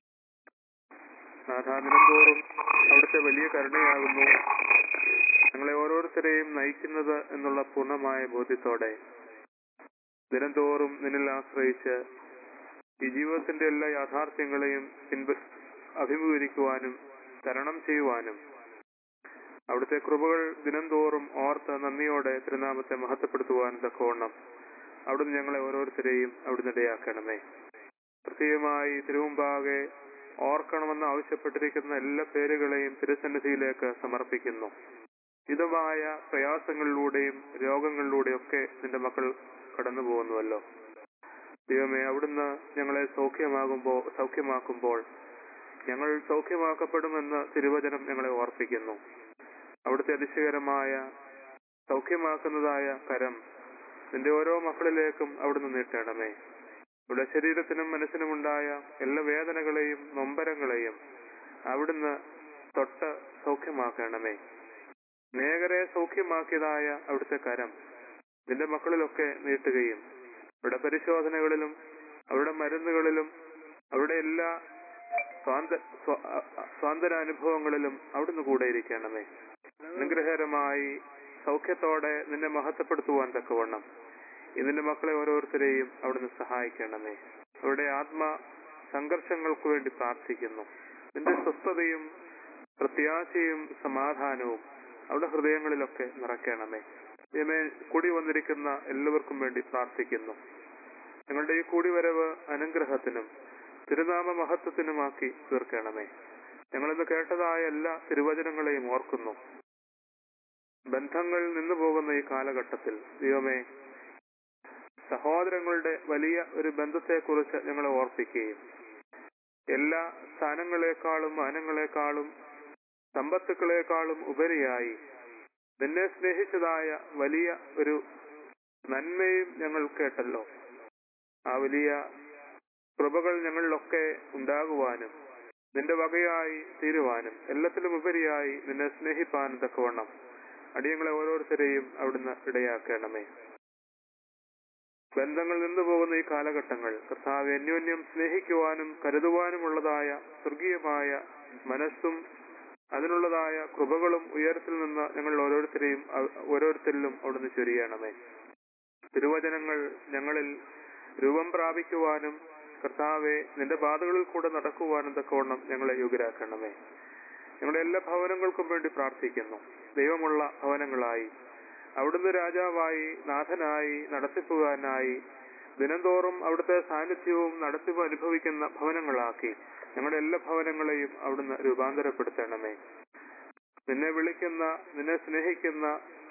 നാഥാദിനം തോറും അവിടുത്തെ വലിയ കരുണയാകുന്നു ഞങ്ങളെ ഓരോരുത്തരെയും നയിക്കുന്നത് എന്നുള്ള പൂർണ്ണമായ ബോധ്യത്തോടെ ദിനംതോറും നിന്നിൽ ആശ്രയിച്ച് ഈ ജീവിതത്തിന്റെ എല്ലാ യാഥാർത്ഥ്യങ്ങളെയും പിൻപ അഭിമുഖീകരിക്കുവാനും തരണം ചെയ്യുവാനും അവിടുത്തെ കൃപകൾ ദിനംതോറും ഓർത്ത് നന്ദിയോടെ തിരുനാമത്തെ മഹത്വപ്പെടുത്തുവാനും തക്കവണ്ണം അവിടുന്ന് ഞങ്ങളെ ഓരോരുത്തരെയും അവിടുന്ന് ഇടയാക്കണമേ പ്രത്യേകമായി തിരുമുമ്പാകെ ഓർക്കണമെന്ന് ആവശ്യപ്പെട്ടിരിക്കുന്ന എല്ലാ പേരുകളെയും തിരുസന്നിധിയിലേക്ക് സമർപ്പിക്കുന്നു വിധമായ പ്രയാസങ്ങളിലൂടെയും രോഗങ്ങളിലൂടെയൊക്കെ നിന്റെ മക്കൾ കടന്നു പോകുന്നുവല്ലോ ദൈവമേ അവിടുന്ന് ഞങ്ങളെ സൗഖ്യമാകുമ്പോൾ സൗഖ്യമാക്കുമ്പോൾ ഞങ്ങൾ സൗഖ്യമാക്കപ്പെടുമെന്ന് തിരുവചനം ഞങ്ങളെ ഓർപ്പിക്കുന്നു അവിടുത്തെ അതിശയകരമായ സൗഖ്യമാക്കുന്നതായ കരം നിന്റെ ഓരോ മക്കളിലേക്കും അവിടുന്ന് നീട്ടണമേ ഇവിടെ ശരീരത്തിനും മനസ്സിനുമുണ്ടായ എല്ലാ വേദനകളെയും നൊമ്പരങ്ങളെയും അവിടുന്ന് തൊട്ട് സൗഖ്യമാക്കണമേ നേകരെ സൗഖ്യമാക്കിയതായ അവിടുത്തെ കരം നിന്റെ മക്കളിലൊക്കെ നീട്ടുകയും അവരുടെ പരിശോധനകളിലും അവരുടെ മരുന്നുകളിലും അവരുടെ എല്ലാ സ്വാന്ത സ്വ- അ- അ- സ്വാതന്ത്ര്യാനുഭവങ്ങളിലും അവിടുന്ന് കൂടെ ഇരിക്കണമേ അനുഗ്രഹകരമായി സൗഖ്യത്തോടെ നിന്നെ മഹത്വപ്പെടുത്തുവാൻ തക്കവണ്ണം ഇതിന്റെ മക്കളെ ഓരോരുത്തരെയും അവിടുന്ന് സഹായിക്കണമേ അവരുടെ ആത്മ സംഘർഷങ്ങൾക്ക് വേണ്ടി പ്രാർത്ഥിക്കുന്നു നിന്റെ സ്വസ്ഥതയും പ്രത്യാശയും സമാധാനവും അവിടെ ഹൃദയങ്ങളിലൊക്കെ നിറയ്ക്കണമേ ദൈവമേ കൂടി വന്നിരിക്കുന്ന എല്ലാവർക്കും വേണ്ടി പ്രാർത്ഥിക്കുന്നു ഞങ്ങളുടെ ഈ കൂടിവരവ് അനുഗ്രഹത്തിനും തിരുനാമ മഹത്വത്തിനുമാക്കി തീർക്കണമേ ഞങ്ങളിന്ന് കേട്ടതായ എല്ലാ തിരുവചനങ്ങളെയും ഓർക്കുന്നു ബന്ധങ്ങൾ നിന്നു പോകുന്ന ഈ കാലഘട്ടത്തിൽ ദൈവമേ സഹോദരങ്ങളുടെ വലിയ ഒരു ബന്ധത്തെക്കുറിച്ച് ഞങ്ങളെ ഓർപ്പിക്കുകയും എല്ലാ സ്ഥാനങ്ങളെക്കാളും മാനങ്ങളെക്കാളും സമ്പത്തുക്കളെക്കാളും ഉപരിയായി നിന്നെ സ്നേഹിച്ചതായ വലിയ ഒരു നന്മയും ഞങ്ങൾ കേട്ടല്ലോ ആ വലിയ കൃപകൾ ഞങ്ങളിലൊക്കെ ഉണ്ടാകുവാനും നിന്റെ വകയായി തീരുവാനും എല്ലാത്തിലും ഉപരിയായി നിന്നെ സ്നേഹിപ്പാനും തക്കവണ്ണം അടിയങ്ങളെ ഓരോരുത്തരെയും അവിടുന്ന് ഇടയാക്കണമേ ബന്ധങ്ങൾ നിന്നു പോകുന്ന ഈ കാലഘട്ടങ്ങൾ കർത്താവ് അന്യോന്യം സ്നേഹിക്കുവാനും കരുതുവാനുമുള്ളതായ സ്വർഗീയമായ മനസ്സും അതിനുള്ളതായ കൃപകളും ഉയരത്തിൽ നിന്ന് ഞങ്ങൾ ഓരോരുത്തരെയും അ- ഓരോരുത്തരിലും അവിടുന്ന് ചൊരിയണമേ തിരുവചനങ്ങൾ ഞങ്ങളിൽ രൂപം പ്രാപിക്കുവാനും കർത്താവെ നിന്റെ പാതകളിൽ കൂടെ നടക്കുവാനും തക്കവണ്ണം ഞങ്ങളെ യോഗ്യരാക്കണമേ ഞങ്ങളുടെ എല്ലാ ഭവനങ്ങൾക്കും വേണ്ടി പ്രാർത്ഥിക്കുന്നു ദൈവമുള്ള ഭവനങ്ങളായി അവിടുന്ന് രാജാവായി നാഥനായി നടത്തിപ്പുകാരനായി ദിനംതോറും അവിടുത്തെ സാന്നിധ്യവും നടത്തിപ്പും അനുഭവിക്കുന്ന ഭവനങ്ങളാക്കി ഞങ്ങളുടെ എല്ലാ ഭവനങ്ങളെയും അവിടുന്ന് രൂപാന്തരപ്പെടുത്തണമേ നിന്നെ വിളിക്കുന്ന നിന്നെ സ്നേഹിക്കുന്ന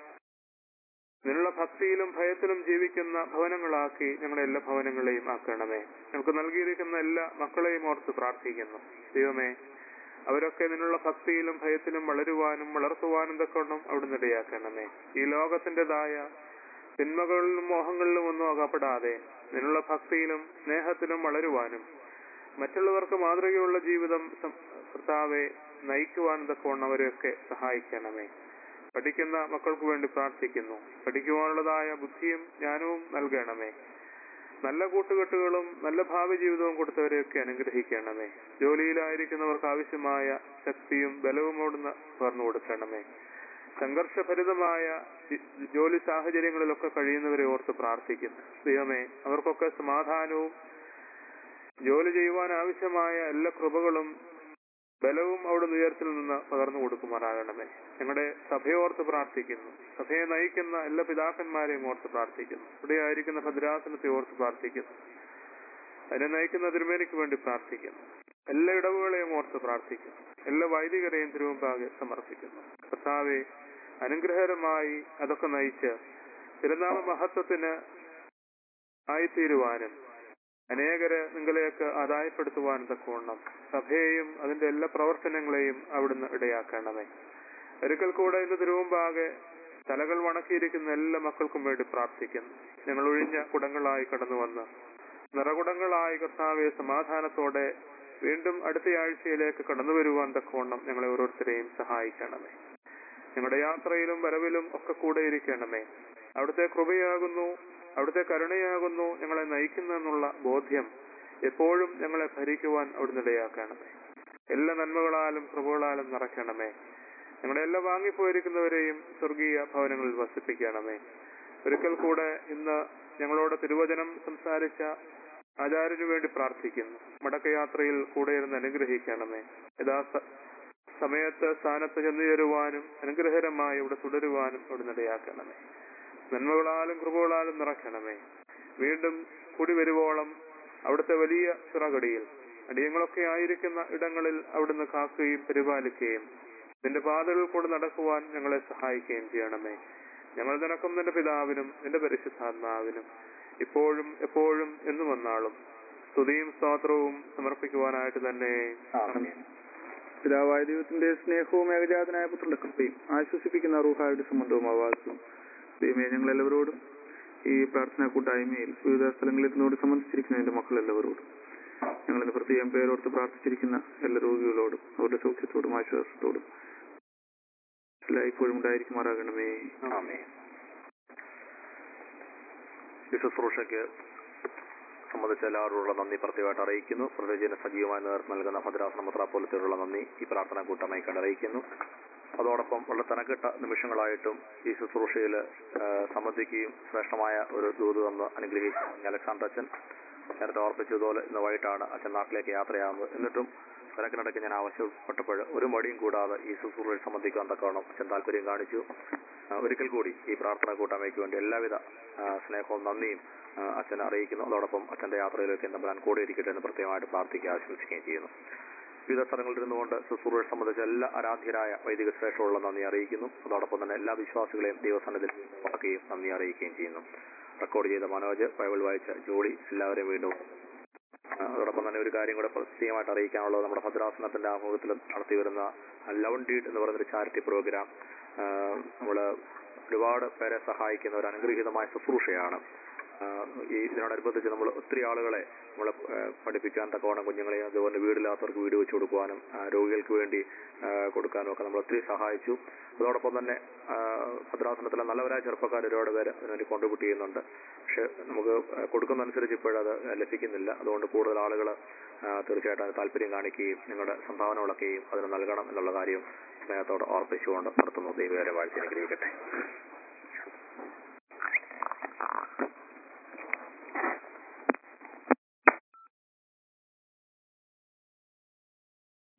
നിന്നുള്ള ഭക്തിയിലും ഭയത്തിലും ജീവിക്കുന്ന ഭവനങ്ങളാക്കി ഞങ്ങളുടെ എല്ലാ ഭവനങ്ങളെയും ആക്കണമേ ഞങ്ങൾക്ക് നൽകിയിരിക്കുന്ന എല്ലാ മക്കളെയും ഓർത്ത് പ്രാർത്ഥിക്കുന്നു ദൈവമേ അവരൊക്കെ നിന്നുള്ള ഭക്തിയിലും ഭയത്തിലും വളരുവാനും വളർത്തുവാനും തക്കൊണ്ടും അവിടുന്ന് ഇടയാക്കണമേ ഈ ലോകത്തിൻ്റെതായ തിന്മകളിലും മോഹങ്ങളിലും ഒന്നും അകപ്പെടാതെ നിന്നുള്ള ഭക്തിയിലും സ്നേഹത്തിലും വളരുവാനും മറ്റുള്ളവർക്ക് മാതൃകയുള്ള ജീവിതം സം- കർത്താവെ നയിക്കുവാൻ തക്കവണ്ണം അവരെയൊക്കെ സഹായിക്കണമേ പഠിക്കുന്ന മക്കൾക്ക് വേണ്ടി പ്രാർത്ഥിക്കുന്നു പഠിക്കുവാനുള്ളതായ ബുദ്ധിയും ജ്ഞാനവും നൽകണമേ നല്ല കൂട്ടുകെട്ടുകളും നല്ല ഭാവി ജീവിതവും കൊടുത്തവരെയൊക്കെ അനുഗ്രഹിക്കണമേ ജോലിയിലായിരിക്കുന്നവർക്ക് ആവശ്യമായ ശക്തിയും ബലവും അവിടുന്ന് പകർന്നു കൊടുക്കണമേ സംഘർഷഭരിതമായ ജി- ജോലി സാഹചര്യങ്ങളിലൊക്കെ കഴിയുന്നവരെ ഓർത്ത് പ്രാർത്ഥിക്കുന്നു ദൈവമേ അവർക്കൊക്കെ സമാധാനവും ജോലി ചെയ്യുവാൻ ആവശ്യമായ എല്ലാ കൃപകളും ബലവും അവിടുന്ന് ഉയർത്തിൽ നിന്ന് പകർന്നു കൊടുക്കുമാറാകണമേ ഞങ്ങളുടെ സഭയോർത്ത് പ്രാർത്ഥിക്കുന്നു സഭയെ നയിക്കുന്ന എല്ലാ പിതാക്കന്മാരെയും ഓർത്ത് പ്രാർത്ഥിക്കുന്നു ഇവിടെ ആയിരിക്കുന്ന ഭദ്രാസനത്തെ ഓർത്ത് പ്രാർത്ഥിക്കുന്നു അതിനെ നയിക്കുന്ന തിരുമേനിക്ക് വേണ്ടി പ്രാർത്ഥിക്കുന്നു എല്ലാ ഇടവുകളെയും ഓർത്ത് പ്രാർത്ഥിക്കുന്നു എല്ലാ വൈദികരെയും തിരുവമ്പാകെ സമർപ്പിക്കുന്നു കർത്താവെ അനുഗ്രഹകരമായി അതൊക്കെ നയിച്ച് തിരുനാമ മഹത്വത്തിന് ആയിത്തീരുവാനും അനേകര് നിങ്ങളെയൊക്കെ ആദായപ്പെടുത്തുവാൻ തക്കവണ്ണം സഭയെയും അതിന്റെ എല്ലാ പ്രവർത്തനങ്ങളെയും അവിടുന്ന് ഇടയാക്കണമേ ഒരിക്കൽ കൂടെ ഇന്ന് തിരുവുമ്പാകെ തലകൾ വണക്കിയിരിക്കുന്ന എല്ലാ മക്കൾക്കും വേണ്ടി പ്രാർത്ഥിക്കുന്നു ഞങ്ങൾ ഒഴിഞ്ഞ കുടങ്ങളായി കടന്നു വന്ന് നിറകുടങ്ങളായി കർത്താവെ സമാധാനത്തോടെ വീണ്ടും അടുത്ത ആഴ്ചയിലേക്ക് കടന്നു വരുവാൻ തക്കവണ്ണം ഞങ്ങളെ ഓരോരുത്തരെയും സഹായിക്കണമേ ഞങ്ങളുടെ യാത്രയിലും വരവിലും ഒക്കെ കൂടെ ഇരിക്കണമേ അവിടുത്തെ കൃപയാകുന്നു അവിടുത്തെ കരുണയാകുന്നു ഞങ്ങളെ നയിക്കുന്നെന്നുള്ള ബോധ്യം എപ്പോഴും ഞങ്ങളെ ഭരിക്കുവാൻ അവിടുന്ന് ഇടയാക്കണമേ എല്ലാ നന്മകളാലും കൃപകളാലും നിറയ്ക്കണമേ ഞങ്ങളുടെ എല്ലാ വാങ്ങിപ്പോയിരിക്കുന്നവരെയും സ്വർഗീയ ഭവനങ്ങളിൽ വസിപ്പിക്കണമേ ഒരിക്കൽ കൂടെ ഇന്ന് ഞങ്ങളോട് തിരുവചനം സംസാരിച്ച ആചാര്യനു വേണ്ടി പ്രാർത്ഥിക്കുന്നു മടക്കയാത്രയിൽ കൂടെ ഇരുന്ന് അനുഗ്രഹിക്കണമേ യഥാ സമയത്ത് സ്ഥാനത്ത് ചെന്നു ചേരുവാനും അനുഗ്രഹകരമായി ഇവിടെ തുടരുവാനും അവിടെ ഇടയാക്കണമേ നന്മകളാലും കൃപകളാലും നിറയ്ക്കണമേ വീണ്ടും കൂടി വരുവോളം അവിടുത്തെ വലിയ ചിറകടിയിൽ അടിയങ്ങളൊക്കെ ആയിരിക്കുന്ന ഇടങ്ങളിൽ അവിടുന്ന് കാക്കുകയും പരിപാലിക്കുകയും നിന്റെ പാതകൾ കൊണ്ട് നടക്കുവാൻ ഞങ്ങളെ സഹായിക്കുകയും ചെയ്യണമേ ഞങ്ങൾ നിനക്കും നിന്റെ പിതാവിനും നിന്റെ പരിശുദ്ധാത്മാവിനും ഇപ്പോഴും എപ്പോഴും എന്നു വന്നാളും സ്തുതിയും സ്തോത്രവും സമർപ്പിക്കുവാനായിട്ട് തന്നെ പിതാവായ ദൈവത്തിന്റെ സ്നേഹവും ഏകജാതനായ പുത്രന്റെ കൃപയും ആശ്വസിപ്പിക്കുന്ന റൂഹായുടെ സംബന്ധവും ആവാസവും ദൈവമേ ഞങ്ങൾ എല്ലാവരോടും ഈ പ്രാർത്ഥനാ കൂട്ടായ്മയിൽ വിവിധ സ്ഥലങ്ങളിൽ നിന്നോട് സംബന്ധിച്ചിരിക്കുന്ന എന്റെ മക്കൾ എല്ലാവരോടും ഞങ്ങൾ ഇന്ന് പ്രത്യേകം പേരോർത്ത് പ്രാർത്ഥിച്ചിരിക്കുന്ന എല്ലാ രോഗികളോടും അവരുടെ സൗഖ്യത്തോടും ആശ്വാസത്തോടും എല്ലാം ഇപ്പോഴും ഉണ്ടായിരിക്കുമാറാകണമേ ഈ ശുശ്രൂഷയ്ക്ക് സംബന്ധിച്ച എല്ലാവരോടുള്ള നന്ദി പ്രത്യേകമായിട്ട് അറിയിക്കുന്നു പ്രത്യേകിച്ച് സജീവമായി നേതൃത്വം നൽകുന്ന ഭദ്രാസന മുദ്രാപോലത്തിലുള്ള നന്ദി ഈ പ്രാർത്ഥന കൂട്ടമായി കണ്ടറിയിക്കുന്നു അതോടൊപ്പം വളരെ തനക്കെട്ട നിമിഷങ്ങളായിട്ടും ഈ ശുശ്രൂഷയിൽ സംബന്ധിക്കുകയും ശ്രേഷ്ഠമായ ഒരു ദൂത് തന്ന് അനുഗ്രഹിച്ച അലക്സാണ്ടർ അച്ഛൻ നേരത്തെ ഓർപ്പിച്ചതുപോലെ ഇന്ന് വൈകിട്ടാണ് അച്ഛൻ നാട്ടിലേക്ക് യാത്രയാകുന്നത് എന്നിട്ടും തിരക്കിനിടയ്ക്ക് ഞാൻ ആവശ്യപ്പെട്ടപ്പോൾ ഒരു മടിയും കൂടാതെ ഈ ശുശ്രൂഷയിൽ സംബന്ധിക്കാൻ തക്കവണ്ണം അച്ഛൻ താല്പര്യം കാണിച്ചു ആ, ഒരിക്കൽ കൂടി ഈ പ്രാർത്ഥന കൂട്ടായ്മയ്ക്ക് വേണ്ടി എല്ലാവിധ ആ, സ്നേഹവും നന്ദിയും ആ, അച്ഛൻ അറിയിക്കുന്നു അതോടൊപ്പം അച്ഛന്റെ യാത്രയിലേക്ക് തമ്പുരാൻ കൂടെ ഇരിക്കട്ടെ എന്ന് പ്രത്യേകമായിട്ട് പ്രാർത്ഥിക്കുക ആശംസിക്കുകയും ചെയ്യുന്നു വിവിധ സ്ഥലങ്ങളിൽ ഇരുന്നുകൊണ്ട് ശുശ്രൂഷ സംബന്ധിച്ച എല്ലാ ആരാധ്യരായ വൈദിക ശ്രേഷ്ഠമുള്ള നന്ദി അറിയിക്കുന്നു അതോടൊപ്പം തന്നെ എല്ലാ വിശ്വാസികളെയും ദൈവസന്നിധിയിൽ ഉറക്കുകയും നന്ദി അറിയിക്കുകയും ചെയ്യുന്നു റെക്കോർഡ് ചെയ്ത മനോജ് ബൈബിൾ വായിച്ച ജോളി എല്ലാവരെയും വീണ്ടും ആ, അതോടൊപ്പം തന്നെ ഒരു കാര്യം കൂടെ പ്രത്യേകമായിട്ട് അറിയിക്കാനുള്ളത് നമ്മുടെ ഭദ്രാസനത്തിന്റെ ആമുഖത്തിൽ നടത്തി വരുന്ന ലവൺ ഡീഡ് എന്ന് പറയുന്ന ഒരു ചാരിറ്റി പ്രോഗ്രാം നമ്മൾ ഒരുപാട് പേരെ സഹായിക്കുന്ന ഒരു അനുഗ്രഹീതമായ ശുശ്രൂഷയാണ് ആ, ഈ ഇതിനോടനുബന്ധിച്ച് നമ്മൾ ഒത്തിരി ആളുകളെ നമ്മൾ പഠിപ്പിക്കാൻ തക്കവണ്ണം കുഞ്ഞുങ്ങളെയും അതുപോലെ വീടില്ലാത്തവർക്ക് വീട് വെച്ച് കൊടുക്കുവാനും ആ, രോഗികൾക്ക് വേണ്ടി ആ, കൊടുക്കാനും ഒക്കെ നമ്മൾ ഒത്തിരി സഹായിച്ചു അതോടൊപ്പം തന്നെ ആ, ഭദ്രാസനത്തിലെ നല്ലവരായ ചെറുപ്പക്കാർ ഒരുപാട് പേര് അതിനുവേണ്ടി കോൺട്രിബ്യൂട്ട് ചെയ്യുന്നുണ്ട് പക്ഷെ നമുക്ക് ആ, കൊടുക്കുന്നതനുസരിച്ച് ഇപ്പോഴത് ലഭിക്കുന്നില്ല അതുകൊണ്ട് കൂടുതൽ ആളുകൾ തീർച്ചയായിട്ടും അത് താല്പര്യം കാണിക്കുകയും നിങ്ങളുടെ സംഭാവനകളൊക്കെയും അതിന് നൽകണം എന്നുള്ള കാര്യം സ്നേഹത്തോടെ ഓർപ്പിച്ചുകൊണ്ട് നടത്തുന്നു ദൈവകരെ വാഴ്ച അനുഗ്രഹിക്കട്ടെ